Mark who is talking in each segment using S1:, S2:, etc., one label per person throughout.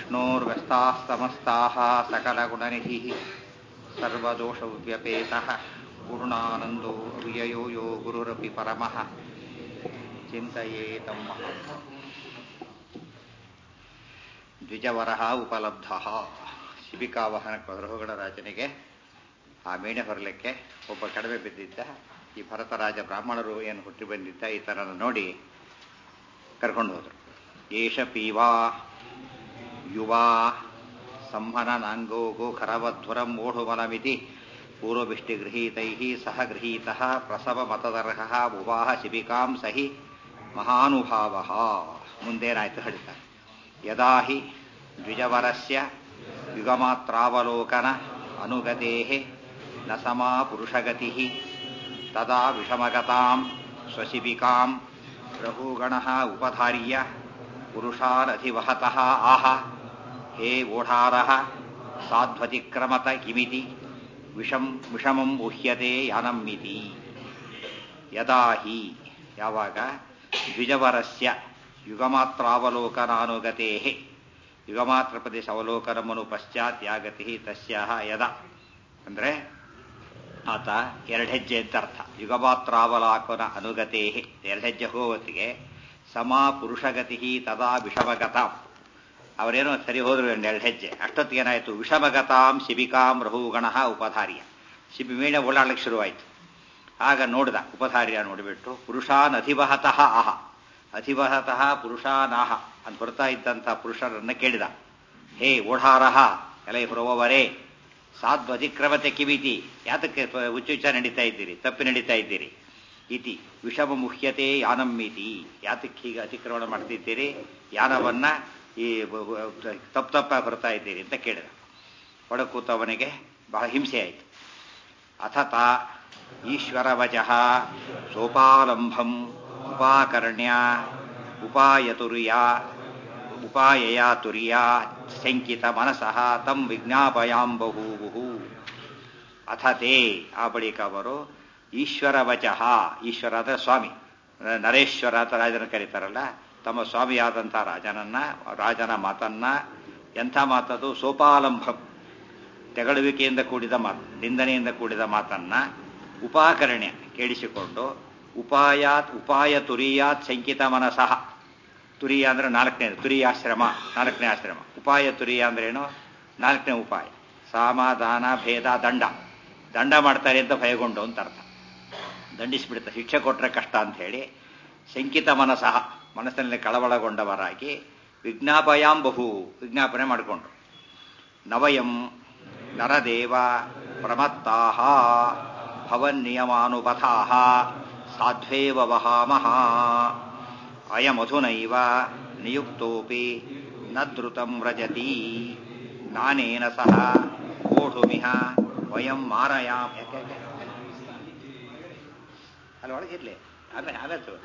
S1: विष्णोर्व्यस्ताः समस्ताः सकलगुणनिधिः सर्वदोषव्यपेतः पूर्णानन्दो व्ययो यो गुरुरपि परमः ಚಿಂತೆಯೇತಂ ದ್ವಿಜವರಹ ಉಪಲಬ್ಧ ಶಿಬಿಕಾವಾಹನ ಕೌರವಗಳ ರಾಜನಿಗೆ ಆ ಮೇಣೆ ಹೊರಲಿಕ್ಕೆ ಒಬ್ಬ ಕಡಿಮೆ ಬಿದ್ದಿದ್ದ ಈ ಭರತರಾಜ ಬ್ರಾಹ್ಮಣರು ಏನು ಹುಟ್ಟಿ ಬಂದಿದ್ದ ಈ ಥರ ನೋಡಿ ಕರ್ಕೊಂಡು ಹೋದರು ಏಷ ಪೀವಾ ಯುವಾ ಸಂಹನನಾಂಗೋ ಗೋಖರವಧ್ವರಂ ಓಢುಮಲಮಿತಿ ಪೂರ್ವಭಿಷ್ಟಿಗೃಹೀತೈ ಸಹ ಗೃಹೀತಃ ಪ್ರಸವ ಮತದರ್ಹ ಭುವಾಹ ಶಿಬಿಕಾಂ ಸಹಿ ಮಹಾನುಭಾವ ಮುಂದೇನಾಯ್ತು ಹೇಳ್ತಾರೆ ಯದಾ ಹಿ ದ್ವಿಜವರಸ್ಯ ಯುಗಮಾತ್ರಾವಲೋಕನ ಅನುಗತೆ ನ ಸಮಾ ಪುರುಷಗತಿ ತದಾ ವಿಷಮಗತಾಂ ಸ್ವಶಿಬಿಕಾಂ ರಘುಗಣ ಉಪಧಾರ್ಯ ಪುರುಷಾನಧಿವಹತಃ ಆಹ ಹೇ ಓಢಾರ ಸಾಧ್ವತಿಕ್ರಮತ ಕಿಮಿತಿ ವಿಷಂ ವಿಷಮಂ ಊಹ್ಯತೆ ಯಾನಮ್ಮಿತಿ ಯದಾ ಹಿ ಯಾವಾಗ ದ್ವಿಜವರಸ್ಯ ಯುಗಮಾತ್ರಾವಲೋಕನಾನುಗತೆ ಯುಗಮಾತ್ರ ಪ್ರದೇಶ ಅವಲೋಕನಮನು ಪಶ್ಚಾತ್ ಯಾಗತಿ ತಸ್ಯಾಹ ಯದ ಅಂದರೆ ಆತ ಎರಡು ಹೆಜ್ಜೆ ಅಂತ ಅರ್ಥ ಯುಗಮಾತ್ರಾವಲಾಕನ ಅನುಗತೆ ಎರಡು ಹೆಜ್ಜೆ ಹೋಗೋತ್ತಿಗೆ ಸಮಾ ಪುರುಷಗತಿ ತದಾ ವಿಷಮಗತಾಂ ಅವರೇನೋ ಸರಿ ಹೋದ್ರು ಎರಡು ಹೆಜ್ಜೆ ಅಷ್ಟೊತ್ತಿಗೆ ಏನಾಯಿತು ವಿಷಮಗತಾಂ ಶಿಬಿಕಾಂ ರಹುಗಣ ಉಪಧಾರ್ಯ ಶಿಬಿ ಮೀಣ ಓಡಾಡ್ಲಿಕ್ಕೆ ಶುರುವಾಯಿತು ಆಗ ನೋಡಿದ ಉಪಧಾರ್ಯ ನೋಡಿಬಿಟ್ಟು ಪುರುಷಾನ್ ಅಧಿವಹತಃ ಆಹ ಅಧಿವಹತಃ ಪುರುಷಾನಾಹ ಅಂತ ಬರ್ತಾ ಇದ್ದಂಥ ಪುರುಷರನ್ನ ಕೇಳಿದ ಹೇ ಓಢಾರಹ ಎಲೆ ಹೊರವರೇ ಸಾಧ್ವತಿಕ್ರಮತೆ ಕಿವಿತಿ ಯಾತಕ್ಕೆ ಉಚ್ಚುಚ್ಚ ನಡೀತಾ ಇದ್ದೀರಿ ತಪ್ಪಿ ನಡೀತಾ ಇದ್ದೀರಿ ಇತಿ ವಿಷಮ ಮುಖ್ಯತೆ ಯಾನಮ್ಮಿತಿ ಯಾತಕ್ಕೆ ಹೀಗೆ ಅತಿಕ್ರಮಣ ಮಾಡ್ತಿದ್ದೀರಿ ಯಾನವನ್ನ ಈ ತಪ್ಪು ತಪ್ಪಾಗಿ ಬರ್ತಾ ಇದ್ದೀರಿ ಅಂತ ಕೇಳಿದ ಒಡಕೂತವನಿಗೆ ಬಹಳ ಹಿಂಸೆ ಆಯಿತು ಅಥತ ಈಶ್ವರವಚಃ ಸೋಪಾಲಂಭಂ ಉಪಾಕರ್ಣ್ಯ ಉಪಾಯತುರ್ಯ ಉಪಾಯಯ ತುರ್ಯ ಶಂಕಿತ ಮನಸಃ ತಂ ವಿಜ್ಞಾಪಯಾಂ ಬಹೂವು ಅಥತೆ ಆ ಬಳಿಕ ಅವರು ಈಶ್ವರ ವಚಃ ಈಶ್ವರ ಅಂದರೆ ಸ್ವಾಮಿ ನರೇಶ್ವರ ಅಂತ ರಾಜನ ಕರೀತಾರಲ್ಲ ತಮ್ಮ ಸ್ವಾಮಿಯಾದಂಥ ರಾಜನನ್ನ ರಾಜನ ಮಾತನ್ನ ಎಂಥ ಮಾತದು ಸೋಪಾಲಂಭಂ ತೆಗಳುವಿಕೆಯಿಂದ ಕೂಡಿದ ಮಾತು ನಿಂದನೆಯಿಂದ ಕೂಡಿದ ಮಾತನ್ನ ಉಪಾಕರ್ಣ್ಯ ಕೇಳಿಸಿಕೊಂಡು ಉಪಾಯಾತ್ ಉಪಾಯ ತುರಿಯಾತ್ ಶಂಕಿತ ಮನಸಃ ತುರಿಯ ಅಂದ್ರೆ ನಾಲ್ಕನೇ ತುರಿಯಾಶ್ರಮ ನಾಲ್ಕನೇ ಆಶ್ರಮ ಉಪಾಯ ತುರಿಯ ಅಂದ್ರೆ ಏನು ನಾಲ್ಕನೇ ಉಪಾಯ ಸಮಾಧಾನ ಭೇದ ದಂಡ ದಂಡ ಮಾಡ್ತಾರೆ ಅಂತ ಭಯಗೊಂಡು ಅಂತ ಅರ್ಥ ದಂಡಿಸಿಬಿಡ್ತಾರೆ ಶಿಕ್ಷೆ ಕೊಟ್ಟರೆ ಕಷ್ಟ ಅಂತ ಹೇಳಿ ಶಂಕಿತ ಮನಸಃ ಮನಸ್ಸಿನಲ್ಲಿ ಕಳವಳಗೊಂಡವರಾಗಿ ವಿಜ್ಞಾಪಯಾಂ ಬಹು ವಿಜ್ಞಾಪನೆ ಮಾಡಿಕೊಂಡ್ರು ನವಯಂ ನರದೇವ ಪ್ರಮತ್ತಾಹ ಭವನ್ನಿಯಮಾನುಪಥಾಹ ಸಾಧ್ವೇವ ವಹಾಮಹ ಅಯಮಧುನೈವ ನಿಯುಕ್ತೋಪಿ ನ ಧೃತಂ ವ್ರಜತಿ ನಾನೇನ ಸಹ ಓಢುಮಿಹ ವಯಂ ಮಾರಯಾಂ ಯಾಕೆ ಅಲ್ಲಿ ಒಳಗಿರ್ಲಿ ಆಮೇಲೆ ಆಗತ್ತು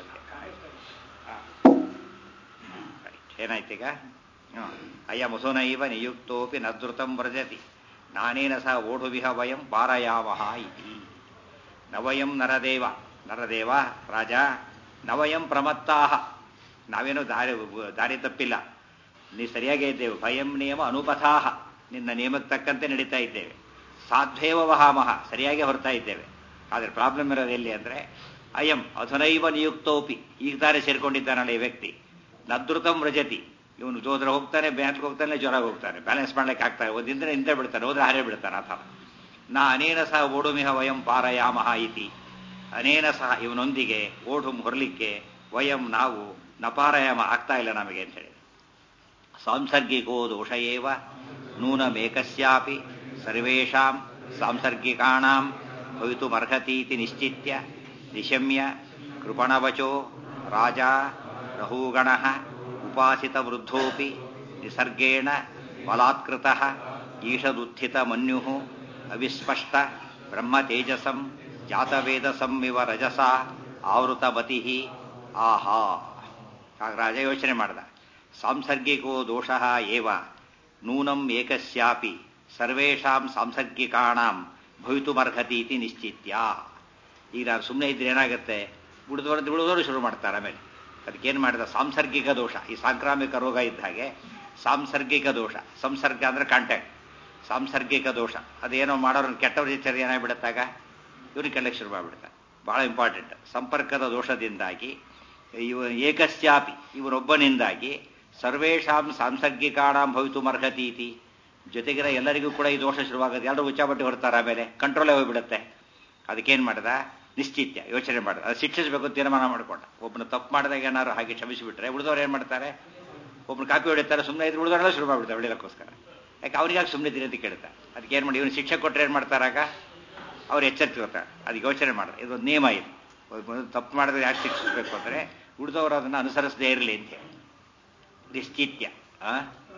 S1: ಏನಾಯ್ತೀಗ ಅಯಮಧುನೈವ ನಿಯುಕ್ತೋಪಿ ನ ಧೃತಂ ವ್ರಜತಿ ನಾನೇನ ಸಹ ಓಢುವಿಹ ವಯಂ ಪಾರಯಾವಹ ಇತಿ ನವಯಂ ನರದೇವ ನರದೇವ ರಾಜ ನವಯಂ ಪ್ರಮತ್ತಾಹ ನಾವೇನೋ ದಾರಿ ದಾರಿ ತಪ್ಪಿಲ್ಲ ನೀ ಸರಿಯಾಗೇ ಇದ್ದೇವೆ ಭಯಂ ನಿಯಮ ಅನುಪಥಾಹ ನಿನ್ನ ನಿಯಮಕ್ಕೆ ತಕ್ಕಂತೆ ನಡೀತಾ ಇದ್ದೇವೆ ಸಾಧ್ವೇವ ವಹಾಮಹ ಸರಿಯಾಗಿ ಹೊರತಾ ಇದ್ದೇವೆ ಆದರೆ ಪ್ರಾಬ್ಲಮ್ ಇರೋದು ಎಲ್ಲಿ ಅಂದರೆ ಅಯಂ ಅಧುನೈವ ನಿಯುಕ್ತೋಪಿ ಈಗ ದಾರಿ ಸೇರ್ಕೊಂಡಿದ್ದಾನಲ್ಲ ಈ ವ್ಯಕ್ತಿ ನದೃತಂ ರಜತಿ ಇವನು ಜೋದ್ರ ಹೋಗ್ತಾನೆ ಬ್ಯಾಂಕ್ಗೆ ಹೋಗ್ತಾನೆ ಜ್ವರಾಗ ಹೋಗ್ತಾನೆ ಬ್ಯಾಲೆನ್ಸ್ ಮಾಡ್ಲಿಕ್ಕೆ ಆಗ್ತಾರೆ ಒಂದಿಂದ್ರೆ ಹಿಂದೆ ಬಿಡ್ತಾನೆ ಹೋದ್ರೆ ಹಾರೇ ಬಿಡ್ತಾನೆ ಆ ಥರ ನಾ ಅನೇನ ಸಹ ಓಡುಮಿಹ ವಯಂ ಪಾರಯಾಮಹ ಇತಿ ಅನೇನ ಸಹ ಇವನೊಂದಿಗೆ ಓಢುಂ ಹೊರಲಿಕ್ಕೆ ವಯಂ ನಾವು ನಪಾರಯಾಮ ಆಗ್ತಾ ಇಲ್ಲ ನಮಗೆ ಅಂತ ಹೇಳಿ ಸಾಂಸರ್ಗಿಕೋ ದೋಷ ಏವ ನೂನಮೇಕಸ್ಯಾಪಿ ಸರ್ವೇಷಾಂ ಸಾಂಸರ್ಗಿಕಾಣಾಂ ಭವಿತುಮರ್ಹತೀತಿ ನಿಶ್ಚಿತ್ಯ ನಿಶಮ್ಯ ಕೃಪಣವಚೋ ರಾಜ ರಹೂಗಣ ಉಪಾಸಿತ ವೃದ್ಧೋಪಿ ನಿಸರ್ಗೇಣ ಬಲಾತ್ಕೃತ ಈಷದುತ್ಥಿತ ಮನ್ಯು ಅವಿಸ್ಪಷ್ಟ ಬ್ರಹ್ಮತೇಜಸಂ ಜಾತವೇದಸಂವಿವ ರಜಸ ಆವೃತಮತಿ ಆಹಾ ಆಗ ರಾಜ ಯೋಚನೆ ಮಾಡ್ದ ಸಾಂಸರ್ಗಿಕೋ ದೋಷ ಏವ ನೂನಂ ಏಕಸ್ಯಾಪಿ ಸರ್ವೇಷಾಂ ಸಾಂಸರ್ಗಿಕಾಣಾಂ ಭವಿತುಮರ್ಹತಿ ಇತಿ ನಿಶ್ಚಿತ್ಯ ಈಗ ನಾನು ಸುಮ್ಮನೆ ಇದ್ರೆ ಏನಾಗುತ್ತೆ ಉಳಿದವರು ಉಳಿದವರು ಶುರು ಮಾಡ್ತಾರೆ ಆಮೇಲೆ ಅದಕ್ಕೇನು ಮಾಡಿದ ಸಾಂಸರ್ಗಿಕ ದೋಷ ಈ ಸಾಂಕ್ರಾಮಿಕ ರೋಗ ಇದ್ದ ಹಾಗೆ ಸಾಂಸರ್ಗಿಕ ದೋಷ ಸಂಸರ್ಗ ಅಂದ್ರೆ ಕಾಂಟ್ಯಾಕ್ಟ್ ಸಾಂಸರ್ಗಿಕ ದೋಷ ಅದೇನೋ ಮಾಡೋರು ಕೆಟ್ಟವ್ರ ಹೆಚ್ಚರ ಏನಾಗ್ಬಿಡುತ್ತಾಗ ಇವ್ರಿಗೆ ಕೆಳಗೆ ಶುರು ಮಾಡಿಬಿಡ್ತಾರೆ ಬಹಳ ಇಂಪಾರ್ಟೆಂಟ್ ಸಂಪರ್ಕದ ದೋಷದಿಂದಾಗಿ ಇವ ಏಕಸ್ಯಾಪಿ ಇವರೊಬ್ಬನಿಂದಾಗಿ ಸರ್ವೇಷಾಂ ಸಾಂಸರ್ಗಿಕಾಣಾಂ ಭವಿತು ಮರ್ಹತಿ ಇತಿ ಜೊತೆಗಿರ ಎಲ್ಲರಿಗೂ ಕೂಡ ಈ ದೋಷ ಶುರುವಾಗೋದು ಎಲ್ಲರೂ ಉಚ್ಚಾಬಟ್ಟಿ ಹೊರತಾರೆ ಆಮೇಲೆ ಕಂಟ್ರೋಲೇ ಹೋಗ್ಬಿಡುತ್ತೆ ಅದಕ್ಕೇನು ಮಾಡ್ದ ನಿಶ್ಚಿತ್ಯ ಯೋಚನೆ ಮಾಡಿದ ಅದು ಶಿಕ್ಷಿಸಬೇಕು ತೀರ್ಮಾನ ಮಾಡ್ಕೊಂಡ ಒಬ್ಬನ ತಪ್ಪು ಮಾಡಿದಾಗ ಏನಾದ್ರು ಹಾಗೆ ಕ್ಷಮಿಸಿಬಿಟ್ರೆ ಉಳಿದವ್ರು ಏನು ಮಾಡ್ತಾರೆ ಒಬ್ಬನು ಕಾಪಿ ಹೊಡಿತಾರೆ ಸುಮ್ಮನೆ ಇದ್ರೆ ಉಳಿದವರೆಲ್ಲ ಶುರು ಮಾಡ್ಬಿಡ್ತಾರೆ ಹೊಡಿಯೋಕ್ಕೋಸ್ಕರ ಯಾಕೆ ಅವ್ರಿಗಾಗಿ ಸುಮ್ಮನೆ ಇದ್ದೀನಿ ಅಂತ ಕೇಳ್ತಾರೆ ಅದಕ್ಕೆ ಏನು ಮಾಡಿ ಇವನು ಶಿಕ್ಷೆ ಕೊಟ್ಟರೆ ಏನು ಮಾಡ್ತಾರಾಗ ಅವ್ರು ಎಚ್ಚರಿಸ್ಕೊತಾರೆ ಅದಕ್ಕೆ ಯೋಚನೆ ಮಾಡಿದ್ರೆ ಇದೊಂದು ನಿಯಮ ಇದು ಒಬ್ಬನು ತಪ್ಪು ಮಾಡಿದ್ರೆ ಯಾಕೆ ಶಿಕ್ಷಿಸಬೇಕು ಅಂದರೆ ಉಳಿದವರು ಅದನ್ನು ಅನುಸರಿಸದೇ ಇರಲಿ ಅಂತ ಹೇಳಿ ನಿಶ್ಚಿತ್ಯ ಆ?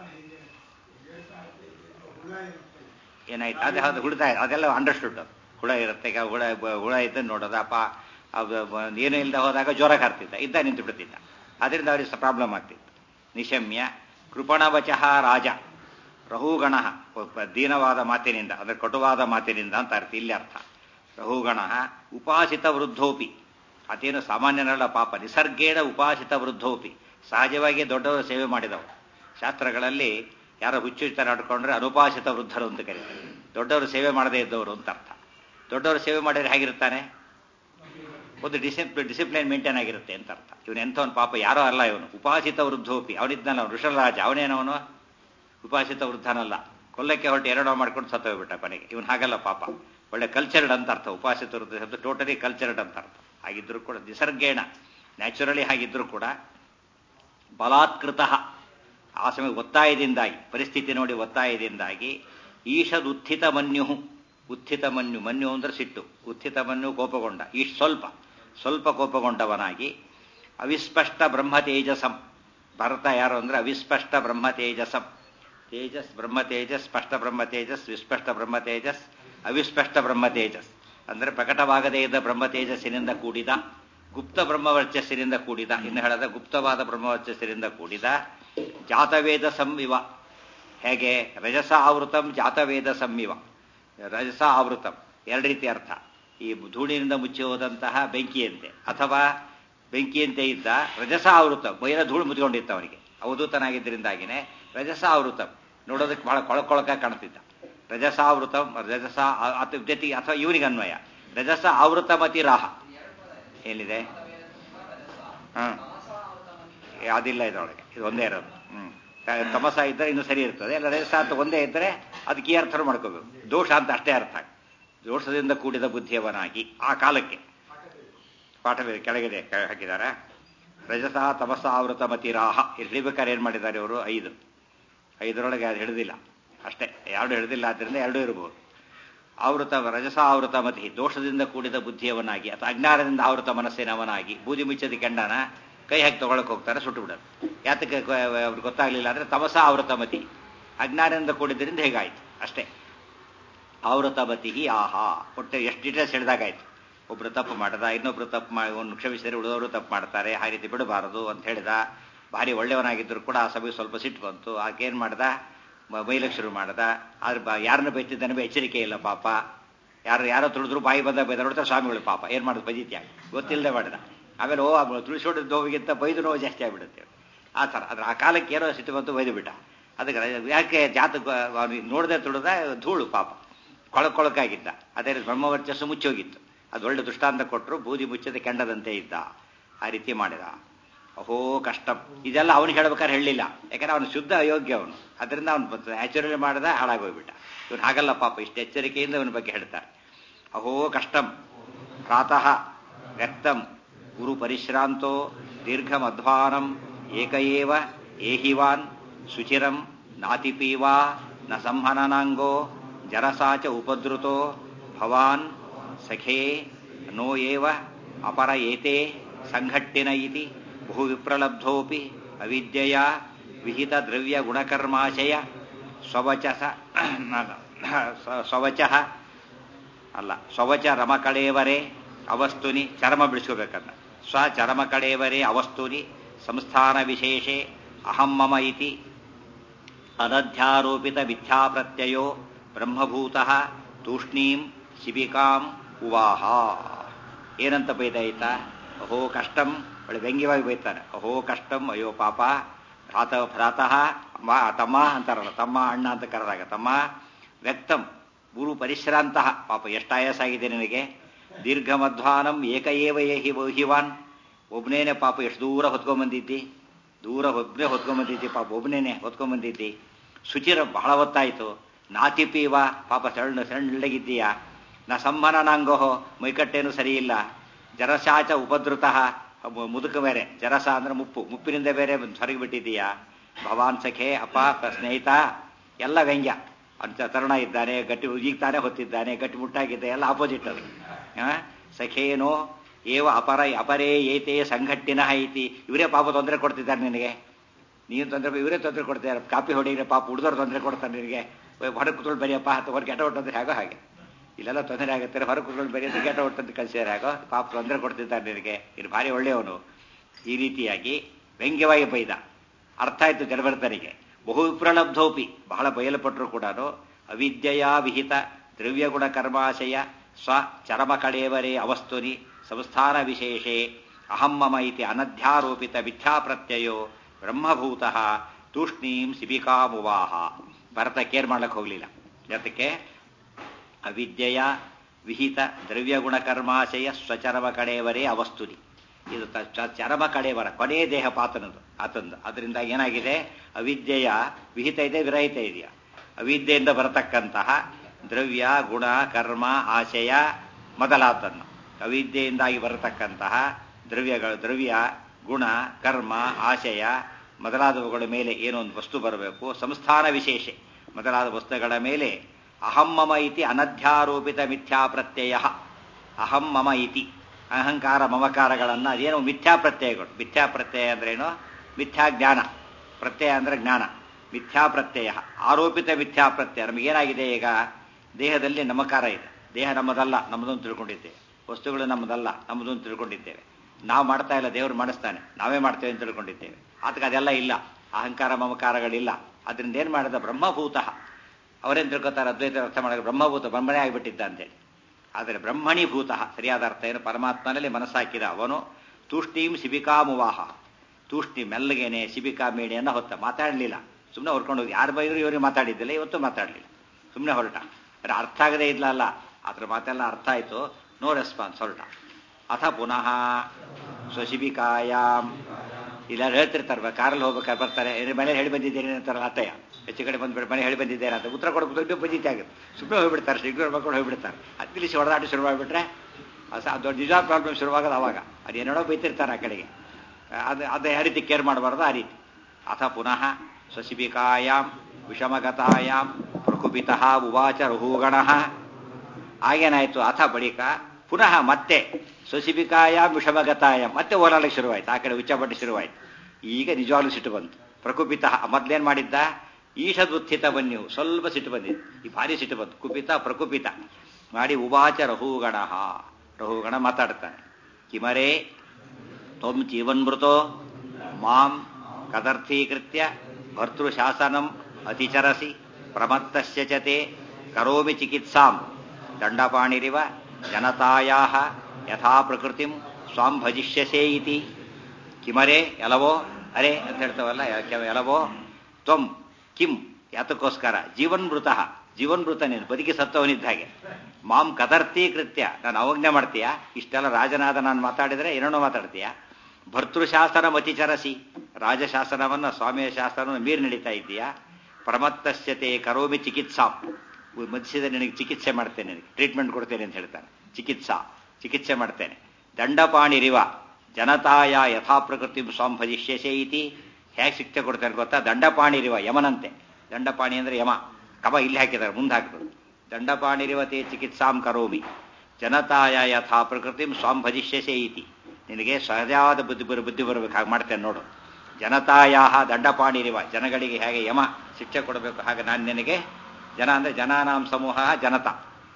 S1: ಏನಾಯ್ತು ಅದೇ ಹೌದು ಹುಡ್ತಾ ಅದೆಲ್ಲ ಅಂಡರ್ಸ್ಟುಡ್ ಅದು ಹುಳ ಇರುತ್ತೆ ಈಗ ಹುಳ ಬ- ಹುಳ ಇದ್ದ ನೋಡೋದು ಅಪ್ಪ ಅದು ಬ- ಏನೂ ಇಲ್ಲದೆ ಹೋದಾಗ ಜ್ವರ ಕಾರ್ತಿದ್ದ ಇದ್ದ ನಿಂತು ಬಿಡ್ತಿದ್ದ ಅದರಿಂದ ಅವ್ರಿಗೆ ಪ್ರಾಬ್ಲಮ್ ಆಗ್ತಿತ್ತು ನಿಶಮ್ಯ ಕೃಪಣವಚಃ ರಾಜ ರಹುಗಣ ದೀನವಾದ ಮಾತಿನಿಂದ ಅಂದರೆ ಕಟುವಾದ ಮಾತಿನಿಂದ ಅಂತ ಅರ್ಥ ಇಲ್ಲಿ ಅರ್ಥ ರಹುಗಣ ಉಪಾಸಿತ ವೃದ್ಧೋಪಿ ಅತೇನು ಸಾಮಾನ್ಯನಲ್ಲ ಪಾಪ ನಿಸರ್ಗೇಣ ಉಪಾಸಿತ ವೃದ್ಧೋಪಿ ಸಹಜವಾಗಿ ದೊಡ್ಡವರು ಸೇವೆ ಮಾಡಿದವರು ಶಾಸ್ತ್ರಗಳಲ್ಲಿ ಯಾರೋ ಹುಚ್ಚುಚ್ತ ನಡ್ಕೊಂಡ್ರೆ ಅನುಪಾಸಿತ ವೃದ್ಧರು ಅಂತ ಕರೀತಾರೆ ದೊಡ್ಡವರು ಸೇವೆ ಮಾಡದೇ ಇದ್ದವರು ಅಂತ ಅರ್ಥ ದೊಡ್ಡವರು ಸೇವೆ ಮಾಡಿದ್ರೆ ಹೇಗಿರ್ತಾನೆ ಒಂದು ಡಿಸಿಪ್ ಡಿಸಿಪ್ಲಿನ್ ಮೇಂಟೈನ್ ಆಗಿರುತ್ತೆ ಅಂತ ಅರ್ಥ ಇವನು ಎಂಥವನು ಪಾಪ ಯಾರೋ ಅಲ್ಲ ಇವನು ಉಪಾಸಿತ ವೃದ್ಧೋಪಿ ಅವನಿದ್ನಲ್ಲ ಅವನು ಋಷರಾಜ ಅವನೇನವನು ಉಪಾಸಿತ ವೃದ್ಧನಲ್ಲ ಕೊಲ್ಲಕ್ಕೆ ಹೊರಟು ಎರಡೋ ಮಾಡ್ಕೊಂಡು ಸತ್ತೋಗ್ಬಿಟ್ಟ ಕೊನೆಗೆ ಇವನು ಹಾಗಲ್ಲ ಪಾಪ ಒಳ್ಳೆ ಕಲ್ಚರ್ಡ್ ಅಂತ ಅರ್ಥ ಉಪಾಸಿತ ವೃದ್ಧ ಶಬ್ದ ಟೋಟಲಿ ಕಲ್ಚರ್ಡ್ ಅಂತ ಅರ್ಥ ಹಾಗಿದ್ರು ಕೂಡ ನಿಸರ್ಗೇಣ ನ್ಯಾಚುರಲಿ ಹಾಗಿದ್ರು ಕೂಡ ಬಲಾತ್ಕೃತ ಆ ಸಮಯ ಒತ್ತಾಯದಿಂದಾಗಿ ಪರಿಸ್ಥಿತಿ ನೋಡಿ ಒತ್ತಾಯದಿಂದಾಗಿ ಈಶದ್ ಉತ್ಥಿತ ಮನ್ಯು ಉತ್ಥಿತ ಮನ್ಯು ಮನ್ಯು ಅಂದ್ರೆ ಸಿಟ್ಟು ಉತ್ಥಿತ ಮನ್ಯು ಕೋಪಗೊಂಡ ಈಶ್ ಸ್ವಲ್ಪ ಸ್ವಲ್ಪ ಕೋಪಗೊಂಡವನಾಗಿ ಅವಿಸ್ಪಷ್ಟ ಬ್ರಹ್ಮ ತೇಜಸಂ ಭರತ ಯಾರು ಅಂದ್ರೆ ಅವಿಸ್ಪಷ್ಟ ಬ್ರಹ್ಮ ತೇಜಸಂ ತೇಜಸ್ ಬ್ರಹ್ಮ ತೇಜಸ್ ಸ್ಪಷ್ಟ ಬ್ರಹ್ಮ ತೇಜಸ್ ವಿಸ್ಪಷ್ಟ ಬ್ರಹ್ಮ ತೇಜಸ್ ಅವಿಸ್ಪಷ್ಟ ಬ್ರಹ್ಮ ತೇಜಸ್ ಅಂದ್ರೆ ಪ್ರಕಟವಾಗದೇ ಇದ್ದ ಬ್ರಹ್ಮ ತೇಜಸ್ಸಿನಿಂದ ಕೂಡಿದ ಗುಪ್ತ ಬ್ರಹ್ಮವರ್ಚಸ್ಸಿನಿಂದ ಕೂಡಿದ ಇನ್ನು ಹೇಳದ ಗುಪ್ತವಾದ ಬ್ರಹ್ಮವರ್ಚಸ್ಸಿನಿಂದ ಕೂಡಿದ ಜಾತವೇದ ಸಂವಿವ ಹೇಗೆ ರಜಸ ಆವೃತಂ ಜಾತವೇದ ಸಂವಿವ ರಜಸ ಆವೃತಂ ಎರಡು ರೀತಿ ಅರ್ಥ ಈ ಧೂಳಿನಿಂದ ಮುಚ್ಚಿ ಹೋದಂತಹ ಬೆಂಕಿಯಂತೆ ಅಥವಾ ಬೆಂಕಿಯಂತೆ ಇದ್ದ ರಜಸ ಆವೃತ ಬೈರ ಧೂಳು ಮುಚ್ಕೊಂಡಿತ್ತು ಅವನಿಗೆ ಅವಧೂತನಾಗಿದ್ದರಿಂದಾಗಿನೇ ರಜಸ ಆವೃತಂ ನೋಡೋದಕ್ಕೆ ಬಹಳ ಕೊಳಕೊಳಕ ಕಾಣ್ತಿದ್ದ ರಜಸಾವೃತಂ ರಜಸ ಅಥ- ಜೊತೆಗೆ ಅಥವಾ ಇವನಿಗೆ ಅನ್ವಯ ರಜಸ ಆವೃತಮತಿ ರಾಹ ಏನಿದೆ ಹ್ಮ್ ಅದಿಲ್ಲ ಇದರೊಳಗೆ ಇದು ಒಂದೇ ಇರೋದು ಹ್ಮ್ ತ- ತಮಸ ಇದ್ದರೆ ಇನ್ನು ಸರಿ ಇರ್ತದೆ ಇಲ್ಲ ರಜಸ ಅಂತ ಒಂದೇ ಇದ್ದರೆ ಅದಕ್ಕೆ ಈ ಅರ್ಥ ಮಾಡ್ಕೋಬೇಕು ದೋಷ ಅಂತ ಅಷ್ಟೇ ಅರ್ಥ ದೋಷದಿಂದ ಕೂಡಿದ ಬುದ್ಧಿಯವನಾಗಿ ಆ ಕಾಲಕ್ಕೆ ಪಾಠವಿದೆ ಕೆಳಗಿದೆ ಕೆ- ಹಾಕಿದಾರ ರಜಸ ತಮಸ ಆವೃತ ಮತಿರಾಹ ಇಲ್ಲಿ ಹಿಡಿಬೇಕಾದ್ರೆ ಏನು ಮಾಡಿದ್ದಾರೆ ಇವರು ಐದು ಐದರೊಳಗೆ ಅದು ಹಿಡಿದಿಲ್ಲ ಅಷ್ಟೇ ಎರಡು ಹಿಡಿದಿಲ್ಲ ಆದ್ದರಿಂದ ಎರಡೂ ಇರಬಹುದು ಆವೃತ ರಜಸ ಆವೃತ ಮತಿ ದೋಷದಿಂದ ಕೂಡಿದ ಬುದ್ಧಿಯವನಾಗಿ ಅಥವಾ ಅಜ್ಞಾನದಿಂದ ಆವೃತ ಮನಸ್ಸಿನವನಾಗಿ ಬೂದಿ ಮುಚ್ಚದ ಕೆಂಡನ ಕೈ ಹಾಕಿ ತಗೊಳಕ್ ಹೋಗ್ತಾರೆ ಸುಟ್ಟು ಬಿಡೋದು ಯಾತಕ್ಕೆ ಕ- ಅವ್ರಿಗೆ ಗೊತ್ತಾಗ್ಲಿಲ್ಲ ಅಂದ್ರೆ ತಮಸ ಆವೃತ ಮತಿ ಅಜ್ಞಾನದಿಂದ ಕೂಡಿದ್ರಿಂದ ಹೇಗಾಯ್ತು ಅಷ್ಟೇ ಆವೃತ ಮತಿ ಆಹಾ ಒಟ್ಟು ಎಷ್ಟು ಡೀಟೇಲ್ಸ್ ಹೇಳಿದಾಗಾಯ್ತು ಒಬ್ರು ತಪ್ಪು ಮಾಡದ ಇನ್ನೊಬ್ರು ತಪ್ಪು ಮಾಡಿ ಒಂದು ಕ್ಷಮಿಸಿದರೆ ಉಳಿದವರು ತಪ್ಪು ಮಾಡ್ತಾರೆ ಆ ರೀತಿ ಬಿಡಬಾರದು ಅಂತ ಹೇಳಿದ ಭಾರಿ ಒಳ್ಳೆಯವನಾಗಿದ್ರು ಕೂಡ ಆ ಸಭೆಗೆ ಸ್ವಲ್ಪ ಸಿಟ್ಟು ಬಂತು ಆಕೇನು ಮಾಡ್ದ ಮ- ಬೈಲಕ್ಕೆ ಶುರು ಮಾಡ್ದ ಆದ್ರೆ ಬ ಯಾರನ್ನ ಬೈತಿದ್ದಾನೆ ಎಚ್ಚರಿಕೆ ಇಲ್ಲ ಪಾಪ ಯಾರು ಯಾರೋ ತುಳಿದ್ರು ಬಾಯಿ ಬಂದ ಬೈದ ನೋಡ್ತಾರೆ ಸ್ವಾಮಿಗಳು ಪಾಪ ಏನು ಮಾಡೋದು ಬೈದಿತ್ಯ ಗೊತ್ತಿಲ್ಲದೆ ಮಾಡಿದ ಆಮೇಲೆ ಓ ತುಳಿಸೋಡಿದ ನೋವಿಗಿಂತ ಬೈದು ನೋವು ಜಾಸ್ತಿ ಆಗ್ಬಿಡುತ್ತೆ ಆ ಥರ ಆದ್ರೆ ಆ ಕಾಲಕ್ಕೆ ಏನೋ ಸಿಟ್ಟು ಬಂತು ಬೈದು ಬಿಟ್ಟ ಅದಕ್ಕೆ ರ- ಯಾಕೆ ಜಾತ ನೋಡದೆ ತುಳಿದ ಧೂಳು ಪಾಪ ಕೊಳಕ್ ಕೊಳಕಾಗಿದ್ದ ಅದೇ ರೀತಿ ಬ್ರಹ್ಮವರ್ಚಸ್ಸು ಮುಚ್ಚೋಗಿತ್ತು ಅದು ಒಳ್ಳೆ ದೃಷ್ಟಾಂತ ಕೊಟ್ಟರು ಬೂದಿ ಮುಚ್ಚದೆ ಕೆಂಡದಂತೆ ಇದ್ದ ಆ ರೀತಿ ಮಾಡಿದ ಅಹೋ ಕಷ್ಟ ಇದೆಲ್ಲ ಅವನಿಗೆ ಹೇಳ್ಬೇಕಾದ್ರೆ ಹೇಳಲಿಲ್ಲ ಯಾಕಂದ್ರೆ ಅವನು ಶುದ್ಧ ಅಯೋಗ್ಯ ಅವನು ಅದರಿಂದ ಅವನು ನ್ಯಾಚುರಲಿ ಮಾಡಿದ ಹಾಳಾಗೋಗ್ಬಿಟ್ಟ ಇವನು ಹಾಗಲ್ಲ ಪಾಪ ಇಷ್ಟು ಎಚ್ಚರಿಕೆಯಿಂದ ಅವನ ಬಗ್ಗೆ ಹೇಳ್ತಾರೆ ಅಹೋ ಕಷ್ಟಂ ಪ್ರಾತಃ ವ್ಯಕ್ತಂ ಗುರು ಪರಿಶ್ರಾಂತೋ ದೀರ್ಘಮಧ್ವಾನಂ ಏಕಏವ ಏಹಿವಾನ್ ಶುಚಿರಂ ನಾತಿಪೀವಾ ನ ಸಂಹನನಾಂಗೋ ಜರಸಾ ಚ ಉಪದ್ರುತೋ ಭವಾನ್ ಸಖೇ ನೋ ಏವ ಅಪರ ಏತೆ ಸಂಘಟ್ಟಿನ ಇತಿ ಬಹು ವಿಪ್ರಲಬ್ಧೋಪಿ ಅವಿದ್ಯೆಯ ವಿಹಿತ ದ್ರವ್ಯ ಗುಣಕರ್ಮಾಶಯ ಸ್ವವಚಸ ಸ್ವವಚಃ ಅಲ್ಲ ಸ್ವವಚ ರಮ ಕಳೇವರೇ ಅವಸ್ತುನಿ ಚರ್ಮ ಬಿಡಿಸ್ಕೋಬೇಕನ್ನ ಸ್ವ ಚರಮ ಕಳೇವರೇ ಅವಸ್ತುನಿ ಸಂಸ್ಥಾನ ವಿಶೇಷೆ ಅಹಂ ಮಮ ಇತಿ ಅನಧ್ಯಾರೋಪಿತ ಮಿಥ್ಯಾಪ್ರತ್ಯಯೋ ಬ್ರಹ್ಮಭೂತ ತೂಷ್ಣೀಂ ಶಿಬಿಕಾಂ ಉವಾಹ ಏನಂತ ಬೈದಾಯ್ತ ಅಹೋ ಕಷ್ಟಂ ಒಳ್ಳೆ ವ್ಯಂಗ್ಯವಾಗಿ ಬೈತಾನೆ ಅಹೋ ಕಷ್ಟಂ ಅಯ್ಯೋ ಪಾಪ ಭ್ರಾತ ಭ್ರಾತಃ ಮಾ ತಮ್ಮ ಅಂತಾರಲ್ಲ ತಮ್ಮ ಅಣ್ಣ ಅಂತ ಕರೆದಾಗ ತಮ್ಮ ವ್ಯಕ್ತಂ ಗುರು ಪರಿಶ್ರಾಂತ ಪಾಪ ಎಷ್ಟು ಆಯಾಸ ಆಗಿದೆ ನಿನಗೆ ದೀರ್ಘ ಮಧ್ವಾನಂ ಏಕ ಏವ ಏಹಿ ಹಿವಾನ್ ಒಬ್ಬನೇನೆ ಪಾಪ ಎಷ್ಟು ದೂರ ಹೊತ್ಕೊಂಬಂದಿದ್ದಿ ದೂರ ಒಬ್ಬನೇ ಹೊತ್ಕೊಂಬಂದಿದ್ದಿ ಪಾಪ ಒಬ್ಬನೇನೆ ಹೊತ್ಕೊಂಬಂದಿದ್ದಿ ಶುಚಿರ ಬಹಳ ಹೊತ್ತಾಯಿತು ನಾತಿಪೀವ ಪಾಪ ಸಣ್ಣ ಸಣ್ಣಗಿದ್ದೀಯಾ ನ ಸಂಹನನಾಂಗೋಹೋ ಮೈಕಟ್ಟೇನು ಸರಿ ಇಲ್ಲ ಜರಸಾಚ ಉಪದ್ರುತಃ ಮುದುಕ ಬೇರೆ ಜರಸ ಅಂದ್ರೆ ಮುಪ್ಪು ಮುಪ್ಪಿನಿಂದ ಬೇರೆ ಹೊರಗಿಬಿಟ್ಟಿದ್ದೀಯಾ ಭವಾನ್ ಸಖೆ ಅಪ್ಪ ಸ್ನೇಹಿತ ಎಲ್ಲ ವ್ಯಂಗ್ಯ ಅಂತ ತರುಣ ಇದ್ದಾನೆ ಗಟ್ಟಿ ಈಗ ತಾನೇ ಹೊತ್ತಿದ್ದಾನೆ ಗಟ್ಟಿ ಮುಟ್ಟಾಗಿದ್ದೆ ಎಲ್ಲ ಆಪೋಸಿಟ್ ಅದು ಸಖೇನೋ ಏವ ಅಪರ ಅಪರೇ ಏತೆ ಸಂಘಟ್ಟಿನ ಐತಿ ಇವರೇ ಪಾಪ ತೊಂದರೆ ಕೊಡ್ತಿದ್ದಾರೆ ನಿನಗೆ ನೀನು ತೊಂದರೆ ಇವರೇ ತೊಂದರೆ ಕೊಡ್ತಿದ್ದಾರೆ ಕಾಪಿ ಹೊಡಿದ್ರೆ ಪಾಪ ಹುಡುಗರು ತೊಂದರೆ ಕೊಡ್ತಾರೆ ನಿನಗೆ ಹೊರಗೆ ಕುತ್ಕೊಂಡು ಬರೆಯಪ್ಪ ಅಥವಾ ಹೊರಗೆ ಕೆಟ್ಟ ಹೊಟ್ಟಂದ್ರೆ ಹೇಗೋ ಹಾಗೆ ಇಲ್ಲೆಲ್ಲ ತೊಂದರೆ ಆಗುತ್ತೆ ಹೊರಗೆ ಕುತ್ಕೊಂಡು ಬರೆಯೋದು ಕೆಟ್ಟ ಹೊಟ್ಟಂತ ಕಲಿಸಿದ್ರೆ ಹೇಗೋ ಪಾಪ ತೊಂದರೆ ಕೊಡ್ತಿದ್ದಾರೆ ನಿನಗೆ ಇದು ಭಾರಿ ಒಳ್ಳೆಯವನು ಈ ರೀತಿಯಾಗಿ ವ್ಯಂಗ್ಯವಾಗಿ ಬೈದ ಅರ್ಥ ಆಯ್ತು ಜನಭರ್ತನಿಗೆ ಬಹು ವಿಪ್ರಲಬ್ಧೋಪಿ ಬಹಳ ಬಯಲುಪಟ್ಟರು ಕೂಡ ಅವಿದ್ಯೆಯ ವಿಹಿತ ದ್ರವ್ಯಗುಣ ಕರ್ಮಾಶಯ ಸ್ವ ಚರಮ ಕಳೇವರೇ ಅವಸ್ತುನಿ ಸಂಸ್ಥಾನ ವಿಶೇಷೆ ಅಹಮ್ಮಮ ಇತಿ ಅನಧ್ಯಾರೋಪಿತ ಮಿಥ್ಯಾಪ್ರತ್ಯಯೋ ಬ್ರಹ್ಮಭೂತ ತೂಷ್ಣೀಂ ಶಿಬಿಕಾಮುವಾಹ ಭರತ ಕೇರ್ ಮಾಡಕ್ಕೆ ಹೋಗಲಿಲ್ಲ ಜೊತೆಗೆ ಅವಿದ್ಯೆಯ ವಿಹಿತ ದ್ರವ್ಯಗುಣ ಕರ್ಮಾಶಯ ಸ್ವಚರಮ ಕಡೆಯವರೇ ಅವಸ್ತುನಿ ಇದು ಚರಮ ಕಡೆಯವರ ಕೊನೆಯ ದೇಹ ಪಾತನದು ಆತಂದು ಅದರಿಂದ ಏನಾಗಿದೆ ಅವಿದ್ಯೆಯ ವಿಹಿತ ಇದೆ ವಿರಹಿತ ಇದೆಯಾ ಅವಿದ್ಯೆಯಿಂದ ಬರತಕ್ಕಂತಹ ದ್ರವ್ಯ ಗುಣ ಕರ್ಮ ಆಶಯ ಮೊದಲಾದನ್ನು ಅವಿದ್ಯೆಯಿಂದಾಗಿ ಬರತಕ್ಕಂತಹ ದ್ರವ್ಯಗಳು ದ್ರವ್ಯ ಗುಣ ಕರ್ಮ ಆಶಯ ಮೊದಲಾದವುಗಳ ಮೇಲೆ ಏನೋ ಒಂದು ವಸ್ತು ಬರಬೇಕು ಸಂಸ್ಥಾನ ವಿಶೇಷ ಮೊದಲಾದ ವಸ್ತುಗಳ ಮೇಲೆ ಅಹಂ ಮಮ ಇತಿ ಅನಧ್ಯಾರೋಪಿತ ಮಿಥ್ಯಾ ಪ್ರತ್ಯಯ ಅಹಂ ಮಮ ಇತಿ ಅಹಂಕಾರ ಮಮಕಾರಗಳನ್ನು ಅದೇನೋ ಮಿಥ್ಯಾ ಪ್ರತ್ಯಯಗಳು ಮಿಥ್ಯಾ ಪ್ರತ್ಯಯ ಅಂದ್ರೇನು ಮಿಥ್ಯಾ ಜ್ಞಾನ ಪ್ರತ್ಯಯ ಅಂದ್ರೆ ಜ್ಞಾನ ಮಿಥ್ಯಾ ಪ್ರತ್ಯಯ ಆರೋಪಿತ ಮಿಥ್ಯಾ ಪ್ರತ್ಯಯ ನಮಗೇನಾಗಿದೆ ಈಗ ದೇಹದಲ್ಲಿ ನಮಕಾರ ಇದೆ ದೇಹ ನಮ್ಮದಲ್ಲ ನಮ್ಮದೊಂದು ತಿಳ್ಕೊಂಡಿದ್ದೇವೆ ವಸ್ತುಗಳು ನಮ್ಮದಲ್ಲ ನಮ್ಮದೊಂದು ತಿಳ್ಕೊಂಡಿದ್ದೇವೆ ನಾವು ಮಾಡ್ತಾ ಇಲ್ಲ ದೇವರು ಮಾಡಿಸ್ತಾನೆ ನಾವೇ ಮಾಡ್ತೇವೆ ಅಂತ ತಿಳ್ಕೊಂಡಿದ್ದೇವೆ ಅದಕ್ಕೆ ಅದೆಲ್ಲ ಇಲ್ಲ ಅಹಂಕಾರ ಮಮಕಾರಗಳಿಲ್ಲ ಅದರಿಂದ ಏನು ಮಾಡಿದ ಬ್ರಹ್ಮಭೂತ ಅವರೇನು ತಿಳ್ಕೊತಾರೆ ಅದ್ವೈತ ಅರ್ಥ ಮಾಡಿದ್ರೆ ಬ್ರಹ್ಮಭೂತ ಬ್ರಹ್ಮಣೇ ಆಗಿಬಿಟ್ಟಿದ್ದ ಅಂತೇಳಿ ಆದರೆ ಬ್ರಹ್ಮಣೀಭೂತ ಸರಿಯಾದ ಅರ್ಥ ಏನು ಪರಮಾತ್ಮನಲ್ಲಿ ಮನಸ್ಸಾಕಿದ ಅವನು ತೂಷ್ಣೀಂ ಶಿಬಿಕಾಮುವಾಹ ತೂಷ್ಣಿ ಮೆಲ್ಲಗೇನೆ ಶಿಬಿಕಾ ಮೇಣೆಯನ್ನು ಹೊತ್ತ ಮಾತಾಡಲಿಲ್ಲ ಸುಮ್ಮನೆ ಹೊರ್ಕೊಂಡು ಹೋಗಿ ಯಾರು ಬೈದ್ರು ಇವರಿಗೆ ಮಾತಾಡಿದ್ದಿಲ್ಲ ಇವತ್ತು ಮಾತಾಡಲಿಲ್ಲ ಸುಮ್ಮನೆ ಹೊರಟ ಆದರೆ ಅರ್ಥ ಆಗದೇ ಇಲ್ಲ ಅಲ್ಲ ಅದ್ರ ಮಾತೆಲ್ಲ ಅರ್ಥ ಆಯಿತು ನೋ ರೆಸ್ಪಾನ್ಸ್ ಹೊರಟ ಅಥ ಪುನಃ ಸ್ವಶಿಬಿಕಾಯಾಮ್ ಇಲ್ಲ ಹೇಳ್ತಿರ್ತಾರೆ ಕಾರಲ್ಲಿ ಹೋಗ್ಬೇಕಾದ್ರೆ ಬರ್ತಾರೆ ಮನೆ ಹೇಳಿ ಬಂದಿದ್ದೇನೆ ಅಂತಾರಲ್ಲ ಅತ್ತಯ್ಯ ಹೆಚ್ಚು ಕಡೆ ಬಂದ್ಬಿಟ್ಟು ಮನೆ ಹೇಳಿ ಬಂದಿದ್ದೇನೆ ಅಂತ ಉತ್ತರ ಕೊಡೋಕೆ ದೊಡ್ಡ ಪದ್ಧತಿ ಆಗುತ್ತೆ ಸುಮ್ಮನೆ ಹೋಗ್ಬಿಡ್ತಾರೆ ಶೀಘ್ರ ಮಕ್ಕಳು ಹೋಗ್ಬಿಡ್ತಾರೆ ಅದು ತಿಳಿಸಿ ಹೊಡೆದಾಟ ಶುರು ಮಾಡಿಬಿಟ್ರೆ ಅದು ದೊಡ್ಡ ನಿಜ ಪ್ರಾಬ್ಲಮ್ ಶುರುವಾಗೋದು ಅವಾಗ ಅದು ಏನೇನೋ ಬೈತಿರ್ತಾರೆ ಆ ಕಡೆಗೆ ಅದು ಅದು ಯಾವ ರೀತಿ ಕೇರ್ ಮಾಡಬಾರ್ದು ಆ ರೀತಿ ಅಥ ಪುನಃ ಸ್ವಶಿಬಿಕಾಯಾಮ್ ವಿಷಮಗತಾಯಾಮ್ ಪ್ರಕುಪಿತ ಉವಾಚ ರುಹುಗಣ ಆಗೇನಾಯ್ತು ಅಥ ಬಳಿಕ ಪುನಃ ಮತ್ತೆ ಸ್ವಶಿಬಿಕಾಯಾಮ್ ವಿಷಮಗತಾಯಾಮ್ ಮತ್ತೆ ಓಲಾಡಲಿಕ್ಕೆ ಶುರುವಾಯ್ತು ಆ ಕಡೆ ಉಚ್ಚಬಡ್ಡಿ ಶುರುವಾಯ್ತು ಈಗ ನಿಜವಾಗ್ಲೂ ಸಿಟ್ಟು ಬಂತು ಪ್ರಕುಪಿತ ಮೊದ್ಲೇನ್ ಮಾಡಿದ್ದ ಈಷದುತ್ಥಿತ ಬನ್ನಿವು ಸ್ವಲ್ಪ ಸಿಟ್ಟು ಬಂದಿದೆ ಈ ಭಾರಿ ಸಿಟ್ಟು ಬಂತು ಕುಪಿತ ಪ್ರಕುಪಿತ ಮಾಡಿ ಉವಾಚ ರಹುಗಣ ರಹುಗಣ ಮಾತಾಡ್ತಾನೆ ಕಿಮರೇ ತ್ವಂ ಜೀವನ್ಮೃತೋ ಮಾಂ ಕದರ್ಥೀಕೃತ್ಯ ಭರ್ತೃಶಾಸನಂ ಅತಿಚರಸಿ ಪ್ರಮತ್ತಸ್ಯ ಚತೆ ಕರೋಮಿ ಚಿಕಿತ್ಸಾಂ ದಂಡಪಾಣಿರಿವ ಜನತಾಯಾ ಯಥಾ ಪ್ರಕೃತಿಂ ಸ್ವಾಂ ಭಜಿಷ್ಯಸೇ ಇತಿ ಕಿಮರೇ ಎಲವೋ ಅರೆ ಅಂತ ಹೇಳ್ತಾವಲ್ಲ ಎಲವೋ ತ್ವಂ ಕಿಂ ಯಾತಕ್ಕೋಸ್ಕರ ಜೀವನ್ಮೃತ ಜೀವನ್ಮೃತ ನೀನು ಬದುಕಿ ಸತ್ತವನಿದ್ದ ಹಾಗೆ ಮಾಂ ಕದರ್ತಿ ಕೃತ್ಯ ನಾನು ಅವಜ್ಞೆ ಮಾಡ್ತೀಯಾ ಇಷ್ಟೆಲ್ಲ ರಾಜನಾದ ನಾನು ಮಾತಾಡಿದ್ರೆ ಏನೇನೋ ಮಾತಾಡ್ತೀಯಾ ಭರ್ತೃಶಾಸನ ಮತಿಚರಸಿ ರಾಜಶಾಸನವನ್ನ ಸ್ವಾಮಿಯ ಶಾಸನವನ್ನು ಮೀರಿ ನಡೀತಾ ಇದ್ದೀಯಾ ಪ್ರಮತ್ತಸ್ಯತೆ ಕರೋಮಿ ಚಿಕಿತ್ಸಾ ಮಧ್ಯದ ನಿನಗೆ ಚಿಕಿತ್ಸೆ ಮಾಡ್ತೇನೆ ನಿನಗೆ ಟ್ರೀಟ್ಮೆಂಟ್ ಕೊಡ್ತೇನೆ ಅಂತ ಹೇಳ್ತಾನೆ ಚಿಕಿತ್ಸಾ ಚಿಕಿತ್ಸೆ ಮಾಡ್ತೇನೆ ದಂಡಪಾಣಿರಿವ ಜನತಾಯ ಯಥಾ ಪ್ರಕೃತಿ ಸ್ವಾಂ ಭಜಿಷ್ಯಸೆ ಇತಿ ಹೇಗೆ ಶಿಕ್ಷೆ ಕೊಡ್ತಾರೆ ಗೊತ್ತಾ ದಂಡಪಾಣಿರಿವ ಯಮನಂತೆ ದಂಡಪಾಣಿ ಅಂದ್ರೆ ಯಮ ಕಬ ಇಲ್ಲಿ ಹಾಕಿದ್ದಾರೆ ಮುಂದೆ ಹಾಕಿದ್ರು ದಂಡಪಾಣಿರಿವತೆ ಚಿಕಿತ್ಸಾಂ ಕರೋಮಿ ಜನತಾಯ ಯಥಾ ಪ್ರಕೃತಿ ಸ್ವಾಂ ಭಜಿಷ್ಯಸೆ ಇತಿ ನಿನಗೆ ಸಹಜವಾದ ಬುದ್ಧಿ ಬರ ಬುದ್ಧಿ ಬರಬೇಕು ಹಾಗೆ ಮಾಡ್ತೇನೆ ನೋಡು ಜನತಾಯ ದಂಡಪಾಣಿರಿವ ಜನಗಳಿಗೆ ಹೇಗೆ ಯಮ ಶಿಕ್ಷೆ ಕೊಡಬೇಕು ಹಾಗೆ ನಾನು ನಿನಗೆ ಜನ ಅಂದ್ರೆ ಜನಾನಾಂ ಸಮೂಹ ಜನತಾ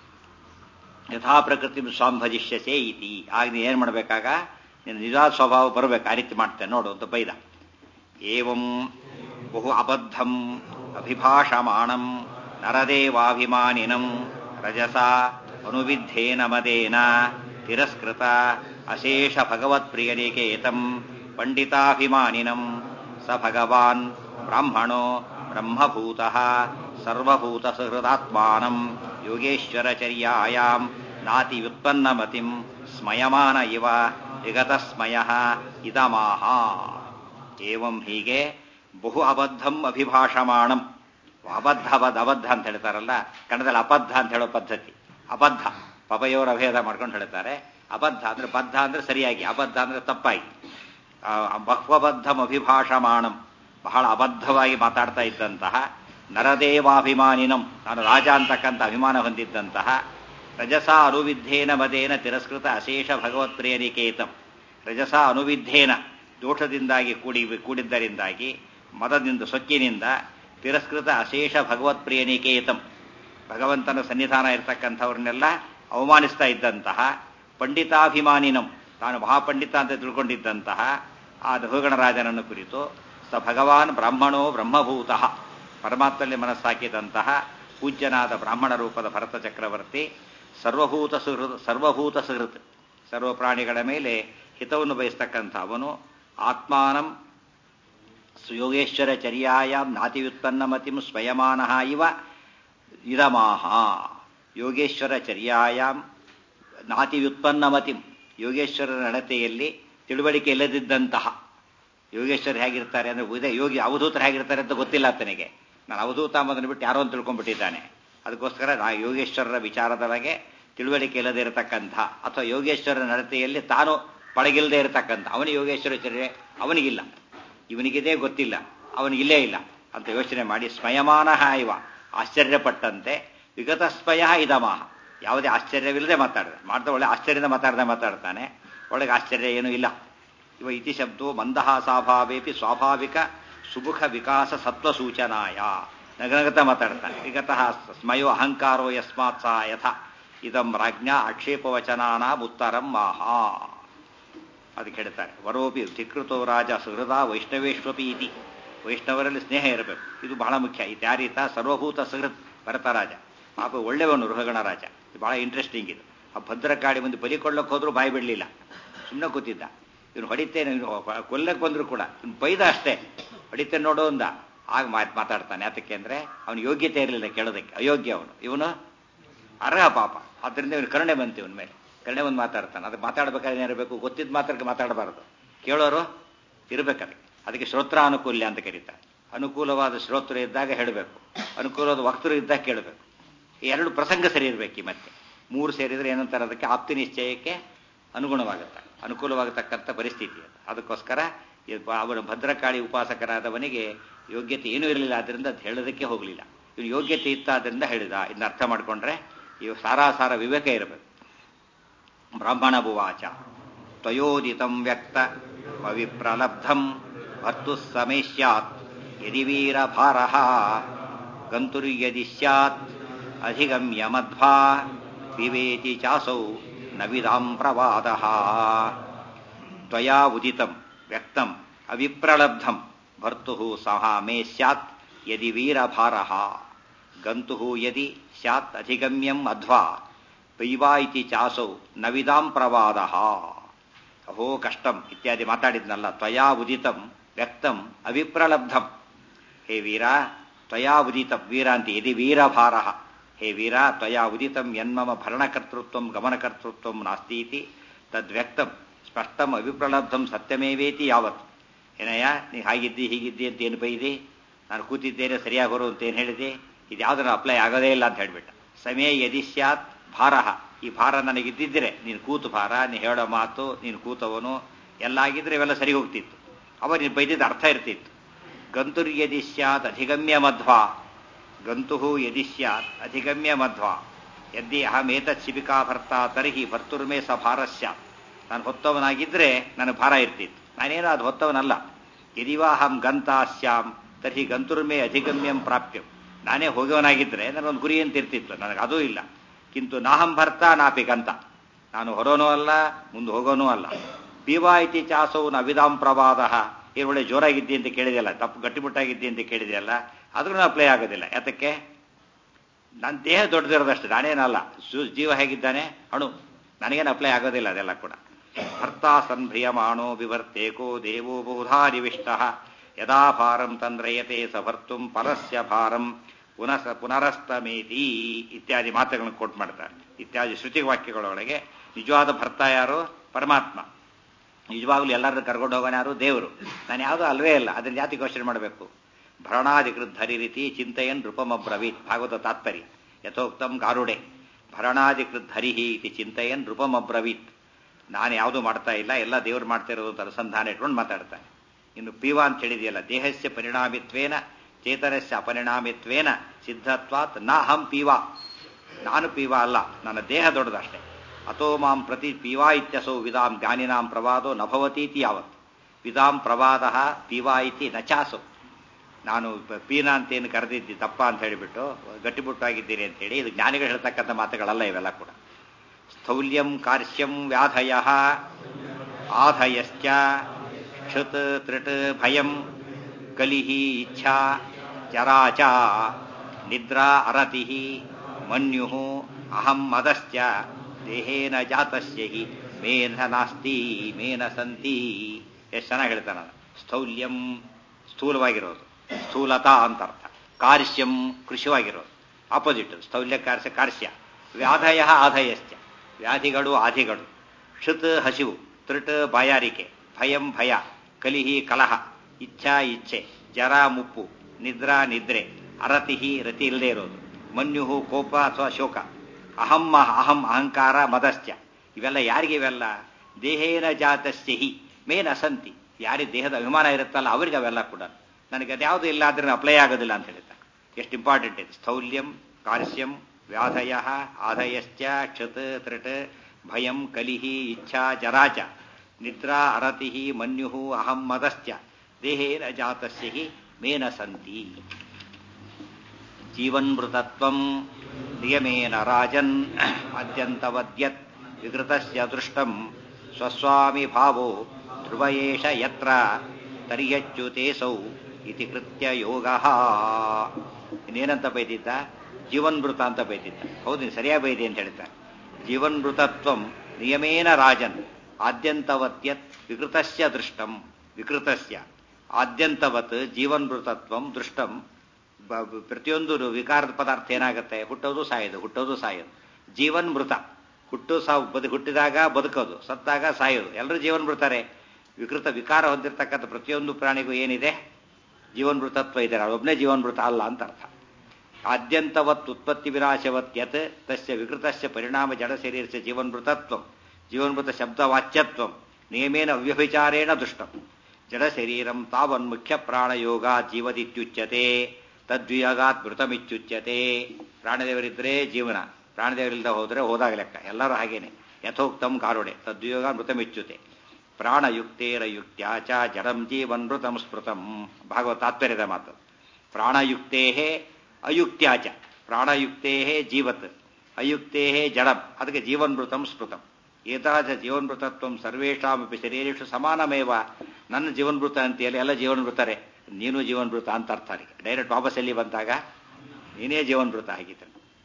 S1: ಯಥಾ ಪ್ರಕೃತಿ ಸ್ವಾಂ ಭಜಿಷ್ಯಸೆ ಇತಿ ಆಗ ನೀನು ಏನು ಮಾಡಬೇಕಾಗ ನಿನ್ನ ನಿಜಾದ ಸ್ವಭಾವ ಬರಬೇಕು ಆ ರೀತಿ ಮಾಡ್ತೇನೆ ನೋಡು ಅಂತ ಬೈದ ಏವಂ ಬಹು ಅಬದ್ಧಂ ಅಭಿಭಾಷಮಾಣಂ ನರದೇವಾಭಿಮಾನಿನಂ ರಜಸ ಅನುವಿದ್ಧೇನ ಮದೇನ ತಿರಸ್ಕೃತ ಅಶೇಷ ಭಗವತ್ಪ್ರಿಯನಿಕೇತಂ ಪಂಡಿತಾಭಿಮಾನಿನಂ ಸ ಭಗವಾನ್ ಬ್ರಾಹ್ಮಣೋ ಬ್ರಹ್ಮಭೂತ ಸರ್ವಭೂತ ಸುಹೃದಾತ್ಮಾನಂ ಯೋಗೇಶ್ವರಚರ್ಯಾಯಾಂ ನಾತಿ ವ್ಯುತ್ಪನ್ನಮತಿಂ ಸ್ಮಯಮಾನ ಇವ ವಿಗತಸ್ಮಯ ಇದಮಾಹ ಏವಂ ಹೀಗೆ ಬಹು ಅಬದ್ಧಂ ಅಭಿಭಾಷಮಾಣಂ ಅಬದ್ಧ ಅಬದ್ಧ ಅಬದ್ಧ ಅಂತ ಹೇಳ್ತಾರಲ್ಲ ಕನ್ನಡದಲ್ಲಿ ಅಬದ್ಧ ಅಂತ ಹೇಳೋ ಪದ್ಧತಿ ಅಬದ್ಧ ಪಪಯೋರ ಅಭೇದ ಮಾಡ್ಕೊಂಡು ಹೇಳ್ತಾರೆ ಅಬದ್ಧ ಅಂದ್ರೆ ಬದ್ಧ ಅಂದ್ರೆ ಸರಿಯಾಗಿ ಅಬದ್ಧ ಅಂದ್ರೆ ತಪ್ಪಾಗಿ ಬಹ್ವಬದ್ಧಂ ಅಭಿಭಾಷಮಾಣಂ ಬಹಳ ಅಬದ್ಧವಾಗಿ ಮಾತಾಡ್ತಾ ಇದ್ದಂತಹ ನರದೇವಾಭಿಮಾನಿನಂ ನಾನು ರಾಜ ಅಂತಕ್ಕಂಥ ಅಭಿಮಾನ ಹೊಂದಿದ್ದಂತಹ ರಜಸ ಅನುವಿದ್ಧೇನ ಮದೇನ ತಿರಸ್ಕೃತ ಅಶೇಷ ಭಗವತ್ಪ್ರಿಯನಿಕೇತಂ ರಜಸ ಅನುವಿದ್ಧೇನ ದೋಷದಿಂದಾಗಿ ಕೂಡಿ ಕೂಡಿದ್ದರಿಂದಾಗಿ ಮದದಿಂದ ಸೊಕ್ಕಿನಿಂದ ತಿರಸ್ಕೃತ ಅಶೇಷ ಭಗವತ್ಪ್ರಿಯನಿಕೇತಂ ಭಗವಂತನ ಸನ್ನಿಧಾನ ಇರತಕ್ಕಂಥವ್ರನ್ನೆಲ್ಲ ಅವಮಾನಿಸ್ತಾ ಇದ್ದಂತಹ ಪಂಡಿತಾಭಿಮಾನಿನಂ ತಾನು ಮಹಾಪಂಡಿತ ಅಂತ ತಿಳ್ಕೊಂಡಿದ್ದಂತಹ ಆ ರಘುಗಣರಾಜನನ್ನು ಕುರಿತು ಸ ಭಗವಾನ್ ಬ್ರಾಹ್ಮಣೋ ಬ್ರಹ್ಮಭೂತ ಪರಮಾತ್ಮಲ್ಲಿ ಮನಸ್ಸಾಕಿದಂತಹ ಪೂಜ್ಯನಾದ ಬ್ರಾಹ್ಮಣ ರೂಪದ ಭರತ ಚಕ್ರವರ್ತಿ ಸರ್ವಭೂತ ಸುಹೃತ್ ಸರ್ವಭೂತ ಸುಹೃತ್ ಸರ್ವ ಪ್ರಾಣಿಗಳ ಮೇಲೆ ಹಿತವನ್ನು ಬಯಸ್ತಕ್ಕಂಥ ಅವನು ಆತ್ಮಾನಂ ಯೋಗೇಶ್ವರ ಚರ್ಯಾಯಾಂ ನಾತಿವ್ಯುತ್ಪನ್ನಮತಿಂ ಸ್ವಯಮಾನ ಇವ ಇದಮಾಹ ಯೋಗೇಶ್ವರ ಚರ್ಯಾಯಾಂ ನಾತಿವ್ಯುತ್ಪನ್ನಮತಿಂ ಯೋಗೇಶ್ವರರ ನಡತೆಯಲ್ಲಿ ತಿಳುವಳಿಕೆ ಇಲ್ಲದಿದ್ದಂತಹ ಯೋಗೇಶ್ವರ ಹೇಗಿರ್ತಾರೆ ಅಂದ್ರೆ ಇದೇ ಯೋಗಿ ಅವಧೂತರು ಹೇಗಿರ್ತಾರೆ ಅಂತ ಗೊತ್ತಿಲ್ಲ ಆತನಿಗೆ ನಾನು ಅವಧೂತ ಅಂಬುದನ್ನು ಬಿಟ್ಟು ಯಾರೋ ಅಂತ ತಿಳ್ಕೊಂಡ್ಬಿಟ್ಟಿದ್ದಾನೆ ಅದಕ್ಕೋಸ್ಕರ ನಾ ಯೋಗೇಶ್ವರರ ವಿಚಾರದೊಳಗೆ ತಿಳುವಳಿಕೆ ಇಲ್ಲದೆ ಇರತಕ್ಕಂಥ ಅಥವಾ ಯೋಗೇಶ್ವರರ ನಡತೆಯಲ್ಲಿ ತಾನು ಪಳಗಿಲ್ಲದೆ ಇರತಕ್ಕಂಥ ಅವನು ಯೋಗೇಶ್ವರ ಚರ್ಯೆ ಅವನಿಗಿಲ್ಲ ಇವನಿಗಿದೇ ಗೊತ್ತಿಲ್ಲ ಅವನಿಗಿಲ್ಲೇ ಇಲ್ಲ ಅಂತ ಯೋಚನೆ ಮಾಡಿ ಸ್ವಯಮಾನ ಇವ ಆಶ್ಚರ್ಯಪಟ್ಟಂತೆ ವಿಗತ ಸ್ವಯ ಇದಮಾಹ ಯಾವುದೇ ಆಶ್ಚರ್ಯವಿಲ್ಲದೆ ಮಾತಾಡಿದ ಮಾಡ್ತಾ ಒಳ್ಳೆ ಆಶ್ಚರ್ಯದಿಂದ ಮಾತಾಡ್ದೆ ಮಾತಾಡ್ತಾನೆ ಒಳಗೆ ಆಶ್ಚರ್ಯ ಏನೂ ಇಲ್ಲ ಇವ ಇತಿ ಶಬ್ದವು ಮಂದಹಾಸಾಭಾವೇಪಿ ಸ್ವಾಭಾವಿಕ ಸುಮುಖ ವಿಕಾಸ ಸತ್ವ ಸೂಚನಾಯ ನಗನಗತ ಮಾತಾಡ್ತಾನೆ ವಿಗತಃ ಸ್ಮಯೋ ಅಹಂಕಾರೋ ಯಸ್ಮಾತ್ ಸಹ ಯಥ ಇದಂ ರಾಜ್ಞಾ ಆಕ್ಷೇಪವಚನಾನ ಉತ್ತರಂ ಮಾಹಾ ಅದಕ್ಕೆ ಹೇಳ್ತಾರೆ ವರೋಪಿ ಧಿಕೃತೋ ರಾಜ ಸುಹೃದ ವೈಷ್ಣವೇಶ್ವಪಿ ಇತಿ ವೈಷ್ಣವರಲ್ಲಿ ಸ್ನೇಹ ಇರಬೇಕು ಇದು ಬಹಳ ಮುಖ್ಯ ಇದು ಯಾರೀತ ಸರ್ವಭೂತ ಸುಹೃತ್ ಭರತ ರಾಜ ಪಾಪ ಒಳ್ಳೆಯವನು ರುಹಗಣ ರಾಜ ಇದು ಬಹಳ ಇಂಟ್ರೆಸ್ಟಿಂಗ್ ಇದು ಆ ಭದ್ರಕಾಳಿ ಮುಂದೆ ಬಲಿ ಕೊಳ್ಳಕ್ಕೆ ಹೋದ್ರೂ ಬಾಯಿ ಬಿಡಲಿಲ್ಲ ಸುಮ್ಮನೆ ಕೂತಿದ್ದ ಇವನು ಹೊಡಿತೇನೆ ಕೊಲ್ಲಕ್ಕೆ ಬಂದ್ರು ಕೂಡ ಇವ್ನು ಬೈದ ಅಷ್ಟೇ ಹೊಡಿತೇನೆ ನೋಡೋ ಅಂದ ಆಗ ಮಾತು ಮಾತಾಡ್ತಾನೆ ಯಾತಕ್ಕೆ ಅಂದ್ರೆ ಅವನ ಯೋಗ್ಯತೆ ಇರಲಿಲ್ಲ ಕೇಳೋದಕ್ಕೆ ಅಯೋಗ್ಯ ಅವನು ಇವನು ಅರ್ಹ ಪಾಪ ಅದರಿಂದ ಇವನು ಕರುಣೆ ಬಂತು ಇವನ ಮೇಲೆ ಕರುಣೆ ಬಂದು ಮಾತಾಡ್ತಾನೆ ಅದಕ್ಕೆ ಮಾತಾಡ್ಬೇಕಾದ್ರೆ ಏನಿರಬೇಕು ಗೊತ್ತಿದ್ದ ಮಾತ್ರಕ್ಕೆ ಮಾತಾಡಬಾರದು ಕೇಳೋರು ಇರಬೇಕು ಅದಕ್ಕೆ ಅದಕ್ಕೆ ಶ್ರೋತ್ರ ಅನುಕೂಲ್ಯ ಅಂತ ಕರೀತಾರೆ ಅನುಕೂಲವಾದ ಶ್ರೋತ್ರ ಇದ್ದಾಗ ಹೇಳಬೇಕು ಅನುಕೂಲವಾದ ವಕ್ತರು ಇದ್ದಾಗ ಕೇಳಬೇಕು ಈ ಎರಡು ಪ್ರಸಂಗ ಸರಿ ಇರಬೇಕು ಈ ಮತ್ತೆ ಮೂರು ಸೇರಿದ್ರೆ ಏನಂತಾರೆ ಅದಕ್ಕೆ ಆಪ್ತಿ ನಿಶ್ಚಯಕ್ಕೆ ಅನುಗುಣವಾಗುತ್ತೆ ಅನುಕೂಲವಾಗತಕ್ಕಂಥ ಪರಿಸ್ಥಿತಿ ಅದು ಅದಕ್ಕೋಸ್ಕರ ಅವನು ಭದ್ರಕಾಳಿ ಉಪಾಸಕರಾದವನಿಗೆ ಯೋಗ್ಯತೆ ಏನೂ ಇರಲಿಲ್ಲ ಆದ್ದರಿಂದ ಅದು ಹೇಳೋದಕ್ಕೆ ಹೋಗಲಿಲ್ಲ ಇವನು ಯೋಗ್ಯತೆ ಇತ್ತಾದ್ರಿಂದ ಹೇಳಿದ ಇದನ್ನ ಅರ್ಥ ಮಾಡಿಕೊಂಡ್ರೆ ಇವು ಸಾರಾಸಾರ ವಿವೇಕ ಇರಬೇಕು ಬ್ರಾಹ್ಮಣ ಭುವಾಚ ತ್ವಯೋದಿತಂ ವ್ಯಕ್ತ ಅವಿಪ್ರಲಬ್ಧಂ ಭರ್ತು ಸಮೇ ಸ್ಯಾತ್ ಯದಿ ವೀರಭಾರ ಗಂತುರ್ಯದಿ ಸ್ಯಾತ್ ಅಧಿಗಮ್ಯ ಮಧ್ವಾ ವಿವೇತಿ ಚಾಸೌ ನ ವಿಧಾಂ ಪ್ರವಾದ ತ್ವಯಾ ಉದಿತಂ ವ್ಯಕ್ತಂ ಅವಿಪ್ರಲಬ್ಧಂ ಭರ್ತು ಸಹ ಮೇ ಸ್ಯಾತ್ ಯದಿ ವೀರಭಾರ ಗಂತು ಯದಿ ಸ್ಯಾತ್ ಅಧಿಗಮ್ಯಂ ಅಧ್ವಾ ಪೈವಾ ಇತಿ ಚಾಸೌ ನ ವಿಧಾಂ ಪ್ರವಾದ ಅಹೋ ಕಷ್ಟಂ ಇತ್ಯಾದಿ ಮಾತಾಡಿದ್ನಲ್ಲ ತ್ವಯಾ ಉದಿತಂ ವ್ಯಕ್ತಂ ಅವಿಪ್ರಲಬ್ಧಂ ಹೇ ವೀರ ತ್ವಯಾ ಉದಿತಂ ವೀರ ಅಂತ ಯದಿ ವೀರಭಾರ ಹೇ ವೀರ ತ್ವಯಾ ಉದಿತಂ ಯನ್ಮಮ ಭರಣಕರ್ತೃತ್ವಂ ಗಮನಕರ್ತೃತ್ವಂ ನಾಸ್ತೀತಿ ತದ್ವ್ಯಕ್ತಂ ಸ್ಪಷ್ಟಂ ಅವಿಪ್ರಲಬ್ಧಂ ಸತ್ಯಮೇವೇತಿ ಯಾವತ್ ಏನಯ್ಯ ನೀ ಹಾಗಿದ್ದಿ ಹೀಗಿದ್ದಿ ಅಂತ ಏನು ಬೈದಿ ನಾನು ಕೂತಿದ್ದೇನೆ ಸರಿಯಾಗಿ ಬರು ಅಂತ ಏನು ಹೇಳಿದೆ ಇದು ಯಾವುದನ್ನು ಅಪ್ಲೈ ಆಗೋದೇ ಇಲ್ಲ ಅಂತ ಹೇಳ್ಬಿಟ್ಟ ಸಮಯ ಯದಿ ಸ್ಯಾತ್ ಭಾರ ಈ ಭಾರ ನನಗಿದ್ದಿದ್ರೆ ನೀನು ಕೂತು ಭಾರ ನೀ ಹೇಳೋ ಮಾತು ನೀನು ಕೂತವನು ಎಲ್ಲ ಆಗಿದ್ರೆ ಇವೆಲ್ಲ ಸರಿ ಹೋಗ್ತಿತ್ತು ಅವ ನೀನು ಬೈದಿದ್ದ ಅರ್ಥ ಇರ್ತಿತ್ತು ಗಂತುರ್ ಯದಿ ಸ್ಯಾತ್ ಅಧಿಗಮ್ಯ ಮಧ್ವಾ ಗಂತು ಯದಿ ಸ್ಯಾತ್ ಅಧಿಗಮ್ಯ ಮಧ್ವಾ ಯದ್ದಿ ಅಹಮೇತತ್ ಶಿಬಿಕಾ ಭರ್ತ ತರ್ಹಿ ಭರ್ತುರ್ಮೇ ಸ ಭಾರ ಸ್ಯಾತ್ ನಾನು ಹೊತ್ತವನಾಗಿದ್ರೆ ನನಗೆ ಭಾರ ಇರ್ತಿತ್ತು ನಾನೇನು ಅದು ಹೊತ್ತವನಲ್ಲ ಯದಿವಾಹಂ ಗಂತ ಸ್ಯಾಂ ತರ್ಹಿ ಗಂತುರ್ಮೇ ಅಧಿಗಮ್ಯಂ ಪ್ರಾಪ್ಯಂ ನಾನೇ ಹೋಗೋವನಾಗಿದ್ರೆ ನನಗೊಂದು ಗುರಿ ಅಂತ ಇರ್ತಿತ್ತು ನನಗೆ ಅದೂ ಇಲ್ಲ ಕಿಂತು ನಾಹಂ ಭರ್ತ ನಾಪಿ ಗಂತ ನಾನು ಹೊರೋನೂ ಅಲ್ಲ ಮುಂದೆ ಹೋಗೋನೂ ಅಲ್ಲ ಪೀವಾ ಇತಿ ಚಾಸವು ನವಿಧಾಂ ಪ್ರವಾದ ಏನು ಒಳ್ಳೆ ಜೋರಾಗಿದ್ದಿ ಅಂತ ಕೇಳಿದೆಯಲ್ಲ ತಪ್ಪು ಗಟ್ಟಿಮುಟ್ಟಾಗಿದ್ದಿ ಅಂತ ಕೇಳಿದೆಯಲ್ಲ ಅದ್ರೂ ಅಪ್ಲೈ ಆಗೋದಿಲ್ಲ ಯಾತಕ್ಕೆ ನನ್ನ ದೇಹ ದೊಡ್ಡದಿರೋದಷ್ಟು ನಾನೇನಲ್ಲ ಜೀವ ಹೇಗಿದ್ದಾನೆ ಅಣು ನನಗೇನು ಅಪ್ಲೈ ಆಗೋದಿಲ್ಲ ಅದೆಲ್ಲ ಕೂಡ ಭರ್ತಾ ಸನ್ಭ್ರಿಯಮಾಣೋ ವಿವರ್ತೇಕೋ ದೇವೋ ಬಹುಧಾ ನಿವಿಷ್ಟ ಯದಾ ಭಾರಂ ತಂದ್ರಯತೆ ಸಭರ್ತು ಪರಸ್ಯ ಭಾರಂ ಪುನಃ ಪುನರಸ್ತಮೇತಿ ಇತ್ಯಾದಿ ಮಾತುಗಳನ್ನು ಕೋಟ್ ಮಾಡ್ತಾರೆ ಇತ್ಯಾದಿ ಶ್ರುತಿ ವಾಕ್ಯಗಳೊಳಗೆ ನಿಜವಾದ ಭರ್ತ ಯಾರು ಪರಮಾತ್ಮ ನಿಜವಾಗ್ಲೂ ಎಲ್ಲರನ್ನು ಕರ್ಕೊಂಡು ಹೋಗೋಣ ಯಾರು ದೇವರು ನಾನು ಯಾವುದೂ ಅಲ್ವೇ ಇಲ್ಲ ಅದನ್ನ ಜಾತಿ ಕ್ವಶನ್ ಮಾಡಬೇಕು ಭರಣಾಧಿಕೃತ್ ಧರಿ ರೀತಿ ಚಿಂತೆಯನ್ ನೃಪಮಬ್ರವೀತ್ ಭಾಗವತ ತಾತ್ಪರ್ಯ ಯಥೋಕ್ತಂ ಗಾರುಡೆ ಭರಣಾಧಿಕೃತ್ ಧರಿಹಿ ಇತಿ ಚಿಂತೆಯನ್ ನೃಪಮಬ್ರವೀತ್ ನಾನು ಯಾವುದೂ ಮಾಡ್ತಾ ಇಲ್ಲ ಎಲ್ಲ ದೇವರು ಮಾಡ್ತಾ ಇರೋದು ಅಂತ ಅನುಸಂಧಾನ ಇಟ್ಕೊಂಡು ಮಾತಾಡ್ತಾನೆ ಇನ್ನು ಪೀವ ಅಂತ ಹೇಳಿದೆಯಲ್ಲ ದೇಹಸ್ಯ ಪರಿಣಾಮಿತ್ವೇನ ಚೇತನಸ್ಯ ಅಪರಿಣಾಮಿತ್ವೇನ ಸಿದ್ಧತ್ವಾತ್ ನ ಹಂ ಪೀವ ನಾನು ಪೀವ ಅಲ್ಲ ನನ್ನ ದೇಹ ದೊಡ್ಡದಷ್ಟೇ ಅಥೋ ಮಾಂ ಪ್ರತಿ ಪೀವಾ ಇತ್ಯಸೌ ವಿದಾಂ ಜ್ಞಾನಿನಾಂ ಪ್ರವಾದೋ ನಭವತೀತಿ ಯಾವತ್ ವಿದಾಂ ಪ್ರವಾದ ಪೀವಾ ಇತಿ ನಚಾಸು ನಾನು ಪೀನ ಅಂತೇನು ಕರೆದಿದ್ದಿ ತಪ್ಪ ಅಂತ ಹೇಳಿಬಿಟ್ಟು ಗಟ್ಟಿಬುಟ್ಟಾಗಿದ್ದೀನಿ ಅಂತ ಹೇಳಿ ಇದು ಜ್ಞಾನಿಗಳು ಹೇಳ್ತಕ್ಕಂಥ ಮಾತುಗಳಲ್ಲ ಇವೆಲ್ಲ ಕೂಡ ಸ್ಥೌಲ್ಯಂ ಕಾರ್ಶ್ಯಂ ವ್ಯಾಧಯ ಆಧಯಶ್ಚ ಕ್ಷುತ್ ತ್ರಿಟ್ ಭಯಂ ಕಲಿಹಿ ಇಚ್ಛಾ ಜರಾಚ ನಿದ್ರಾ ಅರತಿ ಮನ್ಯು ಅಹಂ ಮದಶ್ಚ ದೇಹೇನ ಜಾತಸ್ಯ ಹಿ ಮೇನ ನಾಸ್ತಿ ಮೇನ ಸಂತಿ ಎಷ್ಟು ಚೆನ್ನಾಗಿ ಹೇಳ್ತಾನ ಸ್ಥೌಲ್ಯಂ ಸ್ಥೂಲವಾಗಿರೋದು ಸ್ಥೂಲತಾ ಅಂತ ಅರ್ಥ ಕಾರ್ಶ್ಯಂ ಕೃಷಿವಾಗಿರೋದು ಆಪೋಸಿಟ್ ಸ್ಥೌಲ್ಯ ಕಾರ್ಶ್ಯ ಕಾರ್ಶ್ಯ ವ್ಯಾಧಯ ಆಧಯಶ್ಚ ವ್ಯಾಧಿಗಳು ಆಧಿಗಳು ಕ್ಷುತ್ ಹಸಿವು ತ್ರಿಟ್ ಬಾಯಾರಿಕೆ ಭಯಂ ಭಯ ಕಲಿಹಿ ಕಲಹ ಇಚ್ಛಾ ಇಚ್ಛೆ ಜರ ಮುಪ್ಪು ನಿದ್ರಾ ನಿದ್ರೆ ಅರತಿಹಿ ರತಿ ಇಲ್ಲದೆ ಇರೋದು ಮನ್ಯುಹು ಕೋಪ ಅಥವಾ ಶೋಕ ಅಹಂ ಅಹಂ ಅಹಂಕಾರ ಮದಶ್ಚ ಇವೆಲ್ಲ ಯಾರಿಗೆ ಇವೆಲ್ಲ ದೇಹೇನ ಜಾತಸ್ಯ ಹಿ ಮೇನ್ ಅಸಂತಿ ಯಾರಿಗೆ ದೇಹದ ಅಭಿಮಾನ ಇರುತ್ತಲ್ಲ ಅವರಿಗೆ ಅವೆಲ್ಲ ಕೂಡ ನನಗೆ ಅದ್ಯಾವುದು ಇಲ್ಲ ಆದ್ರೆ ಅಪ್ಲೈ ಆಗೋದಿಲ್ಲ ಅಂತ ಹೇಳ್ತಾರೆ ಎಷ್ಟು ಇಂಪಾರ್ಟೆಂಟ್ ಇದೆ ಸ್ಥೌಲ್ಯಂ ಕಾರ್ಶ್ಯಂ ವ್ಯಾಧಯ ಆಧಯಶ್ಚ ಕ್ಷತ್ ತ್ರಿಟ್ ಭಯಂ ಕಲಿಹಿ ಇಚ್ಛಾ ಜರಾಚ ನಿದ್ರಾ ಅರತಿ ಮನ್ಯು ಅಹಂ ಮದಶ್ಚ ದೇಹೇನ ಜಾತಸ್ಯ ಹಿ ಮೇನ ಸಂತಿ ಜೀವನ್ಮೃತತ್ವಂ ನಿಯಮೇನ ರಾಜನ್ ಅದ್ಯಂತವದ್ಯತ್ ವಿಕೃತಸ್ಯ ದೃಷ್ಟಂ ಸ್ವಸ್ವಾಮಿ ಭಾವೋ ಧ್ರುವ ಏಷ ಯತ್ರ ತರ್ಯಚ್ಯುತೇಸೌ ಇತಿ ಕೃತ್ಯ ಯೋಗ ಇನ್ನೇನಂತ ಬೈದಿದ್ದ ಜೀವನ್ಮೃತ ಅಂತ ಬೈದಿದ್ದ ಹೌದು ನೀನು ಸರಿಯಾಗಿ ಬೈದಿ ಅಂತ ಹೇಳ್ತಾರೆ ಜೀವನ್ಮೃತತ್ವಂ ನಿಯಮೇನ ರಾಜನ್ ಆದ್ಯಂತವತ್ಯತ್ ವಿಕೃತಸ್ಯ ದೃಷ್ಟಂ ವಿಕೃತಸ್ಯ ಆದ್ಯಂತವತ್ ಜೀವನ್ಮೃತತ್ವಂ ದೃಷ್ಟಂ ಪ್ರತಿಯೊಂದು ವಿಕಾರದ ಪದಾರ್ಥ ಏನಾಗುತ್ತೆ ಹುಟ್ಟೋದು ಸಾಯೋದು ಹುಟ್ಟೋದು ಸಾಯೋದು ಜೀವನ್ ಮೃತ ಹುಟ್ಟು ಸಾವು ಬದು ಹುಟ್ಟಿದಾಗ ಬದುಕೋದು ಸತ್ತಾಗ ಸಾಯೋದು ಎಲ್ಲರೂ ಜೀವನ್ ಮೃತಾರೆ ವಿಕೃತ ವಿಕಾರ ಹೊಂದಿರತಕ್ಕಂಥ ಪ್ರತಿಯೊಂದು ಪ್ರಾಣಿಗೂ ಏನಿದೆ ಜೀವನ್ಮೃತತ್ವ ಇದೆ ಒಬ್ಬನೇ ಜೀವನ್ಮೃತ ಅಲ್ಲ ಅಂತ ಅರ್ಥ ಆದ್ಯಂತವತ್ ಉತ್ಪತ್ತಿ ವಿನಾಶವತ್ ಯತ್ ತಸ್ಯ ವಿಕೃತಸ್ಯ ಪರಿಣಾಮ ಜಡ ಶರೀರಸ್ಯ ಜೀವನ್ಮೃತತ್ವ ಜೀವನ್ಮೃತ ಶಬ್ದವಾಚ್ಯತ್ವ ನಿಯಮೇನ ಅವ್ಯಭಿಚಾರೇಣ ದುಷ್ಟಂ ಜಡ ಶರೀರಂ ತಾವನ್ಮುಖ್ಯ ಪ್ರಾಣಯೋಗ ಜೀವದಿತ್ಯುಚ್ಯತೆ ತದ್ವಿಯೋಗಾತ್ ಮೃತಮಿತ್ಯುಚ್ಯತೆ ಪ್ರಾಣದೇವರಿದ್ರೆ ಜೀವನ ಪ್ರಾಣದೇವರಿಲ್ಲದ ಹೋದರೆ ಹೋದಾಗ ಲೆಕ್ಕ ಎಲ್ಲರೂ ಹಾಗೇನೆ ಯಥೋಕ್ತಂ ಕಾರುಡೆ ತದ್ವಿಯೋಗ ಮೃತಮಿಚ್ಯುತೆ ಪ್ರಾಣಯುಕ್ತೇರ ಯುಕ್ತ್ಯಾಚ ಜಡಂ ಜೀವನ್ಮೃತಂ ಸ್ಮೃತಂ ಭಾಗವತ ತಾತ್ಪರ್ಯದ ಮಾತು ಪ್ರಾಣಯುಕ್ತೇ ಅಯುಕ್ತ್ಯಾಚ ಪ್ರಾಣಯುಕ್ತೇ ಜೀವತ್ ಅಯುಕ್ತೇ ಜಡಂ ಅದಕ್ಕೆ ಜೀವನ್ಮೃತಂ ಸ್ಮೃತಂ ಏತಾಚ ಜೀವನ್ಮೃತತ್ವ ಸರ್ವೇಷಾಮಪಿ ಶರೀರೇಶು ಸಮಾನಮೇವ ನನ್ನ ಜೀವನ್ಮೃತ ಅಂತೀಯಲ್ಲ ಎಲ್ಲ ಜೀವನ್ಮೃತರೇ ನೀನು ಜೀವನ್ಮೃತ ಅಂತ ಅರ್ಥ ಡೈರೆಕ್ಟ್ ವಾಪಸ್ ಎಲ್ಲಿ ಬಂದಾಗ ನೀನೇ ಜೀವನ್ಮೃತ ಆಗಿದ್ದ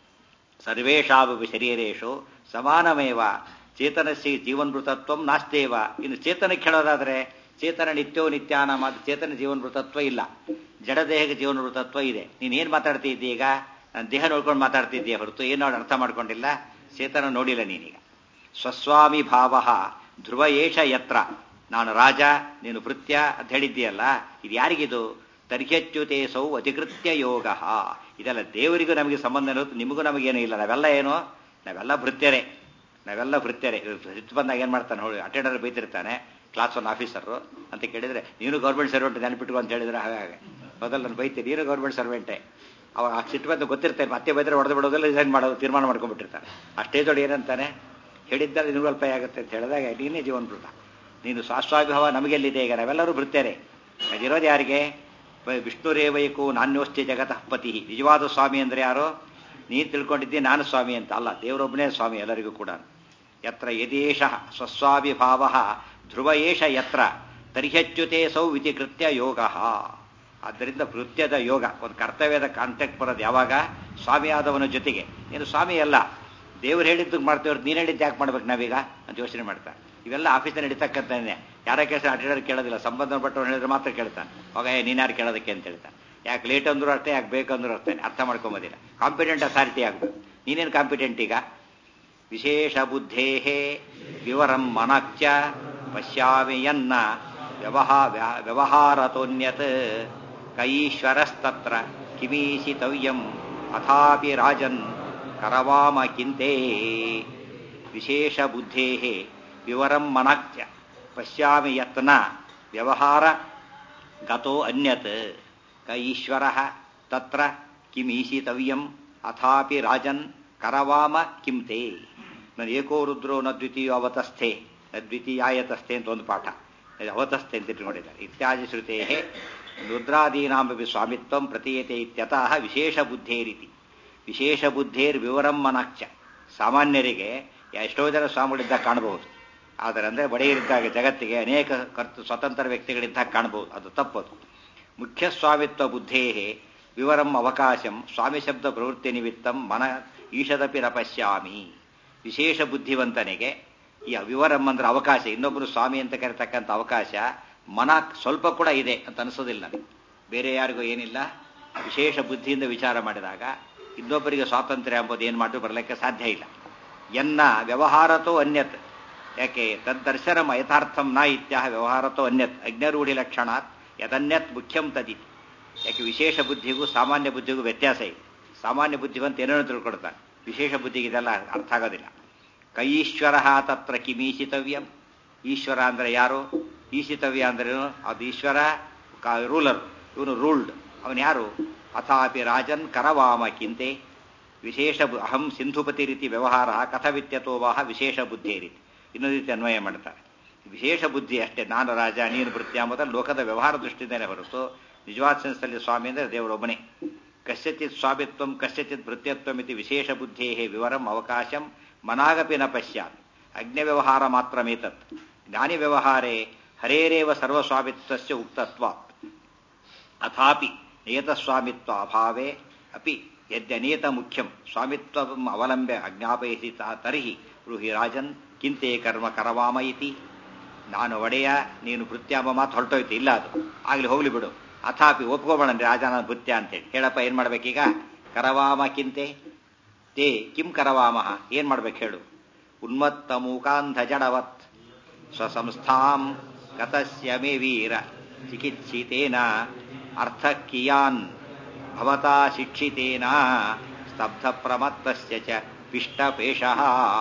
S1: ಸರ್ವೇಷಾಮಪಿ ಶರೀರೇಶು ಸಮಾನಮೇವ ಚೇತನಸ್ಸಿ ಜೀವನ್ಮೃತತ್ವ ನಾಸ್ತೇವ ಇನ್ನು ಚೇತನಕ್ಕೆ ಹೇಳೋದಾದ್ರೆ ಚೇತನ ನಿತ್ಯೋ ನಿತ್ಯಾನ ಮಾತು ಚೇತನ ಜೀವನ್ಮೃತತ್ವ ಇಲ್ಲ ಜಡದೇಹಕ್ಕೆ ಜೀವನ್ಮೃತತ್ವ ಇದೆ ನೀನು ಏನು ಮಾತಾಡ್ತಿದ್ದಿ ಈಗ ನಾನು ದೇಹ ನೋಡ್ಕೊಂಡು ಮಾತಾಡ್ತಿದ್ದೀಯ ಹೊರತು ಏನು ಅರ್ಥ ಮಾಡ್ಕೊಂಡಿಲ್ಲ ಚೇತನ ನೋಡಿಲ್ಲ ನೀನೀಗ ಸ್ವಸ್ವಾಮಿ ಭಾವ ಧ್ರುವ ಏಷ ಯತ್ರ ನಾನು ರಾಜ ನೀನು ಭೃತ್ಯ ಅಂತ ಹೇಳಿದ್ದೀಯಲ್ಲ ಇದು ಯಾರಿಗಿದು ತರ್ಹ್ಯಚ್ಯುತೆ ಸೌ ಅಧಿಕೃತ್ಯ ಯೋಗ ಇದೆಲ್ಲ ದೇವರಿಗೂ ನಮಗೆ ಸಂಬಂಧ ಇರುತ್ತೆ ನಿಮಗೂ ನಮಗೇನು ಇಲ್ಲ ನಾವೆಲ್ಲ ಏನು ನಾವೆಲ್ಲ ಭೃತ್ಯರೇ ನಾವೆಲ್ಲ ಭೃತ್ಯರೇ ಸಿಟ್ಟು ಬಂದಾಗ ಏನು ಮಾಡ್ತಾನೆ ನೋಡಿ ಅಟೆಂಡರ್ ಬೈತಿರ್ತಾನೆ ಕ್ಲಾಸ್ ಒನ್ ಆಫೀಸರು ಅಂತ ಕೇಳಿದ್ರೆ ನೀನು ಗೌರ್ಮೆಂಟ್ ಸರ್ವೆಂಟ್ ನೆನಪಿಟ್ಕೊ ಅಂತ ಹೇಳಿದ್ರೆ ಹಾಗೆ ಮೊದಲು ನಾನು ಬೈತೀನಿ ನೀನು ಗೌರ್ಮೆಂಟ್ ಸರ್ವೆಂಟೇ ಅವಾಗ ಆ ಸಿಟ್ಟು ಬಂದು ಗೊತ್ತಿರ್ತೇನೆ ಮತ್ತೆ ಬೈದ್ರೆ ಹೊಡೆದು ಬಿಡೋದಿಲ್ಲ ರಿಸೈನ್ ಮಾಡೋದು ತೀರ್ಮಾನ ಮಾಡ್ಕೊಂಡ್ಬಿಟ್ಟಿರ್ತಾನೆ ಅಷ್ಟೇ ದೊಡ್ಡ ಏನಂತಾನೆ ಹೇಳಿದ್ದಲ್ಲಿ ನಿನಗೂ ಅಲ್ಪ ಆಗುತ್ತೆ ಅಂತ ಹೇಳಿದಾಗ ನೀನೇ ಜೀವನ್ಮೃತ ನೀನು ಸ್ವಾಸ್ವಾಭಿಭಾವ ನಮಗೆಲ್ಲಿದೆ ಈಗ ನಾವೆಲ್ಲರೂ ಭೃತ್ಯರೇ ಅದಿರೋದು ಯಾರಿಗೆ ವಿಷ್ಣುರೇವೈಕು ನಾನ್ಯೋಸ್ತಿ ಜಗತಃ ಪತಿ ನಿಜವಾದ ಸ್ವಾಮಿ ಅಂದರೆ ಯಾರು ನೀನು ತಿಳ್ಕೊಂಡಿದ್ದಿ ನಾನು ಸ್ವಾಮಿ ಅಂತ ಅಲ್ಲ ದೇವರೊಬ್ಬನೇ ಸ್ವಾಮಿ ಎಲ್ಲರಿಗೂ ಕೂಡ ಯತ್ರ ಯದೇಶ ಸ್ವಸ್ವಾಭಿಭಾವ ಧ್ರುವ ಏಷ ಯತ್ರ ತರ್ಹ್ಯಚ್ಯುತೆ ಸೌ ಇತಿ ಕೃತ್ಯ ಯೋಗ ಆದ್ದರಿಂದ ಕೃತ್ಯದ ಯೋಗ ಒಂದು ಕರ್ತವ್ಯದ ಕಾಂಟ್ಯಾಕ್ಟ್ ಬರೋದು ಯಾವಾಗ ಸ್ವಾಮಿ ಆದವನ ಜೊತೆಗೆ ನೀನು ಸ್ವಾಮಿ ಅಲ್ಲ ದೇವ್ರು ಹೇಳಿದ್ದು ಮಾಡ್ತೇವ್ರು ನೀನು ಹೇಳಿದ್ದು ಯಾಕೆ ಮಾಡ್ಬೇಕು ನಾವೀಗ ಅಂತ ಯೋಚನೆ ಮಾಡ್ತಾರೆ ಇವೆಲ್ಲ ಆಫೀಸಲ್ಲಿ ನಡೀತಕ್ಕಂತಾನೆ ಯಾರ ಕೆಲಸ ಅಟೆಂಡರ್ ಕೇಳೋದಿಲ್ಲ ಸಂಬಂಧಪಟ್ಟವ್ರು ಹೇಳಿದ್ರೆ ಮಾತ್ರ ಕೇಳ್ತಾನೆ ಹೋಗ ನೀನು ಯಾರು ಕೇಳೋದಕ್ಕೆ ಅಂತ ಹೇಳ್ತಾನೆ ಯಾಕೆ ಲೇಟ್ ಅಂದ್ರೂ ಅಷ್ಟೇ ಯಾಕೆ ಬೇಕಂದ್ರೂ ಅಷ್ಟೇ ಅರ್ಥ ಮಾಡ್ಕೊಂಬೋದಿಲ್ಲ ಕಾಂಪಿಟೆಂಟ್ ಅಥಾರಿಟಿ ಆಗಬೇಕು ನೀನೇನು ಕಾಂಪಿಟೆಂಟ್ ಈಗ ವಿಶೇಷ ಬುದ್ಧೇ ವಿವರಂ ಮನಕ್ಚ ಪಶ್ಯಾಮಿ ಯನ್ನ ವ್ಯವಹಾ ವ್ಯವಹಾರತೋನ್ಯತ್ ಕೈಶ್ವರಸ್ತತ್ರ ಕಿಮೀಶಿತವ್ಯಂ ಅಥಾಪಿ ರಾಜನ್ ಕರವಾಮ ಕಿಂತೆ ವಿಶೇಷ ಬುದ್ಧೇ ವಿವರಂ ಮನಕ್ಚ ಪಶ್ಯಾಮಿ ಯತ್ನ ವ್ಯವಹಾರ ಗತೋ ಅನ್ಯತ್ ಕ ಈಶ್ವರ ತತ್ರ ಕಿಮೀಶಿತವ್ಯಂ ಅಥಾಪಿ ರಾಜನ್ ಕರವಾಮ ಕಿಂತೆ ನಾನು ಏಕೋ ರುದ್ರೋ ನ ದ್ವಿತೀಯ ಅವತಸ್ಥೆ ನ ದ್ವಿತೀಯಾಯತಸ್ಥೆ ಅಂತ ಒಂದು ಪಾಠ ಅವತಸ್ಥೆ ಅಂತ ಇಟ್ಕೊಂಡಿದ್ದಾರೆ ಇತ್ಯಾದಿ ಶ್ರುತೇ ರುದ್ರಾದೀನಾಮಿ ಸ್ವಾಮಿತ್ವ ಪ್ರತೀಯತೆ ಇತ್ಯತಃ ವಿಶೇಷ ಬುದ್ಧೇರಿತಿ ವಿಶೇಷ ಬುದ್ಧೇರ್ ವಿವರಂ ಮನಾಕ್ಚ ಸಾಮಾನ್ಯರಿಗೆ ಎಷ್ಟೋ ಜನ ಸ್ವಾಮಿಗಳಿದ್ದಾಗ ಕಾಣಬಹುದು ಆದರೆ ಅಂದರೆ ಬಡೆಯರಿದ್ದಾಗ ಜಗತ್ತಿಗೆ ಅನೇಕ ಕರ್ತ ಸ್ವತಂತ್ರ ವ್ಯಕ್ತಿಗಳಿದ್ದಾಗ ಕಾಣಬಹುದು ಅದು ತಪ್ಪದು ಮುಖ್ಯ ಸ್ವಾಮಿತ್ವ ಬುದ್ಧೇ ವಿವರಂ ಅವಕಾಶಂ ಸ್ವಾಮಿ ಶಬ್ದ ಪ್ರವೃತ್ತಿ ನಿಮಿತ್ತಂ ಮನ ಈಶದಪಿ ನ ಪಶ್ಯಾಮಿ ವಿಶೇಷ ಬುದ್ಧಿವಂತನಿಗೆ ಈ ವಿವರಂ ಅಂದ್ರೆ ಅವಕಾಶ ಇನ್ನೊಬ್ಬರು ಸ್ವಾಮಿ ಅಂತ ಕರೆತಕ್ಕಂಥ ಅವಕಾಶ ಮನ ಸ್ವಲ್ಪ ಕೂಡ ಇದೆ ಅಂತ ಅನಿಸೋದಿಲ್ಲ ನನಗೆ ಬೇರೆ ಯಾರಿಗೂ ಏನಿಲ್ಲ ವಿಶೇಷ ಬುದ್ಧಿಯಿಂದ ವಿಚಾರ ಮಾಡಿದಾಗ ಇನ್ನೊಬ್ಬರಿಗೆ ಸ್ವಾತಂತ್ರ್ಯ ಎಂಬುದು ಏನು ಮಾಡಿ ಬರಲಿಕ್ಕೆ ಸಾಧ್ಯ ಇಲ್ಲ ಎನ್ನ ವ್ಯವಹಾರತೋ ಅನ್ಯತ್ ಯಾಕೆ ತದ್ದರ್ಶನಂ ಯಥಾರ್ಥಂ ನ ಇತ್ಯಾಹ ವ್ಯವಹಾರತೋ ಅನ್ಯತ್ ಅಜ್ಞರೂಢಿ ಲಕ್ಷಣಾತ್ ಯದನ್ಯತ್ ಮುಖ್ಯಂ ತದಿತಿ ಯಾಕೆ ವಿಶೇಷ ಬುದ್ಧಿಗೂ ಸಾಮಾನ್ಯ ಬುದ್ಧಿಗೂ ವ್ಯತ್ಯಾಸ ಇದೆ ಸಾಮಾನ್ಯ ಬುದ್ಧಿವಂತ ಏನೇನೋ ತಿಳ್ಕೊಡ್ತಾನೆ ವಿಶೇಷ ಬುದ್ಧಿಗೆ ಇದೆಲ್ಲ ಅರ್ಥ ಆಗೋದಿಲ್ಲ ಕೈಶ್ವರ ತತ್ರ ಕಿಮೀಶಿತವ್ಯಂ ಈಶ್ವರ ಅಂದ್ರೆ ಯಾರು ಈಶಿತವ್ಯ ಅಂದ್ರೇನು ಅದು ಈಶ್ವರ ರೂಲರ್ ಇವನು ರೂಲ್ಡ್ ಅವನು ಯಾರು ಅಥಾಪಿ ರಾಜನ್ ಕರವಾಮ ಕಿಂತೆ ವಿಶೇಷ ಅಹಂ ಸಿಂಧುಪತಿ ರೀತಿ ವ್ಯವಹಾರ ಕಥವಿತ್ಯತೋವಾಹ ವಿಶೇಷ ಬುದ್ಧಿ ರೀತಿ ಇನ್ನೊಂದು ರೀತಿ ಅನ್ವಯ ಮಾಡ್ತಾರೆ ವಿಶೇಷ ಬುದ್ಧಿ ಅಷ್ಟೇ ನಾನು ರಾಜ ನೀನು ಭೃತ್ಯ ಎಂಬುದನ್ನು ಲೋಕದ ವ್ಯವಹಾರ ದೃಷ್ಟಿಯಿಂದಲೇ ಹೊರತು ನಿಜವಾದ ಸೆನ್ಸಲ್ಲಿ ಸ್ವಾಮಿ ಅಂದರೆ ದೇವರೊಬ್ಬನೇ ಕಸ್ಯಚಿತ್ ಸ್ವಾಮಿತ್ವಂ ಕಸ್ಯಚಿತ್ ಭೃತ್ಯತ್ವಂ ಇತಿ ವಿಶೇಷ ಬುದ್ಧೇ ವಿವರಂ ಅವಕಾಶಂ ಮನಾಗಪಿ ನ ಪಶ್ಯಾತ್ ಅಜ್ಞ ವ್ಯವಹಾರ ಮಾತ್ರ ಮೇತತ್ ಜ್ಞಾನಿ ವ್ಯವಹಾರೇ ಹರೇರೇವ ಸರ್ವಸ್ವಾಮಿತ್ವಸ್ಯ ಉಕ್ತತ್ವಾತ್ ಅಥಾಪಿ ನಿಯತಸ್ವಾಮಿತ್ವ ಅಭಾವೇ ಅಪಿ ಯದ್ಯನೇತ ಮುಖ್ಯಂ ಸ್ವಾಮಿತ್ವ ಅವಲಂಬ್ಯ ಅಜ್ಞಾಪಯಿಸಿ ತರ್ಹಿ ಬ್ರೂಹಿ ರಾಜನ್ ಕಿಂತೆ ಕರ್ಮ ಕರವಾಮ ಇತಿ ನಾನು ಒಡೆಯ ನೀನು ಭೃತ್ಯ ಎಂಬ ಮಾತು ಹೊರಟೋಯ್ತು ಇಲ್ಲ ಅದು ಆಗ್ಲಿ ಹೋಗ್ಲಿ ಬಿಡು ಅಥಾಪಿ ಒಪ್ಕೋಬೇಡ ರಾಜ ನಾನು ಭೃತ್ಯ ಅಂತೇಳಿ ಹೇಳಪ್ಪ ಏನ್ ಮಾಡ್ಬೇಕೀಗ ಕರವಾಮ ಕಿಂತೆ ತೇ ಕಿಂ ಕರವಾಮ ಏನ್ ಮಾಡ್ಬೇಕು ಹೇಳು ಉನ್ಮತ್ತ ಮೂಕಾಂಧ ಜಡವತ್ ಸ್ವಸಂಸ್ಥಾಂ ಗತಸ್ಯ ಮೇ ವೀರ ಚಿಕಿತ್ಸಿತೇನ ಅರ್ಥ ಕಿಯಾನ್ ಭವತಾ ಶಿಕ್ಷಿತೇನ ಸ್ತಬ್ಧ ಪ್ರಮತ್ತಸ್ಯ ಚ ಪಿಷ್ಟಪೇಶಃ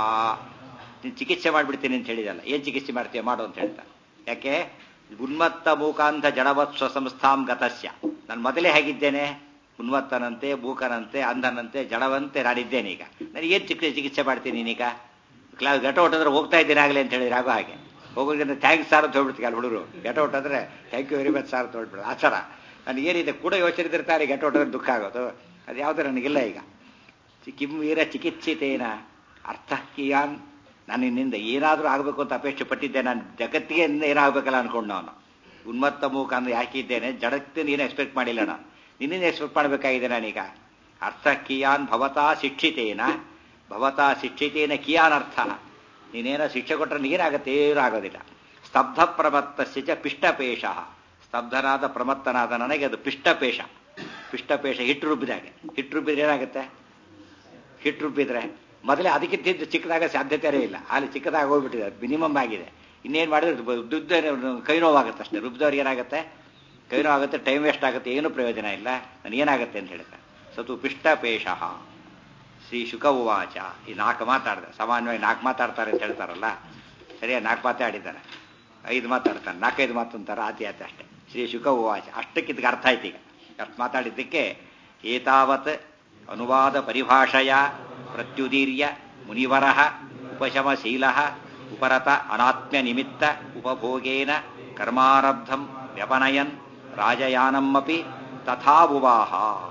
S1: ನೀನು ಚಿಕಿತ್ಸೆ ಮಾಡಿಬಿಡ್ತೀನಿ ಅಂತ ಹೇಳಿದಲ್ಲ ಏನು ಚಿಕಿತ್ಸೆ ಮಾಡ್ತೀಯ ಮಾಡು ಅಂತ ಹೇಳ್ತಾ ಯಾಕೆ ಉನ್ಮತ್ತ ಮೂಕಾಂಧ ಜಡವತ್ ಸ್ವಸಂಸ್ಥಾಂ ಗತಸ್ಯ ನಾನು ಮೊದಲೇ ಹೇಗಿದ್ದೇನೆ ಉನ್ಮತ್ತನಂತೆ ಮೂಕನಂತೆ ಅಂಧನಂತೆ ಜಡವಂತೆ ನಾನಿದ್ದೇನೆ ಈಗ ನನಗೆ ಏನು ಚಿಕಿತ್ಸೆ ಚಿಕಿತ್ಸೆ ಮಾಡ್ತೀನಿ ನೀನೀಗ ಕ್ಲಾಸ್ ಘಟ ಹೊಟ್ಟಂದ್ರೆ ಹೋಗ್ತಾ ಇದ್ದೇನೆ ಆಗಲೇ ಅಂತ ಹೇಳಿದ್ರೆ ಆಗೋ ಹಾಗೆ ಹೋಗೋದ್ರಿಂದ ಥ್ಯಾಂಕ್ಸ್ ಸಾರ್ ಅಂತ ಹೋಗ್ಬಿಡ್ತೀವಿ ಅಲ್ಲಿ ಹುಡುಗರು ಘಟ ಹೊಟ್ಟಂದ್ರೆ thank you very much sir ಅಂತ ಹೋಗ್ಬಿಡು ಆ ಥರ ನನಗೆ ಏನಿದೆ ಕೂಡ ಯೋಚನೆ ಇರ್ತಾರೆ ಘಟ ಹೊಟ್ಟಂದ್ರೆ ದುಃಖ ಆಗೋದು ಅದು ಯಾವುದೂ ನನಗಿಲ್ಲ ಈಗ ಕಿಂ ವೀರ ಚಿಕಿತ್ಸಿತೇನ ಅರ್ಥ ಕಿಯಾನ್ ನಾನು ನಿನ್ನಿಂದ ಏನಾದರೂ ಆಗಬೇಕು ಅಂತ ಅಪೇಕ್ಷೆ ಪಟ್ಟಿದ್ದೆ ನಾನು ಜಗತ್ತಿಗೆ ಏನಾಗಬೇಕಲ್ಲ ಅನ್ಕೊಂಡು ನಾನು ಉನ್ಮತ್ತ ಮೂಕ ಅಂದ್ರೆ ಯಾಕೆ ಇದ್ದೇನೆ ಜಡಕ್ಕೆ ಏನು ಎಕ್ಸ್ಪೆಕ್ಟ್ ಮಾಡಿಲ್ಲ ನಾನು ನಿನ್ನಿಂದ ಎಕ್ಸ್ಪೆಕ್ಟ್ ಮಾಡಬೇಕಾಗಿದೆ ನಾನೀಗ ಅರ್ಥ ಕಿಯಾನ್ ಭವತಾ ಶಿಕ್ಷಿತೇನ ಭವತಾ ಶಿಕ್ಷಿತೇನ ಕಿಯಾನ್ ಅರ್ಥ ನೀನೇನೋ ಶಿಕ್ಷೆ ಕೊಟ್ಟರೆ ನೀರಾಗತ್ತೆ ಏನೂ ಆಗೋದಿಲ್ಲ ಸ್ತಬ್ಧ ಪ್ರಮತ್ತಸ್ಯ ಚ ಪಿಷ್ಟಪೇಶ ಸ್ತಬ್ಧನಾದ ಪ್ರಮತ್ತನಾದ ನನಗೆ ಅದು ಪಿಷ್ಟಪೇಶ ಪಿಷ್ಟಪೇಶ ಹಿಟ್ಟು ರುಬ್ಬಿದಾಗೆ ಹಿಟ್ಟು ರುಬ್ಬಿದ್ರೆ ಏನಾಗುತ್ತೆ ಹಿಟ್ಟು ರುಬ್ಬಿದ್ರೆ ಮೊದಲೇ ಅದಕ್ಕಿಂತ ಚಿಕ್ಕದಾಗ ಸಾಧ್ಯತೆಯೇ ಇಲ್ಲ ಅಲ್ಲಿ ಚಿಕ್ಕದಾಗ ಹೋಗ್ಬಿಟ್ಟಿದೆ ಮಿನಿಮಮ್ ಆಗಿದೆ ಇನ್ನೇನು ಮಾಡಿದ್ರೆ ದುಡ್ಡ ಕೈ ನೋವಾಗುತ್ತೆ ಅಷ್ಟೇ ರುಬ್ಬಿದವ್ರಿಗೆ ಏನಾಗುತ್ತೆ ಕೈ ನೋವಾಗುತ್ತೆ ಟೈಮ್ ವೇಸ್ಟ್ ಆಗುತ್ತೆ ಏನೂ ಪ್ರಯೋಜನ ಇಲ್ಲ ನಾನು ಏನಾಗುತ್ತೆ ಅಂತ ಹೇಳ್ತಾರೆ ಸತು ಪಿಷ್ಟಪೇಶ ಶ್ರೀ ಶುಕ ಉವಾಚ ಈ ನಾಲ್ಕು ಮಾತಾಡಿದೆ ಸಾಮಾನ್ಯವಾಗಿ ನಾಲ್ಕು ಮಾತಾಡ್ತಾರೆ ಅಂತ ಹೇಳ್ತಾರಲ್ಲ ಸರಿಯಾಗಿ ನಾಲ್ಕು ಮಾತೇ ಆಡಿದ್ದಾರೆ ಐದು ಮಾತಾಡ್ತಾನೆ ನಾಲ್ಕೈದು ಮಾತು ಅಂತಾರೆ ಆತಿ ಆತಿ ಅಷ್ಟೇ ಶ್ರೀ ಶುಕ ಉವಾಚ ಅಷ್ಟಕ್ಕಿದ್ದಕ್ಕೆ ಅರ್ಥ ಆಯ್ತು ಈಗ ಅಷ್ಟು ಮಾತಾಡಿದ್ದಕ್ಕೆ ಏತಾವತ್ ಅನುವಾದ ಪರಿಭಾಷೆಯ ಪ್ರತ್ಯುದೀರ್ಯ ಮುನಿವರ ಉಪಶಮಶೀಲ ಉಪರತ ಅನಾತ್ಮ್ಯ ನಿಮಿತ್ತ ಉಪಭೋಗೇನ ಕರ್ಮಾರಬ್ಧಂ ವ್ಯಪನಯನ್ ರಾಜಯಾನಮಪಿ ತಥಾವುವಾಹ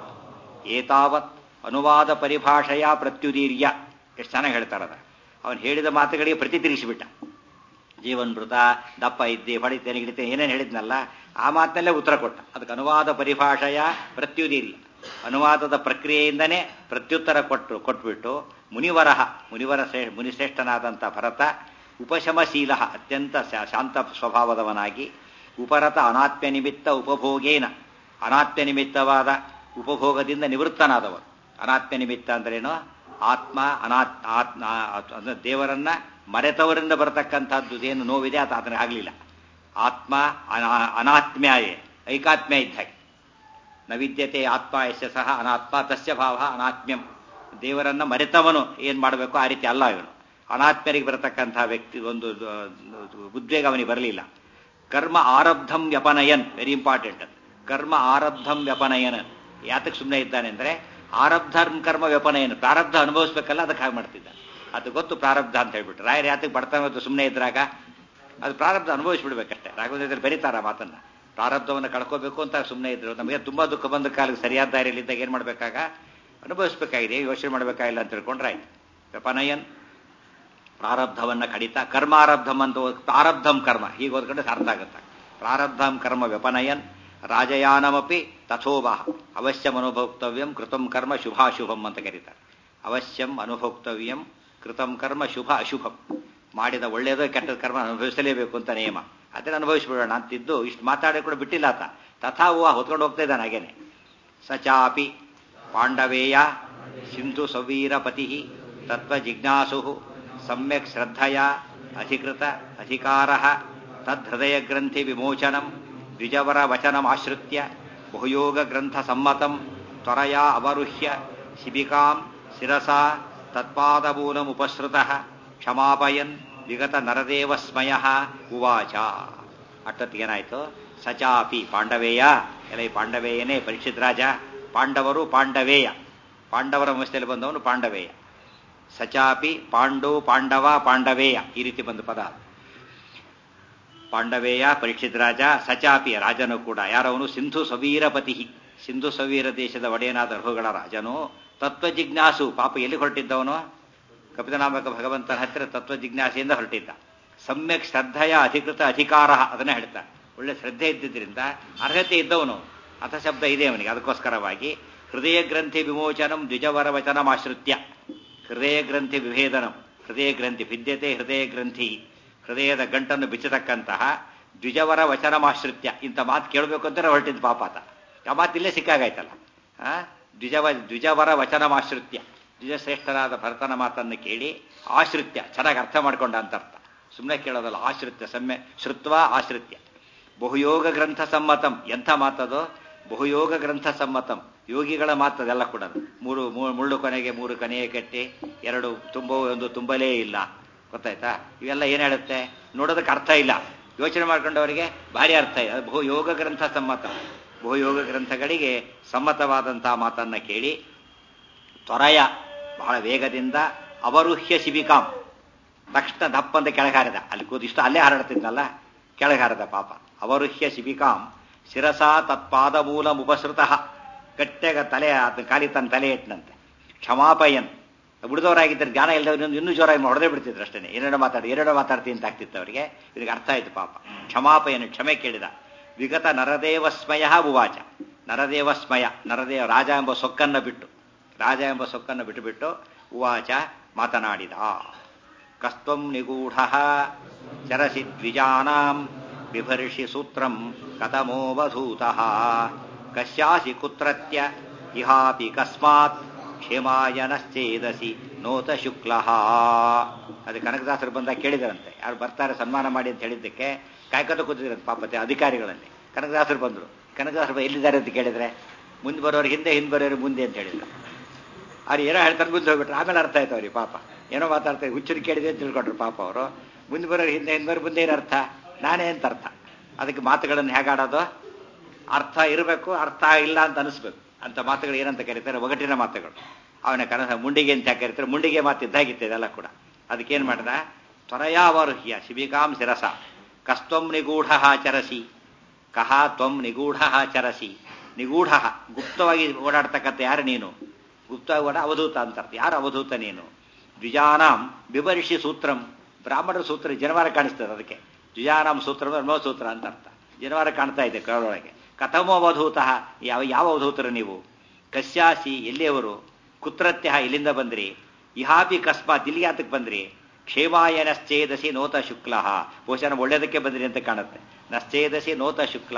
S1: ಏತಾವತ್ ಅನುವಾದ ಪರಿಭಾಷೆಯ ಪ್ರತ್ಯುದೀರ್ಯ ಎಷ್ಟು ಚೆನ್ನಾಗಿ ಹೇಳ್ತಾರದ ಅವನು ಹೇಳಿದ ಮಾತುಗಳಿಗೆ ಪ್ರತಿತಿರಿಸಿಬಿಟ್ಟ ಜೀವನ್ಮೃತ ದಪ್ಪ ಇದ್ದೆ ಹೊಡಿತೇನೆ ಹಿಡಿತೇನೆ ಏನೇನು ಹೇಳಿದ್ನಲ್ಲ ಆ ಮಾತಿನಲ್ಲೇ ಉತ್ತರ ಕೊಟ್ಟ ಅದಕ್ಕೆ ಅನುವಾದ ಪರಿಭಾಷೆಯ ಪ್ರತ್ಯುದೀರ್ಯ ಅನುವಾದದ ಪ್ರಕ್ರಿಯೆಯಿಂದನೇ ಪ್ರತ್ಯುತ್ತರ ಕೊಟ್ಟು ಕೊಟ್ಬಿಟ್ಟು ಮುನಿವರಹ ಮುನಿವರ ಶ್ರೇ ಮುನಿಶ್ರೇಷ್ಠನಾದಂಥ ಭರತ ಉಪಶಮಶೀಲ ಅತ್ಯಂತ ಶಾ- ಶಾಂತ ಸ್ವಭಾವದವನಾಗಿ ಉಪರತ ಅನಾತ್ಮ್ಯ ನಿಮಿತ್ತ ಉಪಭೋಗೇನ ಅನಾತ್ಮ್ಯ ನಿಮಿತ್ತವಾದ ಉಪಭೋಗದಿಂದ ನಿವೃತ್ತನಾದವರು ಅನಾತ್ಮ್ಯ ನಿಮಿತ್ತ ಅಂದ್ರೇನು ಆತ್ಮ ಅನಾತ್ ಆತ್ಮ ಅಂದ್ರೆ ದೇವರನ್ನ ಮರೆತವರಿಂದ ಬರತಕ್ಕಂಥದ್ದು ಏನು ನೋವಿದೆ ಅದು ಆತನಿಗೆ ಆಗಲಿಲ್ಲ ಆತ್ಮ ಅನಾ- ಅನಾತ್ಮ್ಯಾಯೇ ಐಕಾತ್ಮ್ಯ ಇದ್ದ ಹಾಗೆ ನ ವಿದ್ಯತೆ ಆತ್ಮ ಯಶ ಸಹ ಅನಾತ್ಮ ತಸ್ಯ ಭಾವ ಅನಾತ್ಮ್ಯಂ ದೇವರನ್ನ ಮರೆತವನು ಏನ್ ಮಾಡಬೇಕು ಆ ರೀತಿ ಅಲ್ಲ ಇವನು ಅನಾತ್ಮ್ಯರಿಗೆ ಬರತಕ್ಕಂತಹ ವ್ಯಕ್ತಿ ಒಂದು ಆ, ಉದ್ವೇಗ ಅವನಿಗೆ ಬರಲಿಲ್ಲ ಕರ್ಮ ಆರಬ್ಧಂ ವ್ಯಪನಯನ್ ವೆರಿ ಇಂಪಾರ್ಟೆಂಟ್ ಕರ್ಮ ಆರಬ್ಧಂ ವ್ಯಪನಯನ್ ಯಾತಕ್ಕೆ ಸುಮ್ಮನೆ ಇದ್ದಾನೆ ಅಂದ್ರೆ ಆರಬ್ಧ ಕರ್ಮ ವ್ಯಪನಯನ್ ಪ್ರಾರಬ್ಧ ಅನುಭವಿಸ್ಬೇಕಲ್ಲ ಅದಕ್ಕೆ ಹಾಗೆ ಮಾಡ್ತಿದ್ದ ಅದು ಗೊತ್ತು ಪ್ರಾರಬ್ಧ ಅಂತ ಹೇಳ್ಬಿಟ್ಟು ರಾಯರು ಯಾತಕ್ಕೆ ಬರ್ತಾನೆ ಮತ್ತು ಸುಮ್ಮನೆ ಇದ್ರಾಗ ಅದು ಪ್ರಾರಬ್ಧ ಅನುಭವಿಸ್ಬಿಡ್ಬೇಕಷ್ಟೇ ರಾಘವೇಂದ್ರ ಬರೀತಾರ ಆ ಮಾತನ್ನ ಪ್ರಾರಬ್ಧವನ್ನು ಕಳ್ಕೋಬೇಕು ಅಂತ ಸುಮ್ಮನೆ ಇದ್ರು ನಮಗೆ ತುಂಬಾ ದುಃಖ ಬಂದ ಕಾಲಕ್ಕೆ ಸರಿಯಾದ ದಾರಿಯಲ್ಲಿದ್ದಾಗ ಏನ್ ಮಾಡ್ಬೇಕಾಗ ಅನುಭವಿಸ್ಬೇಕಾಗಿದೆ ಯೋಚನೆ ಮಾಡಬೇಕಾಗಿಲ್ಲ ಅಂತ ತಿಳ್ಕೊಂಡ್ರೆ ಆಯ್ತು ವ್ಯಪನಯನ್ ಪ್ರಾರಬ್ಧವನ್ನ ಕಡಿತ ಕರ್ಮಾರಬ್ಧಂ ಅಂತ ಓದ್- ಪ್ರಾರಬ್ಧಂ ಕರ್ಮ ಹೀಗೆ ಓದ್ಕೊಂಡ್ರೆ ಅರ್ಥ ಆಗುತ್ತೆ ಪ್ರಾರಬ್ಧಂ ಕರ್ಮ ವ್ಯಪನಯನ್ ರಾಜಯಾನಮಪಿ ತಥೋವಾಹ ಅವಶ್ಯಂ ಅನುಭೋಕ್ತವ್ಯಂ ಕೃತಂ ಕರ್ಮ ಶುಭಾಶುಭಂ ಅಂತ ಕರೀತಾರೆ ಅವಶ್ಯಂ ಅನುಭೋಕ್ತವ್ಯಂ ಕೃತಂ ಕರ್ಮ ಶುಭ ಅಶುಭಂ ಮಾಡಿದ ಒಳ್ಳೆಯದೋ ಕೆಟ್ಟದ ಕರ್ಮ ಅನುಭವಿಸಲೇಬೇಕು ಅಂತ ನಿಯಮ ಅದನ್ನ ಅನುಭವಿಸ್ಬಿಡೋಣ ಅಂತಿದ್ದು ಇಷ್ಟು ಮಾತಾಡಿ ಕೂಡ ಬಿಟ್ಟಿಲ್ಲ ಆತ ತಥಾ ಹೂವ ಹೊತ್ಕೊಂಡು ಹೋಗ್ತಾ ಇದ್ದಾನೆ ಹಾಗೇನೆ ಸಚಾಪಿ ಪಾಂಡವೇಯ ಸಿಂಧು ಸವೀರಪತಿ ತತ್ವ ಜಿಜ್ಞಾಸು ಸಮ್ಯಕ್ ಶ್ರದ್ಧಯ ಅಧಿಕೃತ ಅಧಿಕಾರ ತದ್ಹೃದಯ ಗ್ರಂಥಿ ವಿಮೋಚನಂ ದ್ವಿಜವರ ವಚನಮಾಶ್ರಿತ್ಯ ಬಹುಯೋಗ ಗ್ರಂಥ ಸಮ್ಮತಂ ತ್ವರಯಾ ಅವರುಹ್ಯ ಶಿಬಿಕಾಂ ಶಿರಸಾ ತತ್ಪಾದಮೂಲಮುಪಸೃತ ಕ್ಷಮಾಪಯನ್ ವಿಗತ ನರದೇವ ಸ್ಮಯ ಉವಾಚ ಅಟ್ಟೊತ್ತಿಗೇನಾಯ್ತು ಸಚಾಪಿ ಪಾಂಡವೇಯ ಎಲ್ಲ ಈ ಪಾಂಡವೇಯನೇ ಪರೀಕ್ಷಿತ್ ರಾಜ ಪಾಂಡವರು ಪಾಂಡವೇಯ ಪಾಂಡವರ ವಂಶದಲ್ಲಿ ಬಂದವನು ಪಾಂಡವೇಯ ಸಚಾಪಿ ಪಾಂಡು ಪಾಂಡವ ಪಾಂಡವೇಯ ಈ ರೀತಿ ಬಂದ ಪದ ಪಾಂಡವೇಯ ಪರೀಕ್ಷಿತ್ ರಾಜ ಸಚಾಪಿ ರಾಜನು ಕೂಡ ಯಾರವನು ಸಿಂಧು ಸವೀರಪತಿ ಸಿಂಧು ಸವೀರ ದೇಶದ ಒಡೆಯನಾದ ರಘುಗಳ ರಾಜನು ತತ್ವ ಜಿಜ್ಞಾಸು ಪಾಪ ಎಲ್ಲಿ ಹೊರಟಿದ್ದವನು ಕಪಿತನಾಮಕ ಭಗವಂತನ ಹತ್ತಿರ ತತ್ವ ಜಿಜ್ಞಾಸೆಯಿಂದ ಹೊರಟಿದ್ದ ಸಮ್ಯಕ್ ಶ್ರದ್ಧೆಯ ಅಧಿಕೃತ ಅಧಿಕಾರ ಅದನ್ನ ಹೇಳ್ತಾರೆ ಒಳ್ಳೆ ಶ್ರದ್ಧೆ ಇದ್ದಿದ್ರಿಂದ ಅರ್ಹತೆ ಇದ್ದವನು ಅಥ ಶಬ್ದ ಇದೆ ಅವನಿಗೆ ಅದಕ್ಕೋಸ್ಕರವಾಗಿ ಹೃದಯ ಗ್ರಂಥಿ ವಿಮೋಚನಂ ದ್ವಿಜವರ ವಚನಮಾಶ್ರಿತ್ಯ ಹೃದಯ ಗ್ರಂಥಿ ವಿಭೇದನಂ ಹೃದಯ ಗ್ರಂಥಿ ಭಿದ್ಯತೆ ಹೃದಯ ಗ್ರಂಥಿ ಹೃದಯದ ಗಂಟನ್ನು ಬಿಚ್ಚತಕ್ಕಂತಹ ದ್ವಿಜವರ ವಚನಮಾಶ್ರಿತ್ಯ ಇಂಥ ಮಾತು ಕೇಳಬೇಕು ಅಂತಾರೆ ಹೊರಟಿದ್ದು ಪಾಪಾತ ಆ ಮಾತು ಇಲ್ಲೇ ಸಿಕ್ಕಾಗಾಯ್ತಲ್ಲ ಆ ದ್ವಿಜವ ದ್ವಿಜವರ ವಚನಮಾಶ್ರಿತ್ಯ ದ್ವಿಜಶ್ರೇಷ್ಠರಾದ ಭರತನ ಮಾತನ್ನು ಕೇಳಿ ಆಶ್ರಿತ್ಯ ಚೆನ್ನಾಗಿ ಅರ್ಥ ಮಾಡ್ಕೊಂಡ ಅಂತ ಅರ್ಥ ಸುಮ್ಮನೆ ಕೇಳೋದಲ್ಲ ಆಶ್ರಿತ್ಯ ಸಮ್ಯ ಶ್ರುತ್ವ ಆಶ್ರಿತ್ಯ ಬಹುಯೋಗ ಗ್ರಂಥ ಸಮ್ಮತಂ ಎಂಥ ಮಾತದು ಬಹುಯೋಗ ಗ್ರಂಥ ಸಮ್ಮತಂ ಯೋಗಿಗಳ ಮಾತದೆಲ್ಲ ಕೂಡ ಮೂರು ಮೂ- ಮುಳ್ಳು ಕೊನೆಗೆ ಮೂರು ಕನೆಯ ಕಟ್ಟಿ ಎರಡು ತುಂಬೋ ಒಂದು ತುಂಬಲೇ ಇಲ್ಲ ಗೊತ್ತಾಯ್ತಾ ಇವೆಲ್ಲ ಏನ್ ಹೇಳುತ್ತೆ ನೋಡೋದಕ್ಕೆ ಅರ್ಥ ಇಲ್ಲ ಯೋಚನೆ ಮಾಡ್ಕೊಂಡವರಿಗೆ ಭಾರಿ ಅರ್ಥ ಇದೆ ಅದು ಬಹು ಯೋಗ ಗ್ರಂಥ ಸಮ್ಮತ ಬಹು ಯೋಗ ಗ್ರಂಥಗಳಿಗೆ ಸಮ್ಮತವಾದಂತಹ ಮಾತನ್ನ ಕೇಳಿ ತ್ವರಯ ಬಹಳ ವೇಗದಿಂದ ಅವರುಹ್ಯ ಶಿಬಿಕಾಂ ತಕ್ಷಣ ದಪ್ಪ ಅಂತ ಕೆಳಗಾರಿದ ಅಲ್ಲಿ ಕೂದಿಷ್ಟು ಅಲ್ಲೇ ಹರಡ್ತಿದ್ನಲ್ಲ ಕೆಳಗಾರದ ಪಾಪ ಅವರುಹ್ಯ ಶಿಬಿಕಾಂ ಶಿರಸಾ ತತ್ಪಾದ ಮೂಲ ಉಪಸೃತ ಗಟ್ಟೆಗ ತಲೆ ಆತನ ಕಾಲಿ ತನ್ನ ತಲೆ ಇಟ್ಟನಂತೆ ಕ್ಷಮಾಪಯನ್ ಉಳಿದವರಾಗಿದ್ದರೆ ಜ್ಞಾನ ಇಲ್ಲದವ್ರು ಇನ್ನೂ ಜೋರಾಗಿ ಹೊಡೆದೇ ಬಿಡ್ತಿದ್ರು ಅಷ್ಟೇ ಏನೇನೋ ಮಾತಾಡಿ ಏನೇನೋ ಮಾತಾಡ್ತೀನಿ ಅಂತ ಆಗ್ತಿತ್ತು ಅವರಿಗೆ ಇದಕ್ಕೆ ಅರ್ಥ ಆಯ್ತು ಪಾಪ ಕ್ಷಮಾಪಯನ್ ಕ್ಷಮೆ ಕೇಳಿದ ವಿಗತ ನರದೇವ ಸ್ಮಯ ಉವಾಚ ನರದೇವ ಸ್ಮಯ ನರದೇವ ರಾಜ ಎಂಬ ಸೊಕ್ಕನ್ನ ಬಿಟ್ಟು ರಾಜ ಎಂಬ ಸೊಕ್ಕನ್ನು ಬಿಟ್ಟುಬಿಟ್ಟು ಉವಾಚ ಮಾತನಾಡಿದ ಕಸ್ತ್ವಂ ನಿಗೂಢ ಚರಸಿ ದ್ವಿಜಾನಾಂ ಬಿಭರ್ಷಿ ಸೂತ್ರಂ ಕಥಮೋವಧೂತ ಕಶ್ಯಾಸಿ ಕುತ್ರತ್ಯ ಇಹಾಪಿ ಕಸ್ಮಾತ್ ಕ್ಷೇಮಾಯನಶ್ಚೇದಸಿ ನೋತ ಶುಕ್ಲ ಅದು ಕನಕದಾಸರು ಬಂದಾಗ ಕೇಳಿದರಂತೆ ಯಾರು ಬರ್ತಾರೆ ಸನ್ಮಾನ ಮಾಡಿ ಅಂತ ಹೇಳಿದ್ದಕ್ಕೆ ಕಾಯ್ಕೊತ ಕೂತಿದ್ರಂತೆ ಪಾಪತೆ ಅಧಿಕಾರಿಗಳಲ್ಲಿ ಕನಕದಾಸರು ಬಂದರು ಕನಕದಾಸರು ಎಲ್ಲಿದ್ದಾರೆ ಅಂತ ಕೇಳಿದ್ರೆ ಮುಂದೆ ಬರೋರು ಹಿಂದೆ ಹಿಂದೆ ಬರೋರು ಮುಂದೆ ಅಂತ ಹೇಳಿದ್ರು ಅವ್ರು ಏನೋ ಹೇಳ್ತಾರೆ ಮುಂದೆ ಹೋಗ್ಬಿಟ್ರು ಆಮೇಲೆ ಅರ್ಥ ಆಯ್ತು ಅವ್ರಿಗೆ ಪಾಪ ಏನೋ ಮಾತಾಡ್ತಾರೆ ಹುಚ್ಚರು ಕೇಳಿದೆ ಅಂತ ತಿಳ್ಕೊಂಡ್ರು ಪಾಪ ಅವರು ಮುಂದೆ ಬರೋರು ಹಿಂದೆ ಹಿಂದೆ ಬರೋ ಮುಂದೆ ಏನು ಅರ್ಥ ನಾನೇ ಅಂತ ಅರ್ಥ ಅದಕ್ಕೆ ಮಾತುಗಳನ್ನು ಹೇಗಾಡೋದು ಅರ್ಥ ಇರಬೇಕು ಅರ್ಥ ಇಲ್ಲ ಅಂತ ಅನಿಸ್ಬೇಕು ಅಂತ ಮಾತುಗಳು ಏನಂತ ಕರೀತಾರೆ ಒಗಟಿನ ಮಾತುಗಳು ಅವನ ಕನಸ ಮುಂಡಿಗೆ ಅಂತ ಯಾಕೆ ಕರೀತಾರೆ ಮುಂಡಿಗೆ ಮಾತಿದ್ದಾಗಿತ್ತು ಇದೆಲ್ಲ ಕೂಡ ಅದಕ್ಕೇನು ಮಾಡ್ದ ತ್ವರಯಾವರುಹ್ಯ ಶಿಬಿಕಾಂ ಶಿರಸ ಕಸ್ತ್ವಂ ನಿಗೂಢ ಚರಸಿ ಕಹ ತ್ವಂ ನಿಗೂಢ ಚರಸಿ ನಿಗೂಢ ಗುಪ್ತವಾಗಿ ಓಡಾಡ್ತಕ್ಕಂಥ ಯಾರು ನೀನು ಗುಪ್ತವಾಗಿ ಓಡ ಅವಧೂತ ಅಂತ ಅರ್ಥ ಯಾರು ಅವಧೂತ ನೀನು ದ್ವಿಜಾನಾಂ ಬಿಬರ್ಷಿ ಸೂತ್ರಂ ಬ್ರಾಹ್ಮಣರ ಸೂತ್ರ ಜನವಾರ ಕಾಣಿಸ್ತದೆ ಅದಕ್ಕೆ ದ್ವಿಜಾನಾಂ ಸೂತ್ರ ಬ್ರಹ್ಮ ಸೂತ್ರ ಅಂತ ಅರ್ಥ ಜನವಾರ ಕಾಣ್ತಾ ಇದೆ ಕರಳೊಳಗೆ ಕಥಮೋ ಅವಧೂತ ಯಾವ ಯಾವ ಅವಧೂತರು ನೀವು ಕಶ್ಯಾಸಿ ಎಲ್ಲಿಯವರು ಕುತ್ರತ್ಯ ಇಲ್ಲಿಂದ ಬಂದ್ರಿ ಇಹಾಪಿ ಕಸ್ಮಾತ್ ಇಲ್ಲಿಗೆ ಯಾತಕ್ಕೆ ಬಂದ್ರಿ ಕ್ಷೇಮಾಯ ನಶ್ಚೇದಸಿ ನೋತ ಶುಕ್ಲ ಬಹುಶಃ ಒಳ್ಳೇದಕ್ಕೆ ಬಂದ್ರಿ ಅಂತ ಕಾಣುತ್ತೆ ನಶ್ಚೇದಸಿ ನೋತ ಶುಕ್ಲ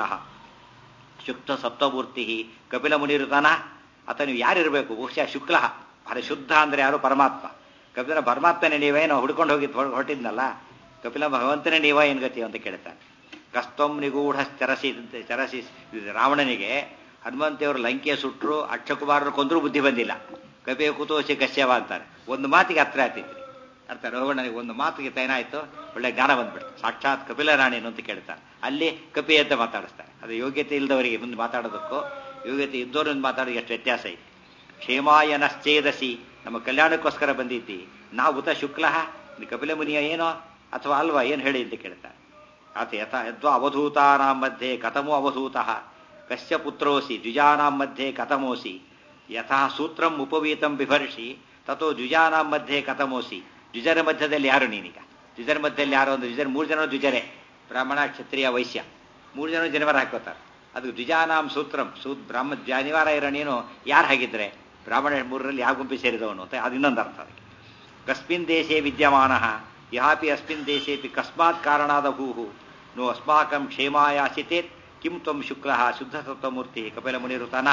S1: ಶುಕ್ತ ಸಪ್ತಮೂರ್ತಿ ಕಪಿಲ ಮುನಿರುತಾನ ಆತ ನೀವು ಯಾರಿರಬೇಕು ಬಹುಶಃ ಶುಕ್ಲ ಭಾರಿ ಶುದ್ಧ ಅಂದ್ರೆ ಯಾರು ಪರಮಾತ್ಮ ಕಪಿಲ ಪರಮಾತ್ಮನೇ ನೀವೇ ನಾವು ಹುಡ್ಕೊಂಡು ಹೋಗಿ ಹೊರಟಿದ್ನಲ್ಲ ಕಪಿಲ ಭಗವಂತನೇ ನೀವ ಏನ್ ಗತಿ ಅಂತ ಕೇಳ್ತಾನೆ ಕಸ್ತಂ ನಿಗೂಢ ಚರಸಿ ಚರಸಿ ರಾವಣನಿಗೆ ಹನುಮಂತಿಯವರು ಲಂಕೆಯ ಸುಟ್ಟರು ಅಕ್ಷಕುಮಾರರು ಕೊಂದ್ರು ಬುದ್ಧಿ ಬಂದಿಲ್ಲ ಕಪಿಯ ಕುತೋಷಿ ಕಶ್ಯವ ಅಂತಾರೆ ಒಂದು ಮಾತಿಗೆ ಹತ್ರ ಆಗ್ತಿದ್ರಿ ಅರ್ಥ ರೋಹಣನಿಗೆ ಒಂದು ಮಾತಿಗೆ ಏನಾಯ್ತು ಒಳ್ಳೆ ಜ್ಞಾನ ಬಂದ್ಬಿಡ್ತು ಸಾಕ್ಷಾತ್ ಕಪಿಲ ರಾಣಿನು ಅಂತ ಕೇಳ್ತಾರೆ ಅಲ್ಲಿ ಕಪಿ ಅಂತ ಮಾತಾಡಿಸ್ತಾರೆ ಅದು ಯೋಗ್ಯತೆ ಇಲ್ಲದವರಿಗೆ ಮುಂದೆ ಮಾತಾಡೋದಕ್ಕೂ ಯೋಗ್ಯತೆ ಇದ್ದವ್ರಿಂದ ಮಾತಾಡೋದು ಎಷ್ಟು ವ್ಯತ್ಯಾಸ ಐತಿ ಕ್ಷೇಮಾಯ ನಶ್ಚೇದಸಿ ನಮ್ಮ ಕಲ್ಯಾಣಕ್ಕೋಸ್ಕರ ಬಂದಿದ್ದಿ ನಾವು ಉತ ಶುಕ್ಲ ಕಪಿಲ ಮುನಿಯ ಏನೋ ಅಥವಾ ಅಲ್ವಾ ಏನು ಹೇಳಿ ಅಂತ ಕೇಳ್ತಾರೆ ಆತ ಯಥ ಯದ್ವಾ ಅವಧೂತಾನಾಂ ಮಧ್ಯೆ ಕಥಮೋ ಅವಧೂತಃ ಕಶ್ಯ ಪುತ್ರೋಸಿ ದ್ವಿಜಾನಾಂ ಮಧ್ಯೆ ಕಥಮೋಸಿ ಯಥಾ ಸೂತ್ರಂ ಉಪವೀತಂ ಬಿಭರ್ಷಿ ತಥೋ ದ್ವಿಜಾನಾಂ ಮಧ್ಯೆ ಕಥಮೋಸಿ ದ್ವಿಜರ ಮಧ್ಯದಲ್ಲಿ ಯಾರು ನೀನೀಗ ದ್ವಿಜರ ಮಧ್ಯದಲ್ಲಿ ಯಾರು ಅಂದ್ರೆ ದ್ವಿಜರ ಮೂರು ಜನ ದ್ವಿಜರೇ ಬ್ರಾಹ್ಮಣ ಕ್ಷತ್ರಿಯ ವೈಶ್ಯ ಮೂರು ಜನ ಜನವರ ಹಾಕೋತಾರೆ ಅದು ದ್ವಿಜಾನಾಂ ಸೂತ್ರಂ ಸೂ ಬ್ರಾಹ್ಮ ಜಾನಿವಾರ ಇರೋ ನೀನು ಯಾರು ಹಾಗಿದ್ರೆ ಬ್ರಾಹ್ಮಣ ಮೂರರಲ್ಲಿ ಯಾವ ಗುಂಪಿ ಸೇರಿದವನು ಅಂತ ಅದು ಇನ್ನೊಂದು ಅರ್ಥ ಅದಕ್ಕೆ ಕಸ್ಮಿನ್ ದೇಶೇ ವಿದ್ಯಮಾನ ಯಾಪಿ ಅಸ್ಮಿನ್ ದೇಶೇಪಿ ಕಸ್ಮಾತ್ ಕಾರಣಾದ ಭೂಹು ನೋ ಅಸ್ಮಾಕಂ ಕ್ಷೇಮಾಯಾಸಿತೇತ್ ಕಿಂ ತ್ವಂ ಶುಕ್ಲ ಶುದ್ಧ ಸತ್ವಮೂರ್ತಿ ಕಪಿಲ ಮುನಿರುತನ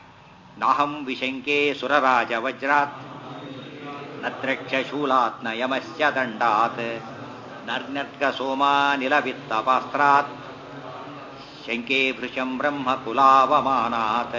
S1: ನಾಹಂ ವಿಶಂಕೆ ಸುರರಾಜ ವಜ್ರಾತ್ ನತ್ರಕ್ಷ ಶೂಲಾತ್ ನ ಯಮಸ್ಯ ದಂಡಾತ್ ನರ್ನರ್ಕ ಸೋಮಾನಿಲವಿತ್ತಪಾಸ್ತ್ರಾತ್ ಶಂಕೆ ಭೃಶಂ ಬ್ರಹ್ಮ ಕುಲಾವಮಾನಾತ್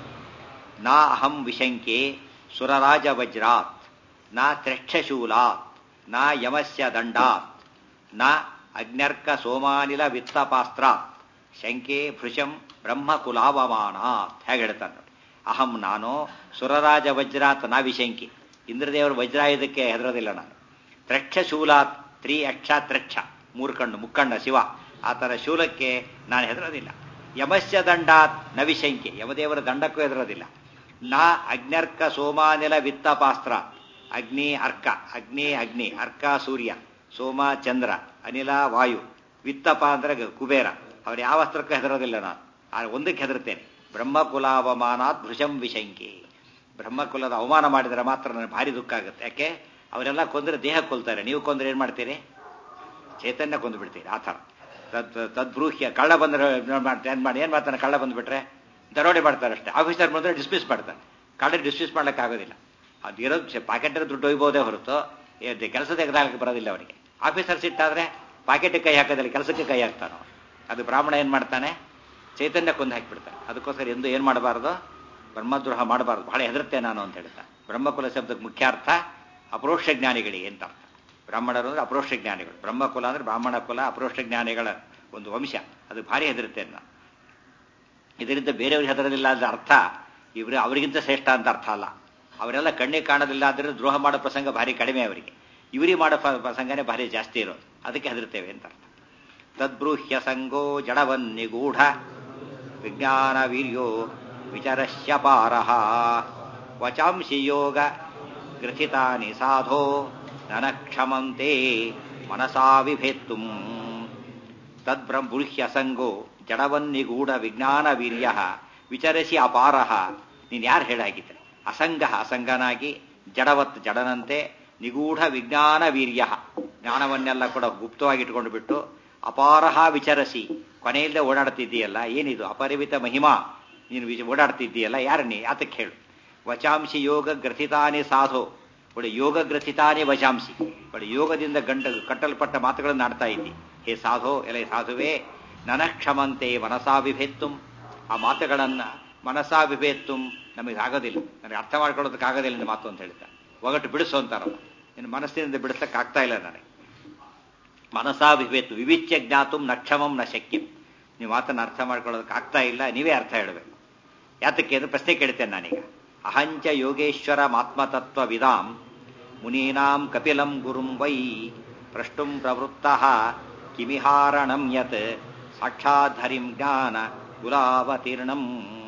S1: ನಾ ಅಹಂ ವಿಶಂಕೆ ಸುರರಾಜ ವಜ್ರಾತ್ ನ ತ್ರಕ್ಷಶೂಲಾತ್ ನ ಯಮಸ್ಯ ದಂಡಾತ್ ನ ಅಗ್ನರ್ಕ ಸೋಮಾನಿಲ ವಿತ್ತಪಾಸ್ತ್ರಾತ್ ಶಂಕೆ ಭೃಶಂ ಬ್ರಹ್ಮ ಕುಲಾವಮಾನಾತ್ ಹೇಗೆ ಹೇಳ್ತಾನೆ ನೋಡಿ ಅಹಂ ನಾನು ಸುರರಾಜ ವಜ್ರಾತ್ ನಾ ವಿಶಂಕಿ ಇಂದ್ರದೇವರ ವಜ್ರಾಯುಧಕ್ಕೆ ಹೆದರೋದಿಲ್ಲ ನಾನು ತ್ರಕ್ಷಶೂಲಾತ್ ತ್ರಿ ಅಕ್ಷ ತ್ರಕ್ಷ ಮೂರು ಕಣ್ಣು ಮುಕ್ಕಣ್ಣ ಶಿವ ಆತನ ಶೂಲಕ್ಕೆ ನಾನು ಹೆದರೋದಿಲ್ಲ ಯಮಸ್ಯ ದಂಡಾತ್ ನವಿಶಂಕೆ ಯಮದೇವರ ದಂಡಕ್ಕೂ ಹೆದರೋದಿಲ್ಲ ನಾ ಅಗ್ನರ್ಕ ಸೋಮಾನಿಲ ವಿತ್ತಪಾಸ್ತ್ರ ಅಗ್ನಿ ಅರ್ಕ ಅಗ್ನಿ ಅಗ್ನಿ ಅರ್ಕ ಸೂರ್ಯ ಸೋಮ ಚಂದ್ರ ಅನಿಲ ವಾಯು ವಿತ್ತಪ ಅಂದ್ರೆ ಕುಬೇರ ಅವ್ರು ಯಾವ ಅಸ್ತ್ರಕ್ಕೂ ಹೆದರೋದಿಲ್ಲ ನಾನು ಆ ಒಂದಕ್ಕೆ ಹೆದರ್ತೇನೆ ಬ್ರಹ್ಮಕುಲಾವಮಾನಾತ್ ಭೃಶಂ ವಿಶಂಕಿ ಬ್ರಹ್ಮಕುಲದ ಅವಮಾನ ಮಾಡಿದರೆ ಮಾತ್ರ ನನಗೆ ಭಾರಿ ದುಃಖ ಆಗುತ್ತೆ ಯಾಕೆ ಅವರೆಲ್ಲ ಕೊಂದರೆ ದೇಹ ಕೊಲ್ತಾರೆ ನೀವು ಕೊಂದ್ರೆ ಏನು ಮಾಡ್ತೀರಿ ಚೈತನ್ಯ ಕೊಂದು ಬಿಡ್ತೀರಿ ಆ ಥರ ತದ್ ತದ್ಬ್ರೂಹ್ಯ ಕಳ್ಳ ಬಂದ್ರೆ ಮಾಡ್ತಾರೆ ಏನು ಮಾಡಿ ಏನು ಮಾಡ್ತಾನೆ ಕಳ್ಳ ಬಂದ್ಬಿಟ್ರೆ ದರೋಡೆ ಮಾಡ್ತಾರೆ ಅಷ್ಟೇ ಆಫೀಸರ್ ಬಂದರೆ ಡಿಸ್ಮಿಸ್ ಮಾಡ್ತಾರೆ ಕಳ್ಳ ಡಿಸ್ಮಿಸ್ ಮಾಡ್ಲಿಕ್ಕೆ ಆಗೋದಿಲ್ಲ ಅದು ಇರೋದು ಪಾಕೆಟ್ ದುಡ್ಡು ಒಯ್ಬೋದೇ ಹೊರತು ಕೆಲಸ ತೆಗೆದಾಗಕ್ಕೆ ಬರೋದಿಲ್ಲ ಅವನಿಗೆ ಆಫೀಸರ್ ಸಿಟ್ಟಾದ್ರೆ ಪಾಕೆಟ್ಗೆ ಕೈ ಹಾಕೋದಿಲ್ಲ ಕೆಲಸಕ್ಕೆ ಕೈ ಹಾಕ್ತಾನೋ ಅದು ಬ್ರಾಹ್ಮಣ ಏನು ಮಾಡ್ತಾನೆ ಚೈತನ್ಯ ಕೊಂದು ಹಾಕಿಬಿಡ್ತಾನೆ ಅದಕ್ಕೋಸ್ಕರ ಎಂದು ಏನು ಮಾಡಬಾರ್ದು ಬ್ರಹ್ಮದ್ರೋಹ ಮಾಡಬಾರ್ದು ಬಹಳ ಹೆದರುತ್ತೆ ನಾನು ಅಂತ ಹೇಳ್ತಾನೆ ಬ್ರಹ್ಮಕುಲ ಶಬ್ದಕ್ಕೆ ಮುಖ್ಯ ಅರ್ಥ ಅಪರೋಕ್ಷ ಜ್ಞಾನಿಗಳಿಗೆ ಅಂತ ಅರ್ಥ ಬ್ರಾಹ್ಮಣರು ಅಂದ್ರೆ ಅಪರೋಕ್ಷ ಜ್ಞಾನಿಗಳು ಬ್ರಹ್ಮಕುಲ ಅಂದ್ರೆ ಬ್ರಾಹ್ಮಣ ಕುಲ ಅಪರೋಕ್ಷ ಜ್ಞಾನಿಗಳ ಒಂದು ವಂಶ ಅದು ಭಾರಿ ಹೆದರುತ್ತೆ ನಾನು ಇದರಿಂದ ಬೇರೆಯವ್ರಿಗೆ ಹೆದರಲಿಲ್ಲ ಅಂದ್ರೆ ಅರ್ಥ ಇವರು ಅವರಿಗಿಂತ ಶ್ರೇಷ್ಠ ಅಂತ ಅರ್ಥ ಅಲ್ಲ ಅವರೆಲ್ಲ ಕಣ್ಣಿಗೆ ಕಾಣೋದಿಲ್ಲ ಅಂದ್ರೆ ದ್ರೋಹ ಮಾಡೋ ಪ್ರಸಂಗ ಭಾರಿ ಕಡಿಮೆ ಅವರಿಗೆ ಇವರಿಗೆ ಮಾಡೋ ಪ್ರಸಂಗನೇ ಭಾರಿ ಜಾಸ್ತಿ ಇರೋದು ಅದಕ್ಕೆ ಹೆದರ್ತೇವೆ ಅಂತ ಅರ್ಥ ತದ್ಬ್ರೂಹ್ಯ ಸಂಗೋ ಜಡವನ್ನಿಗೂಢ ವಿಜ್ಞಾನ ವೀರ್ಯೋ ವಿಚರಶ್ಯಪಾರ ವಚಾಂಸಿ ಯೋಗ ಗ್ರಥಿತಾನಿ ಸಾಧೋ ನನ ಕ್ಷಮಂತೆ ಮನಸಾ ವಿಭೇತ್ತು ತದ್ಬ್ರಹ್ಮೃಹ್ಯ ಸಂಗೋ ಜಡವನ್ನಿಗೂಢ ವಿಜ್ಞಾನ ವೀರ್ಯ ವಿಚರಿಸಿ ಅಪಾರ ನೀನು ಯಾರು ಹೇಳಾಗಿದ್ರೆ ಅಸಂಗ ಅಸಂಗನಾಗಿ ಜಡವತ್ ಜಡನಂತೆ ನಿಗೂಢ ವಿಜ್ಞಾನ ವೀರ್ಯ ಜ್ಞಾನವನ್ನೆಲ್ಲ ಕೂಡ ಗುಪ್ತವಾಗಿ ಇಟ್ಕೊಂಡು ಬಿಟ್ಟು ಅಪಾರಹ ವಿಚರಿಸಿ ಕೊನೆಯಿಲ್ಲದೆ ಓಡಾಡ್ತಿದ್ದೀಯಲ್ಲ ಏನಿದು ಅಪರಿಮಿತ ಮಹಿಮಾ ನೀನು ಓಡಾಡ್ತಿದ್ದೀಯಲ್ಲ ಯಾರು ನೀ ಆತಕ್ಕೆ ಹೇಳು ವಚಾಂಸಿ ಯೋಗ ಗ್ರಥಿತಾನಿ ಸಾಧೋ ಒಳ್ಳೆ ಯೋಗ ಗ್ರಥಿತಾನಿ ವಚಾಂಸಿ ಒಳ್ಳೆ ಯೋಗದಿಂದ ಗಂಡ ಕಟ್ಟಲ್ಪಟ್ಟ ಮಾತುಗಳನ್ನು ಆಡ್ತಾ ಇದ್ದಿ ಹೇ ಸಾಧೋ ಎಲ್ಲ ಸಾಧುವೇ ನನ ಕ್ಷಮಂತೆ ಮನಸಾ ವಿಭೇತ್ತುಂ ಆ ಮಾತುಗಳನ್ನ ಮನಸಾ ವಿಭೇತ್ತುಂ ನಮಗೆ ಆಗೋದಿಲ್ಲ ನನಗೆ ಅರ್ಥ ಮಾಡ್ಕೊಳ್ಳೋದಕ್ಕೆ ಆಗೋದಿಲ್ಲ ನಿಮ್ಮ ಮಾತು ಅಂತ ಹೇಳ್ತಾರೆ ಒಗಟು ಬಿಡಿಸು ಅಂತಾರಲ್ಲ ನಿನ್ನ ಮನಸ್ಸಿನಿಂದ ಬಿಡಿಸಕ್ಕೆ ಆಗ್ತಾ ಇಲ್ಲ ನನಗೆ ಮನಸಾ ವಿಭೇತ್ತು ವಿವಿಚ್ಯ ಜ್ಞಾತುಂ ನಕ್ಷಮಂ ನ ಶಕ್ಯಂ ನೀವು ಮಾತನ್ನು ಅರ್ಥ ಮಾಡ್ಕೊಳ್ಳೋದಕ್ಕೆ ಆಗ್ತಾ ಇಲ್ಲ ನೀವೇ ಅರ್ಥ ಹೇಳಬೇಕು ಯಾತಕ್ಕೆ ಅಂದ್ರೆ ಪ್ರಶ್ನೆ ಕೇಳ್ತೇನೆ ನಾನೀಗ ಅಹಂಚ ಯೋಗೇಶ್ವರ ಮಾತ್ಮತತ್ವ ವಿದಾಂ ಮುನೀನಾಂ ಕಪಿಲಂ ಗುರುಂ ವೈ ಪ್ರಷ್ಟುಂ ಪ್ರವೃತ್ತ ಕಿಮಿಹಾರಣಂ ಯತ್ ಸಾಕ್ಷಾಧರಿಂ ಜ್ಞಾನ ಗುಲಾವತೀರ್ಣಂ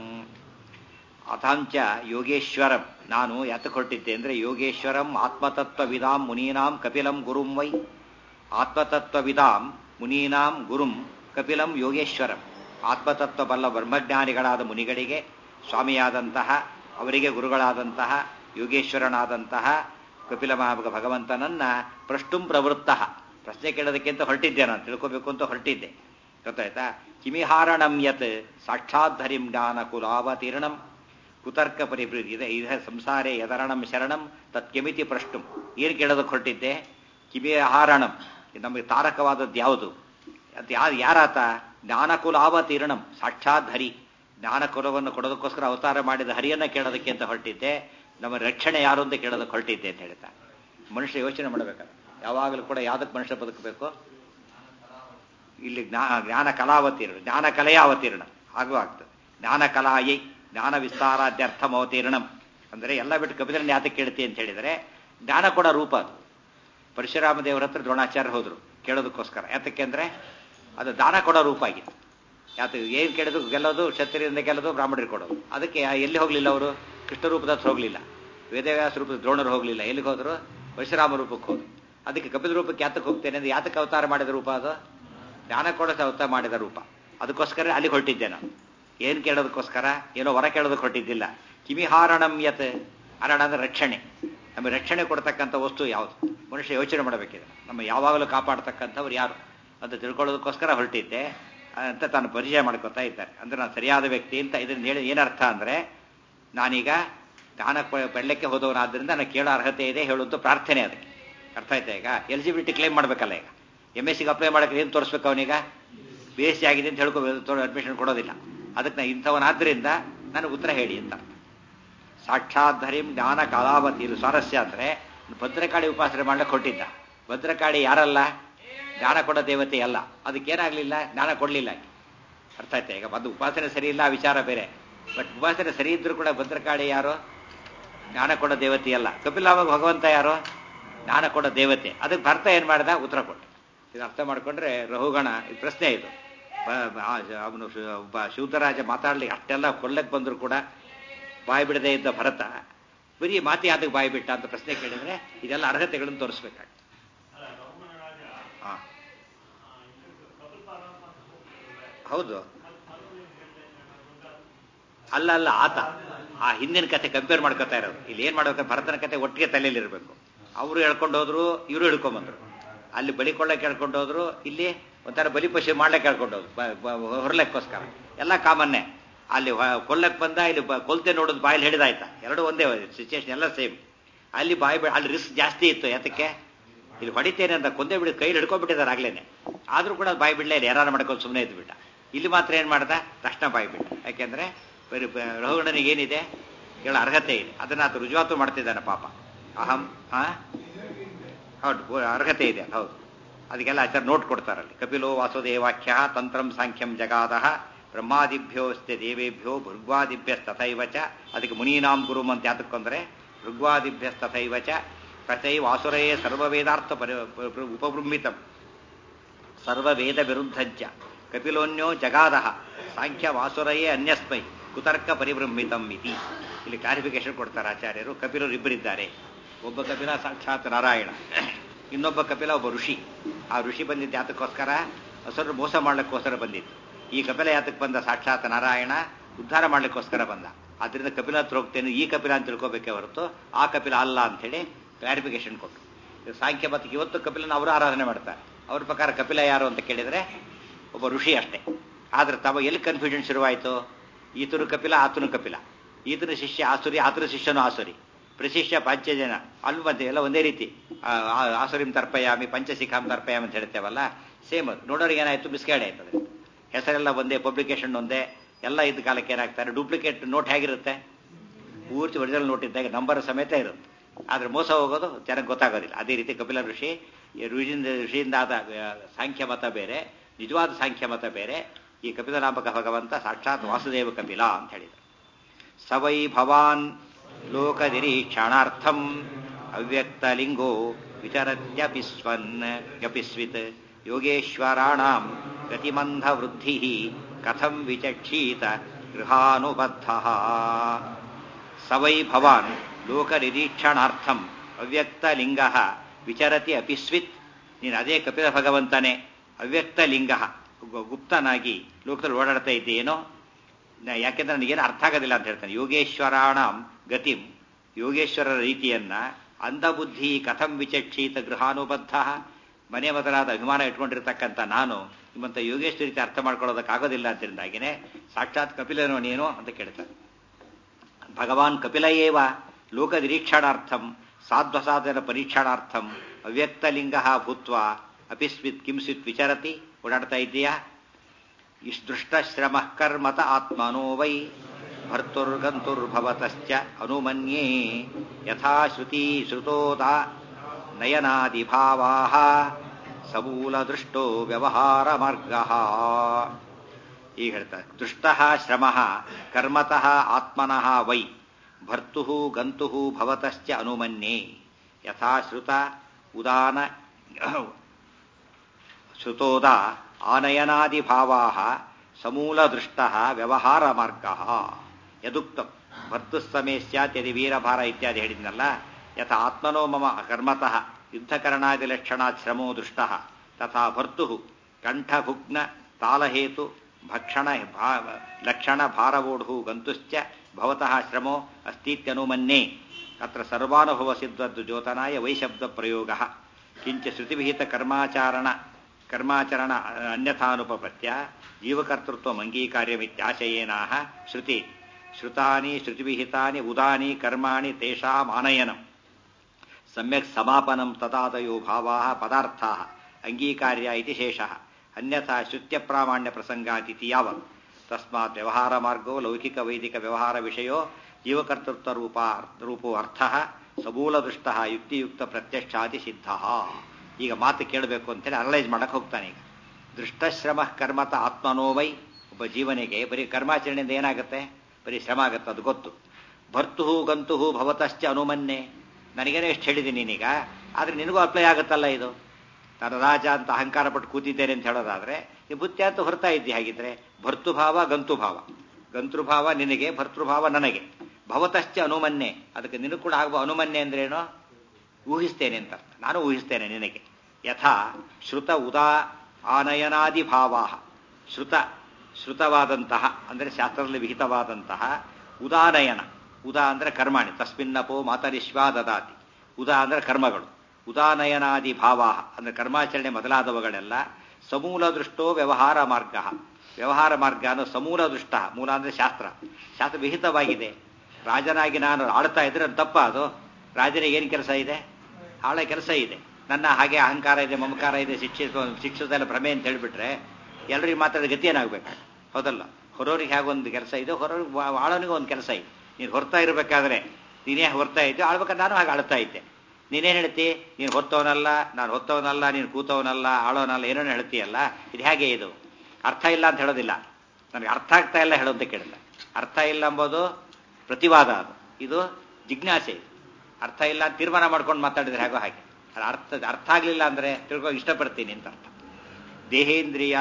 S1: ಅಥಾಂಚ ಯೋಗೇಶ್ವರಂ ನಾನು ಯಾತಕ್ಕೆ ಹೊರಟಿದ್ದೆ ಅಂದ್ರೆ ಯೋಗೇಶ್ವರಂ ಆತ್ಮತತ್ವ ವಿದಾಂ ಮುನೀನಾಂ ಕಪಿಲಂ ಗುರುಂ ವೈ ಆತ್ಮತತ್ವ ವಿದಾಂ ಮುನೀನಾಂ ಗುರುಂ ಕಪಿಲಂ ಯೋಗೇಶ್ವರಂ ಆತ್ಮತತ್ವ ಬಲ್ಲ ಬ್ರಹ್ಮಜ್ಞಾನಿಗಳಾದ ಮುನಿಗಳಿಗೆ ಸ್ವಾಮಿಯಾದಂತಹ ಅವರಿಗೆ ಗುರುಗಳಾದಂತಹ ಯೋಗೇಶ್ವರನಾದಂತಹ ಕಪಿಲ ಮಹಾಭಗ ಭಗವಂತನನ್ನ ಪ್ರಷ್ಟುಂ ಪ್ರವೃತ್ತ ಪ್ರಶ್ನೆ ಕೇಳೋದಕ್ಕೆ ಅಂತ ಹೊರಟಿದ್ದೆ ನಾನು ತಿಳ್ಕೋಬೇಕು ಅಂತ ಹೊರಟಿದ್ದೆ ಗೊತ್ತಾಯ್ತಾ ಕಿಮಿಹಾರಣಂ ಯತ್ ಸಾಕ್ಷಾದ್ಧರಿಂ ಜ್ಞಾನ ಕುಲಾವತೀರ್ಣಂ ಕುತರ್ಕ ಪರಿಭೃತಿ ಇದೆ ಇದ ಸಂಸಾರೇ ಯದರಣಂ ಶರಣಂ ತತ್ಕೆಮಿತಿ ಪ್ರಶ್ಟುಂ ಏನು ಕೇಳೋದಕ್ಕೆ ಹೊರಟಿದ್ದೆ ಕಿಮಿ ಆಹಾರಣಂ ನಮಗೆ ತಾರಕವಾದದ್ದು ಯಾವುದು ಅದು ಯಾರು ಯಾರಾತ ಜ್ಞಾನಕುಲಾವತೀರ್ಣಂ ಸಾಕ್ಷಾತ್ ಹರಿ ಜ್ಞಾನಕುಲವನ್ನು ಕೊಡೋದಕ್ಕೋಸ್ಕರ ಅವತಾರ ಮಾಡಿದ ಹರಿಯನ್ನ ಕೇಳೋದಕ್ಕೆ ಅಂತ ಹೊರಟಿದ್ದೆ ನಮ್ಮ ರಕ್ಷಣೆ ಯಾರು ಅಂತ ಕೇಳೋದಕ್ಕೆ ಹೊರಟಿದ್ದೆ ಅಂತ ಹೇಳ್ತಾ ಮನುಷ್ಯ ಯೋಚನೆ ಮಾಡಬೇಕಲ್ಲ ಯಾವಾಗಲೂ ಕೂಡ ಯಾವ್ದಕ್ಕೆ ಮನುಷ್ಯ ಬದುಕಬೇಕು ಇಲ್ಲಿ ಜ್ಞಾ ಜ್ಞಾನ ಕಲಾವತೀರ್ಣ ಜ್ಞಾನ ಕಲೆಯ ಅವತೀರ್ಣ ಹಾಗೂ ಆಗ್ತದೆ ಜ್ಞಾನ ಕಲಾಯೈ ಜ್ಞಾನ ವಿಸ್ತಾರಾದ್ಯರ್ಥಂ ಅವತೀರ್ಣಂ ಅಂದರೆ ಎಲ್ಲ ಬಿಟ್ಟು ಕಪಿಲರನ್ನ ಯಾತಕ್ಕೆ ಕೇಳ್ತಿ ಅಂತ ಹೇಳಿದರೆ ಜ್ಞಾನ ಕೂಡ ರೂಪ ಅದು ಪರಶುರಾಮ ದೇವರ ಹತ್ರ ದ್ರೋಣಾಚಾರ್ಯ ಹೋದ್ರು ಕೇಳೋದಕ್ಕೋಸ್ಕರ ಯಾತಕ್ಕೆ ಅಂದರೆ ಅದು ದಾನ ಕೊಡೋ ರೂಪ ಆಗಿತ್ತು ಯಾತ ಏನು ಕೇಳಿದ್ರು ಗೆಲ್ಲೋದು ಕ್ಷತ್ರಿಯಿಂದ ಗೆಲ್ಲೋದು ಬ್ರಾಹ್ಮಣರಿಗೆ ಕೊಡೋದು ಅದಕ್ಕೆ ಎಲ್ಲಿ ಹೋಗಲಿಲ್ಲ ಅವರು ಕೃಷ್ಣ ರೂಪದ ಹತ್ರ ಹೋಗಲಿಲ್ಲ ವೇದವ್ಯಾಸ ರೂಪದ ದ್ರೋಣರು ಹೋಗಲಿಲ್ಲ ಎಲ್ಲಿಗೆ ಹೋದ್ರು ಪರಶುರಾಮ ರೂಪಕ್ಕೆ ಹೋದ್ರು ಅದಕ್ಕೆ ಕಪಿಲ ರೂಪಕ್ಕೆ ಯಾತಕ್ಕೆ ಹೋಗ್ತೇನೆ ಅಂದ್ರೆ ಯಾತಕ್ಕೆ ಅವತಾರ ಮಾಡಿದ ರೂಪ ಅದು ಜ್ಞಾನ ಕೊಡೋಕೆ ಅವತಾರ ಮಾಡಿದ ರೂಪ ಅದಕ್ಕೋಸ್ಕರ ಅಲ್ಲಿಗೆ ಹೊರಟಿದ್ದೆ ನಾನು ಏನು ಕೇಳೋದಕ್ಕೋಸ್ಕರ ಏನೋ ವರ ಕೇಳೋದಕ್ಕೆ ಹೊರಟಿದ್ದಿಲ್ಲ ಕಿಮಿಹಾರಣಂ ಯತ್ ಹರಣ ಅಂದ್ರೆ ರಕ್ಷಣೆ ನಮಗೆ ರಕ್ಷಣೆ ಕೊಡ್ತಕ್ಕಂಥ ವಸ್ತು ಯಾವುದು ಮನುಷ್ಯ ಯೋಚನೆ ಮಾಡಬೇಕಿದೆ ನಮ್ಮ ಯಾವಾಗಲೂ ಕಾಪಾಡ್ತಕ್ಕಂಥವ್ರು ಯಾರು ಅಂತ ತಿಳ್ಕೊಳ್ಳೋದಕ್ಕೋಸ್ಕರ ಹೊರಟಿದ್ದೆ ಅಂತ ತಾನು ಪರಿಚಯ ಮಾಡ್ಕೊತಾ ಇದ್ದಾರೆ ಅಂದ್ರೆ ನಾನು ಸರಿಯಾದ ವ್ಯಕ್ತಿ ಅಂತ ಇದನ್ನ ಹೇಳಿ ಏನರ್ಥ ಅಂದ್ರೆ ನಾನೀಗ ದಾನ ಪಡ್ಲಿಕ್ಕೆ ಹೋದವನಾದ್ರಿಂದ ನನಗೆ ಕೇಳೋ ಅರ್ಹತೆ ಇದೆ ಹೇಳುವಂತ ಪ್ರಾರ್ಥನೆ ಅದಕ್ಕೆ ಅರ್ಥ ಆಯ್ತಾ ಈಗ ಎಲಿಜಿಬಿಲಿಟಿ ಕ್ಲೇಮ್ ಮಾಡಬೇಕಲ್ಲ ಈಗ ಎಮ್ ಎಸ್ ಸಿಗೆ ಅಪ್ಲೈ ಮಾಡಕ್ಕೆ ಏನು ತೋರಿಸ್ಬೇಕು ಅವನೀಗ ಬಿ ಎಸ್ ಸಿ ಆಗಿದೆ ಅಂತ ಹೇಳ್ಕೊ ಅಡ್ಮಿಷನ್ ಕೊಡೋದಿಲ್ಲ ಅದಕ್ಕೆ ನಾ ಇಂಥವನಾದ್ರಿಂದ ನನಗೆ ಉತ್ತರ ಹೇಳಿ ಅಂತ ಸಾಕ್ಷಾಧರಿಂ ಜ್ಞಾನ ಕಾಲಾವತಿ ಇದು ಸ್ವಾರಸ್ಯ ಅಂದ್ರೆ ಭದ್ರಕಾಳಿ ಉಪಾಸನೆ ಮಾಡ್ಲಿಕ್ಕೆ ಹೊಟ್ಟಿದ್ದ ಭದ್ರಕಾಳಿ ಯಾರಲ್ಲ ಜ್ಞಾನ ಕೊಡೋ ದೇವತೆ ಅಲ್ಲ ಅದಕ್ಕೇನಾಗ್ಲಿಲ್ಲ ಜ್ಞಾನ ಕೊಡ್ಲಿಲ್ಲ ಅರ್ಥ ಆಯ್ತಾ ಈಗ ಅದು ಉಪಾಸನೆ ಸರಿ ಇಲ್ಲ ಆ ವಿಚಾರ ಬೇರೆ ಬಟ್ ಉಪಾಸನೆ ಸರಿ ಇದ್ರು ಕೂಡ ಭದ್ರಕಾಳಿ ಯಾರು ಜ್ಞಾನ ಕೊಡೋ ದೇವತೆ ಅಲ್ಲ ಕಪಿಲಾವಾಗ ಭಗವಂತ ಯಾರು ಜ್ಞಾನ ಕೊಡೋ ದೇವತೆ ಅದಕ್ಕೆ ಭರ್ತ ಏನ್ ಮಾಡ್ದ ಉತ್ತರ ಕೊಟ್ಟ ಇದು ಅರ್ಥ ಮಾಡ್ಕೊಂಡ್ರೆ ರಹುಗಣ ಈ ಪ್ರಶ್ನೆ ಇದು ಅವನು ಒಬ್ಬ ಶಿವಧರಾಜ ಮಾತಾಡ್ಲಿಕ್ಕೆ ಅಷ್ಟೆಲ್ಲ ಕೊಲ್ಲಕ್ಕೆ ಬಂದ್ರು ಕೂಡ ಬಾಯಿ ಬಿಡದೆ ಇದ್ದ ಭರತ ಬರೀ ಮಾತಿ ಅದಕ್ಕೆ ಬಾಯಿ ಬಿಟ್ಟ ಅಂತ ಪ್ರಶ್ನೆ ಕೇಳಿದ್ರೆ ಇದೆಲ್ಲ ಅರ್ಹತೆಗಳನ್ನು ತೋರಿಸ್ಬೇಕಾಗ್ತದೆ ಹಾ ಹೌದು ಅಲ್ಲ ಅಲ್ಲ ಆತ ಆ ಹಿಂದಿನ ಕತೆ ಕಂಪೇರ್ ಮಾಡ್ಕೊತಾ ಇರೋದು ಇಲ್ಲಿ ಏನ್ ಮಾಡ್ಬೇಕು ಭರತನ ಕತೆ ಒಟ್ಟಿಗೆ ತಲೆಯಲ್ಲಿ ಇರಬೇಕು ಅವರು ಹೇಳ್ಕೊಂಡು ಹೋದ್ರು ಇವರು ಹಿಡ್ಕೊಂಬಂದ್ರು ಅಲ್ಲಿ ಬಲಿ ಕೊಳ್ಳಕ್ಕೆ ಹೇಳ್ಕೊಂಡು ಹೋದ್ರು ಇಲ್ಲಿ ಒಂಥರ ಬಲಿ ಪಶು ಮಾಡ್ಲಿಕ್ಕೆ ಹೇಳ್ಕೊಂಡು ಹೋದ್ರು ಹೊರಲಕ್ಕೋಸ್ಕರ ಎಲ್ಲ ಕಾಮನ್ನೇ ಅಲ್ಲಿ ಕೊಲ್ಲಕ್ಕೆ ಬಂದ ಇಲ್ಲಿ ಕೊಲ್ತೆ ನೋಡೋದು ಬಾಯಲ್ಲಿ ಹಿಡಿದಾಯ್ತಾ ಎರಡು ಒಂದೇ ಸಿಚುವೇಶನ್ ಎಲ್ಲ ಸೇಮ್ ಅಲ್ಲಿ ಬಾಯಿ ಅಲ್ಲಿ ರಿಸ್ಕ್ ಜಾಸ್ತಿ ಇತ್ತು ಯಾತಕ್ಕೆ ಇಲ್ಲಿ ಹೊಡಿತೇನೆ ಅಂತ ಕೊಂದೆ ಬಿಡಿ ಕೈಲಿ ಹಿಡ್ಕೊಂಡ್ಬಿಟ್ಟಿದ್ದಾರೆ ಆಗ್ಲೇನೆ ಆದ್ರೂ ಕೂಡ ಬಾಯಿ ಬಿಡ್ಲೇ ಇಲ್ಲ ಯಾರು ಮಾಡ್ಕೊಂಡು ಸುಮ್ಮನೆ ಇದ್ದು ಬಿಟ್ಟ ಇಲ್ಲಿ ಮಾತ್ರ ಏನ್ ಮಾಡ್ದ ತಕ್ಷಣ ಬಾಯಿ ಬಿಟ್ಟ ಯಾಕೆಂದ್ರೆ ಬರೀ ರಹುಗಣನಿಗೆ ಏನಿದೆ ಹೇಳ ಅರ್ಹತೆ ಇದೆ ಅದನ್ನ ಆತ ರುಜುವಾತು ಮಾಡ್ತಿದ್ದಾನೆ ಪಾಪ ಅಹಂ ಹಾ ಹೌದು ಅರ್ಹತೆ ಇದೆ ಹೌದು ಅದಕ್ಕೆಲ್ಲ ಆಚಾರ ನೋಟ್ ಕೊಡ್ತಾರಲ್ಲಿ ಕಪಿಲೋ ವಾಸುದೇವಾಖ್ಯ ತಂತ್ರಂ ಸಾಂಖ್ಯಂ ಜಗಾದ ಬ್ರಹ್ಮಾದಿಭ್ಯೋಸ್ತೆ ದೇವೇಭ್ಯೋ ಭೃಗ್ವಾದಿಭ್ಯಸ್ತಥೈವ ಚ ಅದಕ್ಕೆ ಮುನೀನಾಂ ಗುರುಂ ಅಂತ ಯಾತಕ್ಕೊಂದ್ರೆ ಭೃಗ್ವಾದಿಭ್ಯಸ್ತಥೈವ ಚ ತಥೈವ ಆಸುರಯೇ ಸರ್ವವೇದಾರ್ಥ ಪರಿ ಉಪಬೃಂಹಿತಂ ಸರ್ವವೇದ ವಿರುದ್ಧಜ್ಜ ಕಪಿಲೋನ್ಯೋ ಜಗಾದ ಸಾಂಖ್ಯ ವಾಸುರಯೇ ಅನ್ಯಸ್ಮೈ ಕುತರ್ಕ ಪರಿಭ್ರಮಿತಂ ಇತಿ ಇಲ್ಲಿ ಕ್ಲಾರಿಫಿಕೇಶನ್ ಕೊಡ್ತಾರೆ ಆಚಾರ್ಯರು ಕಪಿಲರು ಇಬ್ಬರಿದ್ದಾರೆ ಒಬ್ಬ ಕಪಿಲ ಸಾಕ್ಷಾತ್ ನಾರಾಯಣ ಇನ್ನೊಬ್ಬ ಕಪಿಲ ಒಬ್ಬ ಋಷಿ ಆ ಋಷಿ ಬಂದಿದ್ದ ಯಾತಕ್ಕೋಸ್ಕರ ಹಸರು ಮೋಸ ಮಾಡ್ಲಿಕ್ಕೋಸ್ಕರ ಬಂದಿತ್ತು ಈ ಕಪಿಲ ಯಾತಕ್ಕೆ ಬಂದ ಸಾಕ್ಷಾತ್ ನಾರಾಯಣ ಉದ್ಧಾರ ಮಾಡ್ಲಿಕ್ಕೋಸ್ಕರ ಬಂದ ಆದ್ರಿಂದ ಕಪಿಲ ಹತ್ರ ಹೋಗ್ತೇನೆ ಈ ಕಪಿಲ ಅಂತ ತಿಳ್ಕೋಬೇಕೇ ಹೊರತು ಆ ಕಪಿಲ ಅಲ್ಲ ಅಂತೇಳಿ ಕ್ಲಾರಿಫಿಕೇಶನ್ ಕೊಟ್ಟರು ಸಾಂಖ್ಯ ಮತಕ್ಕೆ ಇವತ್ತು ಕಪಿಲನ ಅವರು ಆರಾಧನೆ ಮಾಡ್ತಾರೆ ಅವ್ರ ಪ್ರಕಾರ ಕಪಿಲ ಯಾರು ಅಂತ ಕೇಳಿದ್ರೆ ಒಬ್ಬ ಋಷಿ ಅಷ್ಟೇ ಆದ್ರೆ ತಮ್ಮ ಎಲ್ಲಿ ಕನ್ಫ್ಯೂಷನ್ ಶುರುವಾಯಿತು ಈತನು ಕಪಿಲ ಆತನು ಕಪಿಲ ಈತನ ಶಿಷ್ಯ ಆಸುರಿ ಆತನ ಶಿಷ್ಯನು ಆಸುರಿ ಪ್ರಶಿಷ್ಯ ಪಾಂಚಜನ ಅಲ್ಲಿ ಮತ್ತೆ ಎಲ್ಲ ಒಂದೇ ರೀತಿ ಆಸುರಿಂ ತರ್ಪಯಾಮಿ ಪಂಚಶಿಖಾಂ ತರ್ಪಯಾಮಿ ಅಂತ ಹೇಳ್ತೇವಲ್ಲ ಸೇಮ್ ಅದು ನೋಡೋರಿಗೆ ಏನಾಯ್ತು ಮಿಸ್ಗೈಡ್ ಆಯ್ತದೆ ಹೆಸರೆಲ್ಲ ಒಂದೇ ಪಬ್ಲಿಕೇಶನ್ ಒಂದೇ ಎಲ್ಲ ಇದ್ದ ಕಾಲಕ್ಕೆ ಏನಾಗ್ತಾರೆ ಡೂಪ್ಲಿಕೇಟ್ ನೋಟ್ ಹೇಗಿರುತ್ತೆ ಪೂರ್ತಿ ಒರಿಜಿನಲ್ ನೋಟ್ ಇದ್ದಾಗ ನಂಬರ್ ಸಮೇತ ಇರುತ್ತೆ ಆದ್ರೆ ಮೋಸ ಹೋಗೋದು ಜನಕ್ಕೆ ಗೊತ್ತಾಗೋದಿಲ್ಲ ಅದೇ ರೀತಿ ಕಪಿಲ ಋಷಿ ಋಷಿಯಿಂದ ಋಷಿಯಿಂದ ಆದ ಸಾಂಖ್ಯ ಮತ ಬೇರೆ ನಿಜವಾದ ಸಾಂಖ್ಯ ಮತ ಬೇರೆ ಈ ಕಪಿಲನಾಮಕ ಭಗವಂತ ಸಾಕ್ಷಾತ್ ವಾಸುದೇವ ಕಪಿಲ ಅಂತ ಹೇಳಿದರು ಸವೈ ಭವಾನ್ ಲೋಕನಿರೀಕ್ಷಣಾರ್ಥಂ ಅವ್ಯಕ್ತಲಿಂಗೋ ವಿಚರತ್ಯಪಿಸ್ವನ್ ಯಪಿಸ್ವಿತ್ ಯೋಗೇಶ್ವರಾಣಾಂ ಗತಿಮಂಧ ವೃದ್ಧಿ ಕಥಂ ವಿಚಕ್ಷೀತ ಗೃಹಾನುಬದ್ಧ ಸವೈ ಭವಾನ್ ಲೋಕನಿರೀಕ್ಷಣಾರ್ಥಂ ಅವ್ಯಕ್ತಲಿಂಗ ವಿಚರತಿ ಅಪಿಸ್ವಿತ್ ನೀನು ಅದೇ ಕಪಿಲ ಭಗವಂತನೇ ಅವ್ಯಕ್ತಲಿಂಗ ಗುಪ್ತನಾಗಿ ಲೋಕದಲ್ಲಿ ಓಡಾಡ್ತಾ ಇದ್ದೇನೋ ಯಾಕೆಂದ್ರೆ ನನಗೇನು ಅರ್ಥ ಆಗೋದಿಲ್ಲ ಅಂತ ಹೇಳ್ತಾನೆ ಯೋಗೇಶ್ವರಾಣಂ ಗತಿಂ ಯೋಗೇಶ್ವರರ ರೀತಿಯನ್ನ ಅಂಧಬುದ್ಧಿ ಕಥಂ ವಿಚಕ್ಷೀತ ಗೃಹಾನುಬದ್ಧ ಮನೆ ಮೊದಲಾದ ಅಭಿಮಾನ ಇಟ್ಕೊಂಡಿರ್ತಕ್ಕಂಥ ನಾನು ನಿಮ್ಮಂತ ಯೋಗೇಶ್ ರೀತಿ ಅರ್ಥ ಮಾಡ್ಕೊಳ್ಳೋದಕ್ಕಾಗೋದಿಲ್ಲ ಅಂತರಿಂದಾಗಿನೇ ಸಾಕ್ಷಾತ್ ಕಪಿಲನೋ ನೀನು ಅಂತ ಕೇಳ್ತಾರೆ ಭಗವಾನ್ ಕಪಿಲ ಏವ ಲೋಕ ನಿರೀಕ್ಷಣಾರ್ಥಂ ಸಾಧ್ವಸಾಧನ ಪರೀಕ್ಷಣಾರ್ಥಂ ಅವ್ಯಕ್ತಲಿಂಗ ಭೂತ್ವ ಅಪಿಸ್ವಿತ್ ಕಿಂಸ್ವಿತ್ ವಿಚರತಿ ಓಡಾಡ್ತಾ ಇದೆಯಾ ಇಷ್ಟುಷ್ಟಶ್ರಮ ಕರ್ಮತ ಆತ್ಮನೋ ವೈ ಭರ್ತುರ್ಗಂತುರ್ಭವತಶ್ಚ ಅನುಮನ್ಯೇ ಯಥಾ ಶ್ರುತಿ ಶ್ರುತೋದ ನಯನಾದಿಭಾವಾ ಸಮೂಲದೃಷ್ಟೋ ವ್ಯವಹಾರ ಮಾರ್ಗ ಈಗ ಹೇಳ್ತಾರೆ ದೃಷ್ಟ ಶ್ರಮ ಕರ್ಮತಃ ಆತ್ಮನಃ ವೈ ಭರ್ತು ಗಂತು ಭವತಶ್ಚ ಅನುಮನ್ಯೇ ಯಥಾ ಶ್ರುತ ಉದಾನ ಶ್ರುತೋದ ಆನಯನಾದಿಭಾವಾ ಸಮೂಲದೃಷ್ಟ ವ್ಯವಹಾರ ಮಾರ್ಗ ಯದುಕ್ತಂ ಭರ್ತುಸ್ತಮೇ ಸ್ಯಾತ್ ಯದಿ ವೀರಭಾರ ಇತ್ಯಾದಿ ಹೇಳಿದ್ನಲ್ಲ ಯಥ ಆತ್ಮನೋ ಮಮ ಕರ್ಮತಃ ಯುದ್ಧಕರಣಾದಿಲಕ್ಷಣಾತ್ ಶ್ರಮೋ ದೃಷ್ಟ ತಥಾ ಭರ್ತು ಕಂಠಭುಗ್ನ ತಾಲಹೇತು ಭಕ್ಷಣ ಲಕ್ಷಣ ಭಾರವೋಢು ಗಂತುಶ್ಚ ಭವತಃ ಶ್ರಮೋ ಅಸ್ತೀತ್ಯನುಮನ್ಯೇ ಅತ್ರ ಸರ್ವಾನುಭವ ಸಿದ್ಧದ್ದು ಜ್ಯೋತನಾಯ ವೈಶಬ್ದ ಪ್ರಯೋಗ ಕಿಂಚ ಶ್ರುತಿವಿಹಿತ ಕರ್ಮಾಚಾರಣ ಕರ್ಮಾಚರಣ ಅನ್ಯಥಾನುಪಪತ್ಯ ಜೀವಕರ್ತೃತ್ವ ಅಂಗೀಕಾರ್ಯಮಿತ್ಯಾಶಯೇನಾಹ ಶ್ರುತಿ ಶ್ರುತಾನಿ ಶ್ರುತಿವಿಹಿತಾನಿ ಉದಾನಿ ಕರ್ಮಾಣಿ ತೇಷಾಂ ಆನಯನಂ ಸಮ್ಯಕ್ ಸಮಾಪನಂ ತದಾದಯೋ ಭಾವಾ ಪದಾರ್ಥ ಅಂಗೀಕಾರ್ಯ ಇತಿ ಶೇಷಃ ಅನ್ಯಥಾ ಶ್ರುತ್ಯ ಪ್ರಾಮಾಣ್ಯ ಪ್ರಸಂಗಾತಿಥಿ ಯಾವತ್ ತಸ್ಮಾತ್ ವ್ಯವಹಾರ ಮಾರ್ಗೋ ಲೌಕಿಕ ವೈದಿಕ ವ್ಯವಹಾರ ವಿಷಯೋ ಜೀವಕರ್ತೃತ್ವ ರೂಪ ರೂಪೋ ಅರ್ಥ ಸಮೂಲದೃಷ್ಟ ಯುಕ್ತಿಯುಕ್ತ ಪ್ರತ್ಯಕ್ಷಾತಿ ಸಿದ್ಧ ಈಗ ಮಾತು ಕೇಳಬೇಕು ಅಂತೇಳಿ ಅನಲೈಸ್ ಮಾಡಕ್ಕೆ ಹೋಗ್ತಾನೆ ಈಗ ದೃಷ್ಟಶ್ರಮ ಕರ್ಮತ ಆತ್ಮನೋ ವೈ ಒಬ್ಬ ಜೀವನಿಗೆ ಬರೀ ಕರ್ಮಾಚರಣೆಯಿಂದ ಏನಾಗುತ್ತೆ ಬರೀ ಶ್ರಮ ಆಗುತ್ತೆ ಅದು ಗೊತ್ತು ಭರ್ತು ಗಂತು ಭವತಶ್ಚ ಅನುಮನ್ನೆ ನನಗೇನೋ ಎಷ್ಟು ಹೇಳಿದ್ದೀನಿ ನೀನೀಗ ಆದರೆ ನಿನಗೂ ಅಪ್ಲೈ ಆಗುತ್ತಲ್ಲ ಇದು ನಾನು ರಾಜ ಅಂತ ಅಹಂಕಾರ ಪಟ್ಟು ಕೂತಿದ್ದೇನೆ ಅಂತ ಹೇಳೋದಾದ್ರೆ ಈ ಬುತ್ತಿ ಅಂತ ಹೊರತಾ ಇದ್ದಿ ಹಾಗಿದ್ರೆ ಭರ್ತೃಭಾವ ಗಂತುಭಾವ ಗಂತೃಭಾವ ನಿನಗೆ ಭರ್ತೃಭಾವ ನನಗೆ ಭವತಶ್ಚ ಅನುಮನ್ನೆ ಅದಕ್ಕೆ ನಿನಗೆ ಕೂಡ ಆಗುವ ಅನುಮನ್ನೆ ಅಂದ್ರೇನು ಊಹಿಸ್ತೇನೆ ಅಂತ ನಾನು ಊಹಿಸ್ತೇನೆ ನಿನಗೆ ಯಥಾ ಶ್ರುತ ಉದಾ ಆನಯನಾದಿ ಭಾವಾ ಶ್ರುತ ಶ್ರುತವಾದಂತಹ ಅಂದರೆ ಶಾಸ್ತ್ರದಲ್ಲಿ ವಿಹಿತವಾದಂತಹ ಉದಾನಯನ ಉದಾ ಅಂದರೆ ಕರ್ಮಾಣಿ ತಸ್ಮಿನ್ನಪೋ ಮಾತರಿಶ್ವಾ ದದಾತಿ ಉದಾ ಅಂದರೆ ಕರ್ಮಗಳು ಉದಾನಯನಾದಿ ಭಾವಾ ಅಂದರೆ ಕರ್ಮಾಚರಣೆ ಮೊದಲಾದವುಗಳೆಲ್ಲ ಸಮೂಲ ದೃಷ್ಟೋ ವ್ಯವಹಾರ ಮಾರ್ಗ ವ್ಯವಹಾರ ಮಾರ್ಗ ಅನ್ನೋ ಸಮೂಲ ದೃಷ್ಟ ಮೂಲ ಅಂದರೆ ಶಾಸ್ತ್ರ ಶಾಸ್ತ್ರ ವಿಹಿತವಾಗಿದೆ ರಾಜನಾಗಿ ನಾನು ಆಳ್ತಾ ಇದ್ರೆ ಅದು ತಪ್ಪ ಅದು ರಾಜನಿಗೆ ಏನು ಕೆಲಸ ಇದೆ ಆಳ ಕೆಲಸ ಇದೆ ನನ್ನ ಹಾಗೆ ಅಹಂಕಾರ ಇದೆ ಮಮಕಾರ ಇದೆ ಶಿಕ್ಷಿಸ ಶಿಕ್ಷಿಸಲ್ಲ ಭ್ರಮೆ ಅಂತ ಹೇಳಿಬಿಟ್ರೆ ಎಲ್ಲರಿಗೆ ಮಾತಾಡೋ ಗತಿ ಏನಾಗಬೇಕು ಹೌದಲ್ಲ ಹೊರೋರಿಗೆ ಹೇಗೊಂದು ಕೆಲಸ ಇದೆ ಹೊರೋರಿಗೆ ಆಳೋನಿಗೆ ಒಂದು ಕೆಲಸ ಇದೆ ನೀನು ಹೊರ್ತಾ ಇರಬೇಕಾದ್ರೆ ನೀನೇ ಹೊರ್ತಾ ಇದ್ದೆ ಆಳ್ಬೇಕಾದ್ರೆ ನಾನು ಹಾಗೆ ಆಳ್ತಾ ಇದ್ದೆ ನೀನೇನು ಹೇಳ್ತಿ ನೀನು ಹೊತ್ತವನಲ್ಲ ನಾನು ಹೊತ್ತವನಲ್ಲ ನೀನು ಕೂತವನಲ್ಲ ಆಳೋನಲ್ಲ ಏನೇನು ಹೇಳ್ತೀಯಲ್ಲ ಇದು ಹೇಗೆ ಇದು ಅರ್ಥ ಇಲ್ಲ ಅಂತ ಹೇಳೋದಿಲ್ಲ ನನಗೆ ಅರ್ಥ ಆಗ್ತಾ ಇಲ್ಲ ಹೇಳೋಂತ ಕೇಳಿಲ್ಲ ಅರ್ಥ ಇಲ್ಲ ಎಂಬುದು ಪ್ರತಿವಾದ ಅದು ಇದು ಜಿಜ್ಞಾಸೆ ಅರ್ಥ ಇಲ್ಲ ಅಂತ ತೀರ್ಮಾನ ಮಾಡ್ಕೊಂಡು ಮಾತಾಡಿದ್ರೆ ಹೇಗೋ ಹಾಗೆ ಅರ್ಥ ಅರ್ಥ ಆಗಲಿಲ್ಲ ಅಂದರೆ ತಿಳ್ಕೊ ಇಷ್ಟಪಡ್ತೀನಿ ಅಂತ ಅರ್ಥ ದೇಹೇಂದ್ರಿಯ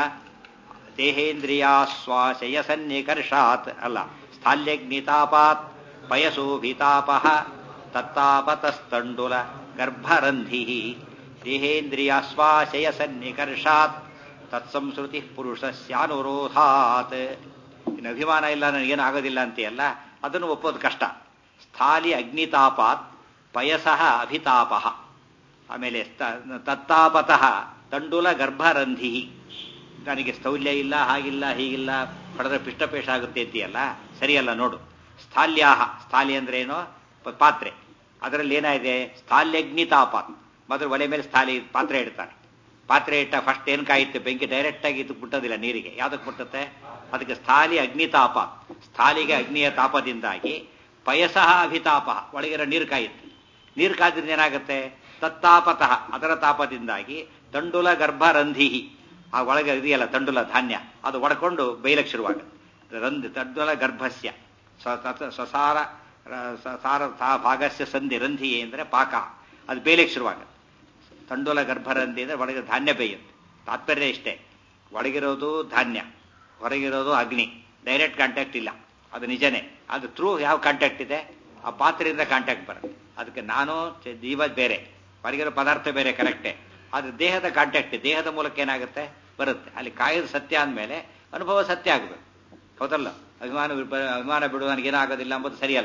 S1: ದೇಹೇಂದ್ರಿಯಾಶ್ವಾಸಯ ಸನ್ನಿಕರ್ಷಾತ್ ಅಲ್ಲ ಸ್ಥಾಲ್ಯಗ್ನಿತಾಪಾತ್ ಪಯಸೋಭಿತಾಪ ತತ್ತಾಪತಸ್ತಂಡುಲ ಗರ್ಭರಂಧಿ ದೇಹೇಂದ್ರಿಯಾಶ್ವಾಸಯ ಸನ್ನಿಕರ್ಷಾತ್ ತತ್ಸಂಸ್ಕೃತಿ ಪುರುಷಸ್ಯಾನುರೋಧಾತ್ ಇನ್ನು ಅಭಿಮಾನ ಇಲ್ಲ ನನಗೇನು ಆಗೋದಿಲ್ಲ ಅಂತೆಯಲ್ಲ ಅದನ್ನು ಒಪ್ಪೋದು ಕಷ್ಟ ಸ್ಥಾಲಿ ಅಗ್ನಿತಾಪಾತ್ ಪಯಸಃ ಅಭಿತಾಪ ಆಮೇಲೆ ತತ್ತಾಪತಃ ತಂಡುಲ ಗರ್ಭರಂಧಿ ನನಗೆ ಸ್ಥೌಲ್ಯ ಇಲ್ಲ ಹಾಗಿಲ್ಲ ಹೀಗಿಲ್ಲ ಹೊಡೆದ್ರೆ ಪಿಷ್ಟಪೇಶ ಆಗುತ್ತೆ ಅಂತೀಯಲ್ಲ ಸರಿಯಲ್ಲ ನೋಡು ಸ್ಥಾಲ್ಯಾಹ ಸ್ಥಾಲಿ ಅಂದ್ರೆ ಏನು ಪಾತ್ರೆ ಅದರಲ್ಲಿ ಏನಾಗಿದೆ ಸ್ಥಾಲ್ಯಗ್ನಿತಾಪ ಮೊದಲು ಒಲೆ ಮೇಲೆ ಸ್ಥಾಲಿ ಪಾತ್ರೆ ಇಡ್ತಾರೆ ಪಾತ್ರೆ ಇಟ್ಟ ಫಸ್ಟ್ ಏನು ಕಾಯುತ್ತೆ ಬೆಂಕಿ ಡೈರೆಕ್ಟ್ ಆಗಿ ಇದಕ್ಕೆ ಮುಟ್ಟೋದಿಲ್ಲ ನೀರಿಗೆ ಯಾವ್ದಕ್ಕೆ ಮುಟ್ಟುತ್ತೆ ಅದಕ್ಕೆ ಸ್ಥಾಲಿ ಅಗ್ನಿತಾಪ ಸ್ಥಾಲಿಗೆ ಅಗ್ನಿಯ ತಾಪದಿಂದಾಗಿ ಪಯಸಃ ಅಭಿತಾಪ ಒಳಗಿರೋ ನೀರು ಕಾಯುತ್ತೆ ನೀರು ಕಾದ್ರಿಂದ ಏನಾಗುತ್ತೆ ತತ್ತಾಪತಃ ಅದರ ತಾಪದಿಂದಾಗಿ ತಂಡುಲ ಗರ್ಭರಂಧಿಹಿ ಆ ಒಳಗೆ ಇದೆಯಲ್ಲ ತಂಡುಲ ಧಾನ್ಯ ಅದು ಒಡ್ಕೊಂಡು ಬೈಲಕ್ಕೆ ಶುರುವಾಗುತ್ತೆ ರಂಧಿ ತಂಡುಲ ಗರ್ಭಸ್ಯ ಸ್ವಸಾರ ಸಾರ ಭಾಗಸ್ಯ ಸಂಧಿ ರಂಧಿ ಅಂದರೆ ಪಾಕ ಅದು ಬೇಯಲಿಕ್ಕೆ ಶುರುವಾಗುತ್ತೆ ತಂಡುಲ ಗರ್ಭರಂಧಿ ಅಂದರೆ ಒಳಗೆ ಧಾನ್ಯ ಬೇಯುತ್ತೆ ತಾತ್ಪರ್ಯ ಇಷ್ಟೇ ಒಳಗಿರೋದು ಧಾನ್ಯ ಹೊರಗಿರೋದು ಅಗ್ನಿ ಡೈರೆಕ್ಟ್ ಕಾಂಟ್ಯಾಕ್ಟ್ ಇಲ್ಲ ಅದು ನಿಜನೇ ಅದು ಥ್ರೂ ಯಾವ ಕಾಂಟ್ಯಾಕ್ಟ್ ಇದೆ ಆ ಪಾತ್ರೆಯಿಂದ ಕಾಂಟ್ಯಾಕ್ಟ್ ಬರುತ್ತೆ ಅದಕ್ಕೆ ನಾನು ಜೀವ ಬೇರೆ ಹೊರಗಿರೋ ಪದಾರ್ಥ ಬೇರೆ ಕರೆಕ್ಟೇ ಆದರೆ ದೇಹದ ಕಾಂಟ್ಯಾಕ್ಟ್ ದೇಹದ ಮೂಲಕ ಏನಾಗುತ್ತೆ ಬರುತ್ತೆ ಅಲ್ಲಿ ಕಾಯದ ಸತ್ಯ ಅಂದಮೇಲೆ ಅನುಭವ ಸತ್ಯ ಆಗಬೇಕು ಹೌದಲ್ಲ ಅಭಿಮಾನ ಅಭಿಮಾನ ಬಿಡುವ ನನಗೇನಾಗೋದಿಲ್ಲ ಅಂಬುದು ಸರಿಯಲ್ಲ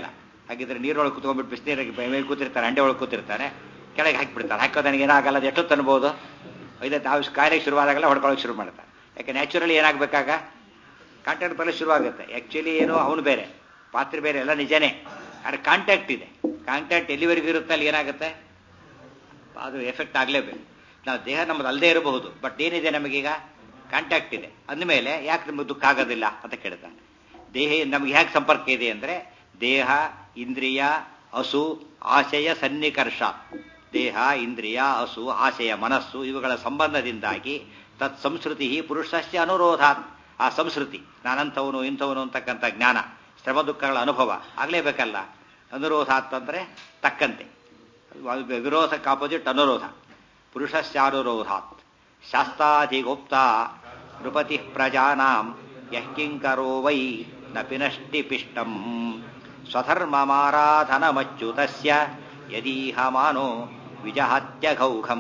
S1: ಹಾಗಿದ್ರೆ ನೀರೊಳಗೆ ಕುತ್ಕೊಂಡ್ಬಿಟ್ಟು ಬಿಸಿನೀರಿಗೆ ಮೇಲೆ ಕೂತಿರ್ತಾನೆ ಅಂಡೆ ಒಳಗೆ ಕೂತಿರ್ತಾನೆ ಕೆಳಗೆ ಹಾಕಿಬಿಡ್ತಾನೆ ಹಾಕೋದು ನನಗೆ ಏನಾಗಲ್ಲ ಅದು ಎಷ್ಟೊತ್ತು ಅನ್ಬೋದು ಐದು ತಾವು ಕಾಯಿಲೆ ಶುರುವಾದಾಗೆಲ್ಲ ಹೊಡ್ಕೊಳ್ಳೋಕೆ ಶುರು ಮಾಡ್ತಾನೆ ಯಾಕೆ ನ್ಯಾಚುರಲಿ ಏನಾಗಬೇಕಾಗ ಕಾಂಟ್ಯಾಕ್ಟ್ ಬರಲು ಶುರುವಾಗುತ್ತೆ ಆ್ಯಕ್ಚುಲಿ ಏನು ಅವನು ಬೇರೆ ಪಾತ್ರೆ ಬೇರೆ ಎಲ್ಲ ನಿಜನೇ ಆದರೆ ಕಾಂಟ್ಯಾಕ್ಟ್ ಇದೆ ಕಾಂಟ್ಯಾಕ್ಟ್ ಎಲ್ಲಿವರೆಗೂ ಇರುತ್ತೆ ಅಲ್ಲಿ ಏನಾಗುತ್ತೆ ಅದು ಎಫೆಕ್ಟ್ ಆಗಲೇಬೇಕು ನಾವು ದೇಹ ನಮ್ಮದು ಅಲ್ಲದೆ ಇರಬಹುದು ಬಟ್ ಏನಿದೆ ನಮಗೀಗ ಕಾಂಟ್ಯಾಕ್ಟ್ ಇದೆ ಅಂದಮೇಲೆ ಯಾಕೆ ನಮಗೆ ದುಃಖ ಆಗೋದಿಲ್ಲ ಅಂತ ಕೇಳ್ತಾನೆ ದೇಹ ನಮಗೆ ಹೇಗೆ ಸಂಪರ್ಕ ಇದೆ ಅಂದರೆ ದೇಹ ಇಂದ್ರಿಯ ಹಸು ಆಶಯ ಸನ್ನಿಕರ್ಷ ದೇಹ ಇಂದ್ರಿಯ ಹಸು ಆಶಯ ಮನಸ್ಸು ಇವುಗಳ ಸಂಬಂಧದಿಂದಾಗಿ ತತ್ ಸಂಸ್ಕೃತಿ ಪುರುಷಸ್ಯ ಅನುರೋಧಾತ್ ಆ ಸಂಸ್ಕೃತಿ ನಾನಂಥವನು ಇಂಥವನು ಅಂತಕ್ಕಂಥ ಜ್ಞಾನ ಶ್ರಮ ದುಃಖಗಳ ಅನುಭವ ಆಗಲೇಬೇಕಲ್ಲ ಅನುರೋಧಾತ್ ಅಂದರೆ ತಕ್ಕಂತೆ ವಿರೋಧಕ್ಕೆ ಆಪೋಸಿಟ್ ಅನುರೋಧ ಪುರುಷಸ್ಯಾನುರೋಧಾತ್ ಶಾಸ್ತಾಧಿಗೋಪ್ತ ನೃಪತಿ ಪ್ರಜಾನಾಂ ಯಃಕಿಂಕರೋ ವೈ ನ ಪಿನಷ್ಟಿ ಪಿಷ್ಟಂ ಸ್ವಧರ್ಮಮಾರಾಧನಮಚ್ಯುತಸ್ಯ ಯದೀಹ ಮಾನೋ ವಿಜಹತ್ಯಘೌಘಂ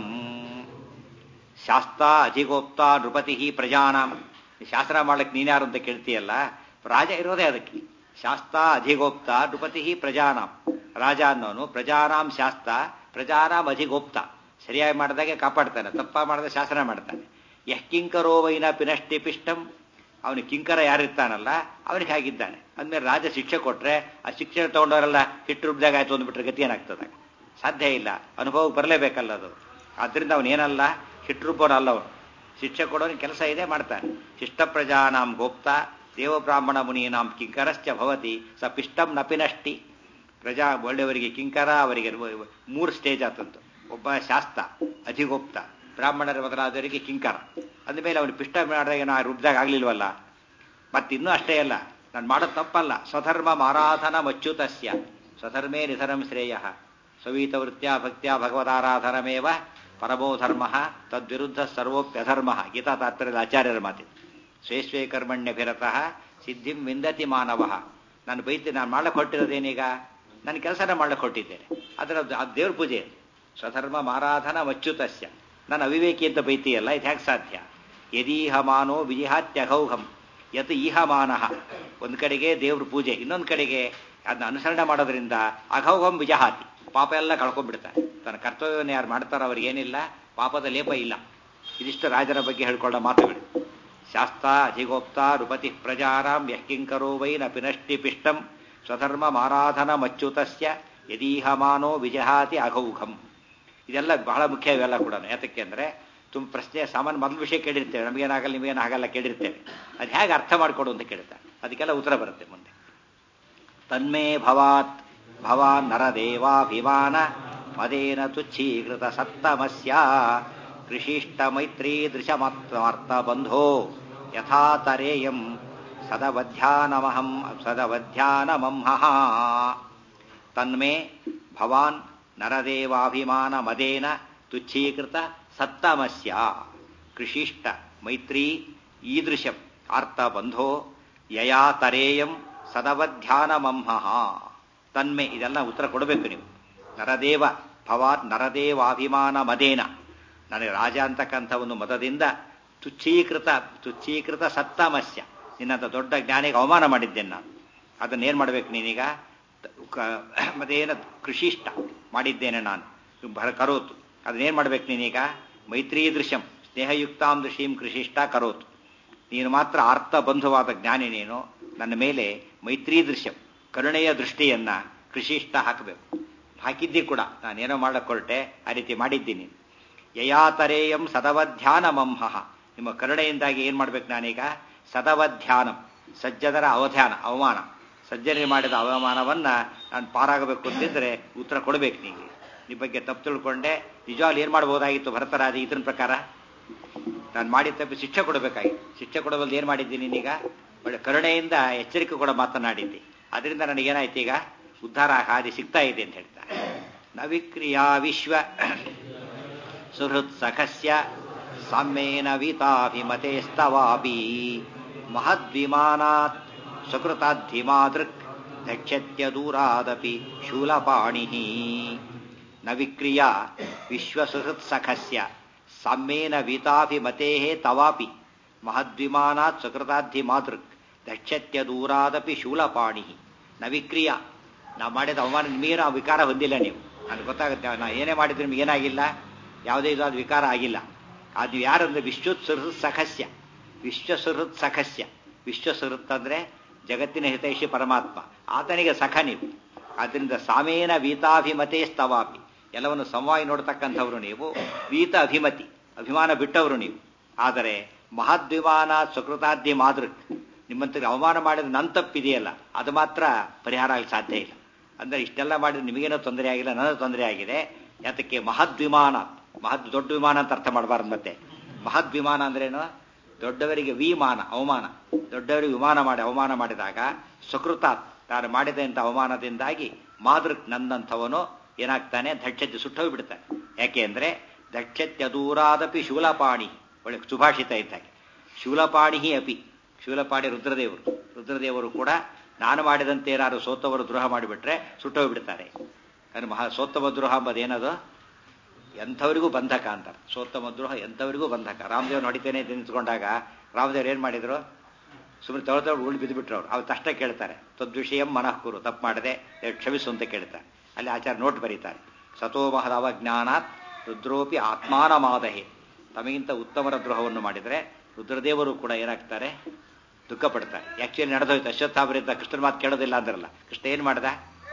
S1: ಶಾಸ್ತ ಅಧಿಗೋಪ್ತ ನೃಪತಿ ಪ್ರಜಾನಾಂ ಶಾಸ್ತ್ರ ಮಾಡ್ಲಿಕ್ಕೆ ನೀನ್ಯಾರು ಅಂತ ಕೇಳ್ತೀಯಲ್ಲ ರಾಜ ಇರೋದೇ ಅದಕ್ಕೆ ಶಾಸ್ತ ಅಧಿಗೋಪ್ತ ನೃಪತಿ ಪ್ರಜಾನಾಂ ರಾಜ ಅನ್ನೋನು ಪ್ರಜಾನಾಂ ಶಾಸ್ತ ಪ್ರಜಾನಾಂ ಅಧಿಗೋಪ್ತ ಸರಿಯಾಗಿ ಮಾಡಿದಾಗೆ ಕಾಪಾಡ್ತಾನೆ ತಪ್ಪ ಮಾಡಿದ ಶಾಸನ ಮಾಡ್ತಾನೆ ಯಹ್ ಕಿಂಕರೋ ವೈನ ಪಿನಷ್ಟಿ ಪಿಷ್ಟಂ ಅವನು ಕಿಂಕರ ಯಾರಿರ್ತಾನಲ್ಲ ಅವನಿಗೆ ಹಾಗಿದ್ದಾನೆ ಅಂದ್ಮೇಲೆ ರಾಜ ಶಿಕ್ಷೆ ಕೊಟ್ರೆ ಆ ಶಿಕ್ಷೆ ತಗೊಂಡವರೆಲ್ಲ ಹಿಟ್ಟು ರುಬ್ದಾಗ ಆಯ್ತು ಅಂದ್ಬಿಟ್ರೆ ಗತಿ ಏನಾಗ್ತದೆ ಸಾಧ್ಯ ಇಲ್ಲ ಅನುಭವಕ್ಕೆ ಬರಲೇಬೇಕಲ್ಲ ಅದು ಆದ್ರಿಂದ ಅವನೇನಲ್ಲ ಹಿಟ್ಟು ರುಬ್ಬೋನಲ್ಲ ಅವನು ಶಿಕ್ಷೆ ಕೊಡೋನಿಗೆ ಕೆಲಸ ಇದೆ ಮಾಡ್ತಾನೆ ಶಿಷ್ಟ ಪ್ರಜಾನಾಂ ಗೋಪ್ತ ದೇವಬ್ರಾಹ್ಮಣ ಮುನೀನಾಂ ಕಿಂಕರಶ್ಚ ಭವತಿ ಸ ಪಿಷ್ಟಂ ನಪಿನಷ್ಟಿ ಪ್ರಜಾ ಒಳ್ಳೆಯವರಿಗೆ ಕಿಂಕರ ಅವರಿಗೆ ಮೂರು ಸ್ಟೇಜ್ ಆತಂತು ಒಬ್ಬ ಶಾಸ್ತ ಅಧಿಗೋಪ್ತ ಬ್ರಾಹ್ಮಣರ ಮೊದಲಾದವರಿಗೆ ಕಿಂಕರ ಅಂದಮೇಲೆ ಅವನು ಪಿಷ್ಟ ಮಾಡಿದಾಗ ಏನೋ ರುಬ್ದಾಗ ಆಗ್ಲಿಲ್ವಲ್ಲ ಮತ್ತಿನ್ನೂ ಅಷ್ಟೇ ಅಲ್ಲ ನಾನು ಮಾಡೋದು ತಪ್ಪಲ್ಲ ಸ್ವಧರ್ಮ ಮಾರಾಧನ ಮಚ್ಯುತಸ್ಯ ಸ್ವಧರ್ಮೇ ನಿಧನಂ ಶ್ರೇಯ ಸ್ವೀತ ವೃತ್ಯ ಭಕ್ತ್ಯ ಭಗವದಾರಾಧನಮೇವ ಪರಮೋ ಧರ್ಮ ತದ್ವಿರುದ್ಧ ಸರ್ವೋಪ್ಯಧರ್ಮ ಗೀತಾ ತಾತ್ಪರ್ಯದ ಆಚಾರ್ಯರ ಮಾತಿದೆ ಸ್ವೇ ಸ್ವೇ ಕರ್ಮಣ್ಯಭಿರತಃ ಸಿದ್ಧಿಂ ವಿಂದತಿ ಮಾನವ ನಾನು ಬೈತಿ ನಾನು ಮಾಡಕ್ಕೆ ಹೊಟ್ಟಿರೋದೇನೀಗ ನನ್ನ ಕೆಲಸನ ಮಾಡಕ್ಕೆ ಹೊಟ್ಟಿದ್ದೇನೆ ಅದರ ದೇವ್ರ ಪೂಜೆ ಸ್ವಧರ್ಮ ಮಾರಾಧನ ಮಚ್ಯುತಸ್ಯ ನಾನು ಅವಿವೇಕಿ ಅಂತ ಬೈತೀಯಲ್ಲ ಇದು ಹೇಗೆ ಸಾಧ್ಯ ಯದೀಹ ಮಾನೋ ವಿಜಿಹಾತ್ಯಘೌಹಂ ಯತ್ ಈಹ ಮಾನಃ ಒಂದು ಕಡೆಗೆ ದೇವ್ರ ಪೂಜೆ ಇನ್ನೊಂದು ಕಡೆಗೆ ಅದನ್ನ ಅನುಸರಣೆ ಮಾಡೋದ್ರಿಂದ ಅಘೌಹಂ ವಿಜಹಾತಿ ಪಾಪ ಎಲ್ಲ ಕಳ್ಕೊಂಡ್ಬಿಡ್ತಾರೆ ತನ್ನ ಕರ್ತವ್ಯವನ್ನು ಯಾರು ಮಾಡ್ತಾರೋ ಅವ್ರಿಗೇನಿಲ್ಲ ಪಾಪದ ಲೇಪ ಇಲ್ಲ ಇದಿಷ್ಟು ರಾಜರ ಬಗ್ಗೆ ಹೇಳ್ಕೊಳ್ಳೋ ಮಾತುಗಳು ಶಾಸ್ತ ಅಧಿಗೋಪ್ತ ನೃಪತಿ ಪ್ರಜಾರಾಂ ಯಃಕಿಂಕರೋ ವೈ ನ ಪಿನಷ್ಟಿ ಪಿಷ್ಟಂ ಸ್ವಧರ್ಮ ಮಾರಾಧನ ಮಚ್ಯುತಸ್ಯ ಯದೀಹ ಮಾನೋ ವಿಜಹಾತಿ ಅಘೌಘಂ ಇದೆಲ್ಲ ಬಹಳ ಮುಖ್ಯ ಇವೆಲ್ಲ ಕೂಡ ಯಾತಕ್ಕೆ ಅಂದರೆ ತುಂಬ ಪ್ರಶ್ನೆ ಸಾಮಾನ್ಯ ಮೊದಲು ವಿಷಯ ಕೇಳಿರ್ತೇವೆ ನಮಗೇನಾಗಲ್ಲ ನಿಮಗೇನಾಗಲ್ಲ ಕೇಳಿರ್ತೇವೆ ಅದು ಹೇಗೆ ಅರ್ಥ ಮಾಡಿಕೊಡು ಅಂತ ಕೇಳ್ತಾರೆ ಅದಕ್ಕೆಲ್ಲ ಉತ್ತರ ಬರುತ್ತೆ ಮುಂದೆ ತನ್ಮೇ ಭವಾತ್ ಭವಾನ್ ನರದೇವಾಭಿಮಾನ ಮದೇನ ತುಚ್ಛೀಕೃತ ಸತ್ತಮಸ್ಯ ಕೃಷಿಷ್ಟ ಮೈತ್ರೀ ದೃಶಮರ್ಥಮಾರ್ಥ ಬಂಧೋ ಯಥಾತರೇಯಂ ಸದವಧ್ಯಾನಮಹಂ ಸದವಧ್ಯಾನಮಂಹಃ ತನ್ಮೇ ಭವಾನ್ ನರದೇವಾಭಿಮಾನ ಮದೇನ ತುಚ್ಛೀಕೃತ ಸತ್ತಮಸ್ಯ ಕೃಷಿಷ್ಟ ಮೈತ್ರೀ ಈದೃಶಂ ಆರ್ತಬಂಧೋ ಯಯಾ ತರೇಯಂ ಸದವಧ್ಯಾನಮಂಹಃ ತನ್ಮೆ ಇದೆಲ್ಲ ಉತ್ತರ ಕೊಡಬೇಕು ನೀವು ನರದೇವ ಭವಾನ್ ನರದೇವಾಭಿಮಾನ ಮದೇನ ನನಗೆ ರಾಜ ಅಂತಕ್ಕಂಥ ಒಂದು ಮತದಿಂದ ತುಚ್ಛೀಕೃತ ತುಚ್ಛೀಕೃತ ಸತ್ತಮಸ್ಯ ನಿನ್ನಂಥ ದೊಡ್ಡ ಜ್ಞಾನಿಗೆ ಅವಮಾನ ಮಾಡಿದ್ದೇನೆ ನಾನು ಅದನ್ನೇನು ಮಾಡ್ಬೇಕು ನೀನೀಗ ಮದೇನ ಕೃಷಿಷ್ಟ ಮಾಡಿದ್ದೇನೆ ನಾನು ಬಹಳ ಕರೋತು ಅದನ್ನೇನು ಮಾಡ್ಬೇಕು ನೀನೀಗ ಮೈತ್ರೀ ದೃಶ್ಯಂ ಸ್ನೇಹಯುಕ್ತಾಂ ದೃಶೀಂ ಕೃಷಿಷ್ಟ ಕರೋತು ನೀನು ಮಾತ್ರ ಅರ್ಥ ಬಂಧುವಾದ ಜ್ಞಾನಿ ನೀನು ನನ್ನ ಮೇಲೆ ಮೈತ್ರೀ ದೃಶ್ಯಂ ಕರುಣೆಯ ದೃಷ್ಟಿಯನ್ನ ಕೃಷಿಷ್ಟ ಹಾಕಬೇಕು ಹಾಕಿದ್ದಿ ಕೂಡ ನಾನೇನೋ ಮಾಡಕ್ಕೆ ಹೊರಟೆ ಆ ರೀತಿ ಮಾಡಿದ್ದೀನಿ ಯಯಾತರೇಯಂ ಸದವಧ್ಯಾನಮಂಹಃ ನಿಮ್ಮ ಕರುಣೆಯಿಂದಾಗಿ ಏನು ಮಾಡ್ಬೇಕು ನಾನೀಗ ಸದವಧ್ಯಾನಂ ಸಜ್ಜನರ ಅವಧಾನ ಅವಮಾನ ಸಜ್ಜನೆ ಮಾಡಿದ ಅವಮಾನವನ್ನ ನಾನು ಪಾರಾಗಬೇಕು ಅಂತಿದ್ರೆ ಉತ್ತರ ಕೊಡಬೇಕು ನಿಮಗೆ ನಿಮ್ಮ ಬಗ್ಗೆ ತಪ್ಪು ತಿಳ್ಕೊಂಡೆ ನಿಜವಾಗ್ಲು ಏನು ಮಾಡ್ಬೋದಾಗಿತ್ತು ಭರತರಾಜ ಇದನ್ನ ಪ್ರಕಾರ ನಾನು ಮಾಡಿದ ತಪ್ಪು ಶಿಕ್ಷೆ ಕೊಡಬೇಕಾಗಿತ್ತು ಶಿಕ್ಷೆ ಕೊಡಬಲ್ದು ಏನು ಮಾಡಿದ್ದೀನಿ ನೀನೀಗ ಒಳ್ಳೆ ಕರುಣೆಯಿಂದ ಎಚ್ಚರಿಕೆ ಕೂಡ ಮಾತನಾಡಿದ್ದೆ ಅದರಿಂದ ನನಗೇನಾಯ್ತು ಈಗ ಉದ್ಧಾರ ಹಾದಿ ಸಿಗ್ತಾ ಇದೆ ಅಂತ ಹೇಳ್ತಾರೆ ನವಿಕ್ರಿಯಾ ವಿಶ್ವ ಸುಹೃತ್ ಸಖಸ್ಯ ಸಾಮ್ಯೇನ ವೀತಾಭಿಮತೇಸ್ತವಾಪಿ ಮಹದ್ವಿಮಾನಾತ್ ಸುಕೃತಾದ್ಧಿಮಾದೃಕ್ ದಕ್ಷತ್ಯ ದೂರಾದಪಿ ಶೂಲಪಾಣಿ ನ ವಿಕ್ರಿಯ ವಿಶ್ವಸುಹೃತ್ ಸಖಸ್ಯ ಸಾಮ್ಯೇನ ವೀತಾಭಿಮತೇ ತವಾಪಿ ಮಹದ್ವಿಮಾನಾತ್ ಸುಕೃತಾದ್ಧಿ ಮಾತೃಕ್ ದಕ್ಷತ್ಯ ದೂರಾದಪಿ ಶೂಲಪಾಣಿ ನ ವಿಕ್ರಿಯ ನಾವು ಮಾಡಿದ ಅವಮಾನ ನಿಮಗೇನು ಆ ವಿಕಾರ ಹೊಂದಿಲ್ಲ ನೀವು ನನಗೆ ಗೊತ್ತಾಗುತ್ತೆ ನಾ ಏನೇ ಮಾಡಿದ್ರು ನಿಮ್ಗೆ ಏನಾಗಿಲ್ಲ ಯಾವುದೇ ಇದಾದ ವಿಕಾರ ಆಗಿಲ್ಲ ಅದು ಯಾರಂದ್ರೆ ವಿಶ್ವಸುಹೃತ್ ಸಖಸ್ಯ ವಿಶ್ವಸುಹೃತ್ ಸಖಸ್ಯ ವಿಶ್ವಸುಹೃತ್ ಅಂದ್ರೆ ಜಗತ್ತಿನ ಹಿತೈಷಿ ಪರಮಾತ್ಮ ಆತನಿಗೆ ಸಖ ನೀವು ಆದ್ದರಿಂದ ಸಾಮೇನ ವೀತಾಭಿಮತೆ ಸ್ತವಾಪಿ ಎಲ್ಲವನ್ನು ಸಮವಾಗಿ ನೋಡ್ತಕ್ಕಂಥವ್ರು ನೀವು ವೀತ ಅಭಿಮತಿ ಅಭಿಮಾನ ಬಿಟ್ಟವರು ನೀವು ಆದರೆ ಮಹದ್ವಿಮಾನ ಸುಕೃತಾದ್ಯ ಮಾದೃಕ್ ನಿಮ್ಮಂತರಿಗೆ ಅವಮಾನ ಮಾಡಿದ ನನ್ನ ತಪ್ಪಿದೆಯಲ್ಲ ಅದು ಮಾತ್ರ ಪರಿಹಾರ ಆಗಲಿ ಸಾಧ್ಯ ಇಲ್ಲ ಅಂದರೆ ಇಷ್ಟೆಲ್ಲ ಮಾಡಿದ್ರೆ ನಿಮಗೇನೋ ತೊಂದರೆ ಆಗಿಲ್ಲ ನನಗೆ ತೊಂದರೆ ಆಗಿದೆ ಯಾತಕ್ಕೆ ಮಹದ್ವಿಮಾನ ಮಹದ್ ದೊಡ್ಡ ವಿಮಾನ ಅಂತ ಅರ್ಥ ಮಾಡಬಾರ್ದು ಮತ್ತೆ ಮಹದ್ವಿಮಾನ ಅಂದ್ರೇನು ದೊಡ್ಡವರಿಗೆ ವಿಮಾನ ಅವಮಾನ ದೊಡ್ಡವರಿಗೆ ವಿಮಾನ ಮಾಡಿ ಅವಮಾನ ಮಾಡಿದಾಗ ಸುಕೃತ ತಾನು ಮಾಡಿದಂಥ ಅವಮಾನದಿಂದಾಗಿ ಮಾದೃಕ್ ನನ್ನಂಥವನು ಏನಾಗ್ತಾನೆ ದಕ್ಷತೆ ಸುಟ್ಟೋಗಿ ಬಿಡ್ತಾನೆ ಯಾಕೆ ಅಂದರೆ ದಕ್ಷತ್ಯದೂರಾದಪಿ ಶೂಲಪಾಣಿ ಒಳ್ಳೆ ಸುಭಾಷಿತ ಇದ್ದಾಗೆ ಶೂಲಪಾಣಿ ಅಪಿ ಶೂಲಪಾಣಿ ರುದ್ರದೇವರು ರುದ್ರದೇವರು ಕೂಡ ನಾನು ಮಾಡಿದಂತೆ ಯಾರು ಸೋತವರು ದ್ರೋಹ ಮಾಡಿಬಿಟ್ರೆ ಸುಟ್ಟೋಗ್ಬಿಡ್ತಾರೆ കാരണം ಮಹಾ ಸೋತ್ತಮ ದ್ರೋಹ ಅಂಬದು ಏನದು ಎಂಥವರಿಗೂ ಬಂಧಕ ಅಂತಾರೆ ಸೋತ್ತಮ ದ್ರೋಹ ಎಂಥವರಿಗೂ ಬಂಧಕ ರಾಮದೇವ್ ಹೊಡಿತೇನೆ ಅಂತ ನಿಂತ್ಕೊಂಡಾಗ ರಾಮದೇವ್ರು ಏನು ಮಾಡಿದ್ರು ಸುಮ್ಮನೆ ತೊಳೆ ತೊಳೆ ಉಳ್ಳಿ ಬಿದ್ದುಬಿಟ್ರು ಅವ್ರು ಅವ್ರು ತಷ್ಟ ಕೇಳ್ತಾರೆ ತದ್ವಿಷಯಂ ಮನಃಕುರು ತಪ್ಪು ಮಾಡದೆ ಕ್ಷಮಿಸು ಅಂತ ಕೇಳ್ತಾರೆ ಅಲ್ಲಿ ಆಚಾರ ನೋಟ್ ಬರೀತಾರೆ ಸತೋಮಹದ ಅವಜ್ಞಾನಾತ್ ರುದ್ರೋಪಿ ಆತ್ಮಾನಮಾದಹೆ ತಮಗಿಂತ ಉತ್ತಮರ ದ್ರೋಹವನ್ನು ಮಾಡಿದರೆ ರುದ್ರದೇವರು ಕೂಡ ಏನಾಗ್ತಾರೆ ದುಃಖ ಪಡ್ತಾರೆ ಆಕ್ಚುಲಿ ನಡೆದೋಯ್ತು ಅಶ್ವತ್ಥಾಮರಿಂದ ಕೃಷ್ಣನ ಮಾತು ಕೇಳೋದಿಲ್ಲ ಅಂದ್ರಲ್ಲ ಕೃಷ್ಣ ಏನು ಮಾಡ್ದ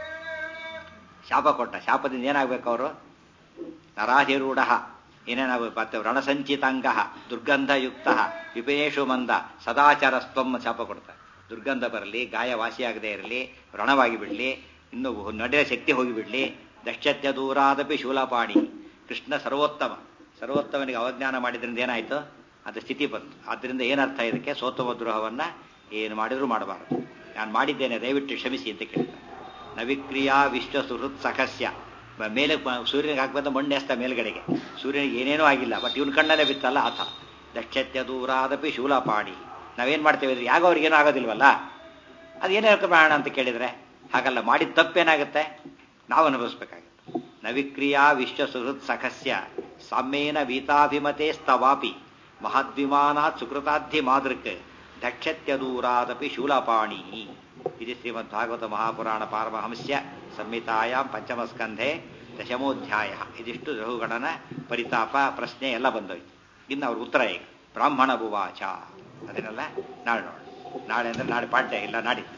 S1: ಶಾಪ ಕೊಟ್ಟ ಶಾಪದಿಂದ ಏನಾಗಬೇಕು ಅವರು ನರಾಧಿರೂಢ ಏನೇನಾಗಬೇಕು ಮತ್ತೆ ರಣಸಂಚಿತಾಂಗ ದುರ್ಗಂಧಯುಕ್ತ ವಿಪಿನೇಶು ಮಂದ ಸದಾಚಾರ ಸ್ತಂಭ ಶಾಪ ಕೊಡ್ತಾರೆ ದುರ್ಗಂಧ ಬರಲಿ ಗಾಯ ವಾಸಿಯಾಗದೇ ಇರಲಿ ರಣವಾಗಿ ಬಿಡಲಿ ಇನ್ನು ನಡೆಯ ಶಕ್ತಿ ಹೋಗಿಬಿಡಲಿ ದಕ್ಷತ್ಯ ದೂರಾದಪಿ ಶೂಲಪಾಣಿ ಕೃಷ್ಣ ಸರ್ವೋತ್ತಮ ಸರ್ವೋತ್ತಮನಿಗೆ ಅವಜ್ಞಾನ ಮಾಡಿದ್ರಿಂದ ಏನಾಯಿತು ಅದು ಸ್ಥಿತಿ ಬಂತು ಆದ್ದರಿಂದ ಏನರ್ಥ ಇದಕ್ಕೆ ಸೋತ್ತಮ ದ್ರೋಹವನ್ನು ಏನು ಮಾಡಿದರೂ ಮಾಡಬಾರದು ನಾನು ಮಾಡಿದ್ದೇನೆ ದಯವಿಟ್ಟು ಕ್ಷಮಿಸಿ ಅಂತ ಕೇಳ್ತಾರೆ ನವಿಕ್ರಿಯಾ ವಿಶ್ವ ಸುಹೃತ್ ಸಖಸ್ಯ ಮೇಲೆ ಸೂರ್ಯನಿಗೆ ಹಾಕ್ಬಂದ ಮಣ್ಣು ಎಸ್ತ ಮೇಲ್ಗಡೆಗೆ ಸೂರ್ಯನಿಗೆ ಏನೇನೂ ಆಗಿಲ್ಲ ಬಟ್ ಇವನ ಕಣ್ಣಲ್ಲೇ ಬಿತ್ತಲ್ಲ ಆತ ದಕ್ಷತ್ಯ ದೂರಾದಪಿ ಶೂಲಪಾಣಿ ನಾವೇನು ಮಾಡ್ತೇವೆ ಅಂದ್ರೆ ಯಾಗ ಅವ್ರಿಗೇನೂ ಆಗೋದಿಲ್ವಲ್ಲ ಅದು ಏನೇ ಮಾಡೋಣ ಅಂತ ಕೇಳಿದರೆ ಹಾಗಲ್ಲ ಮಾಡಿದ ತಪ್ಪೇನಾಗುತ್ತೆ ನಾವು ಅನುಭವಿಸ್ಬೇಕಾಗುತ್ತೆ ನವಿಕ್ರಿಯಾ ವಿಶ್ವ ಸುಹೃತ್ ಸಖಸ್ಯ ಸಾಮ್ಯೇನ ವೀತಾಭಿಮತೆ ಸ್ತವಾಪಿ ಮಹದ್ವಿಮಾನಾತ್ ಸುಕೃತಾಧ್ಯ ಮಾದೃಕ್ ದಕ್ಷತ್ಯದೂರಾದಪಿ ಶೂಲಪಾಣಿ ಇದು ಶ್ರೀಮದ್ ಭಾಗವತ ಮಹಾಪುರಾಣ ಪಾರಮಹಂಸ್ಯ ಸಂಹಿತಾಯಾಮ್ ಪಂಚಮಸ್ಕಂಧೆ ದಶಮೋಧ್ಯಾಯ ಇದಿಷ್ಟು ರಘುಗಣನ ಪರಿತಾಪ ಪ್ರಶ್ನೆ ಎಲ್ಲ ಬಂದೋಯ್ತು ಇನ್ನು ಅವ್ರ ಉತ್ತರ ಈಗ ಬ್ರಾಹ್ಮಣ ಭುವಾಚ ಅದನ್ನೆಲ್ಲ ನಾಳೆ ನೋಡಿ ನಾಳೆ ಅಂದ್ರೆ ನಾಳೆ ಪಾಠ್ಯ ಇಲ್ಲ ನಾಡಿದ್ದು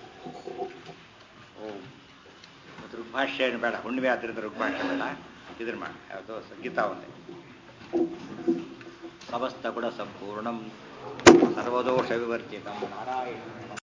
S1: ಓಂ ಮತ್ತು ಋಗ್ಭಾಷ್ಯ ಏನು ಬೇಡ ಹುಣ್ಣಿಮೆ ಆದ್ದರಿಂದ ಋಗ್ಭಾಷ್ಯ ಬೇಡ ಇದನ್ನ ಮಾಡಿ ಯಾವುದು ಗೀತಾ ಒಂದೇ ಸಮಸ್ತ ಗುಣ ಸಂಪೂರ್ಣಂ ಸರ್ವದೋಷ ವಿವರ್ಜಿತ ನಾರಾಯಣ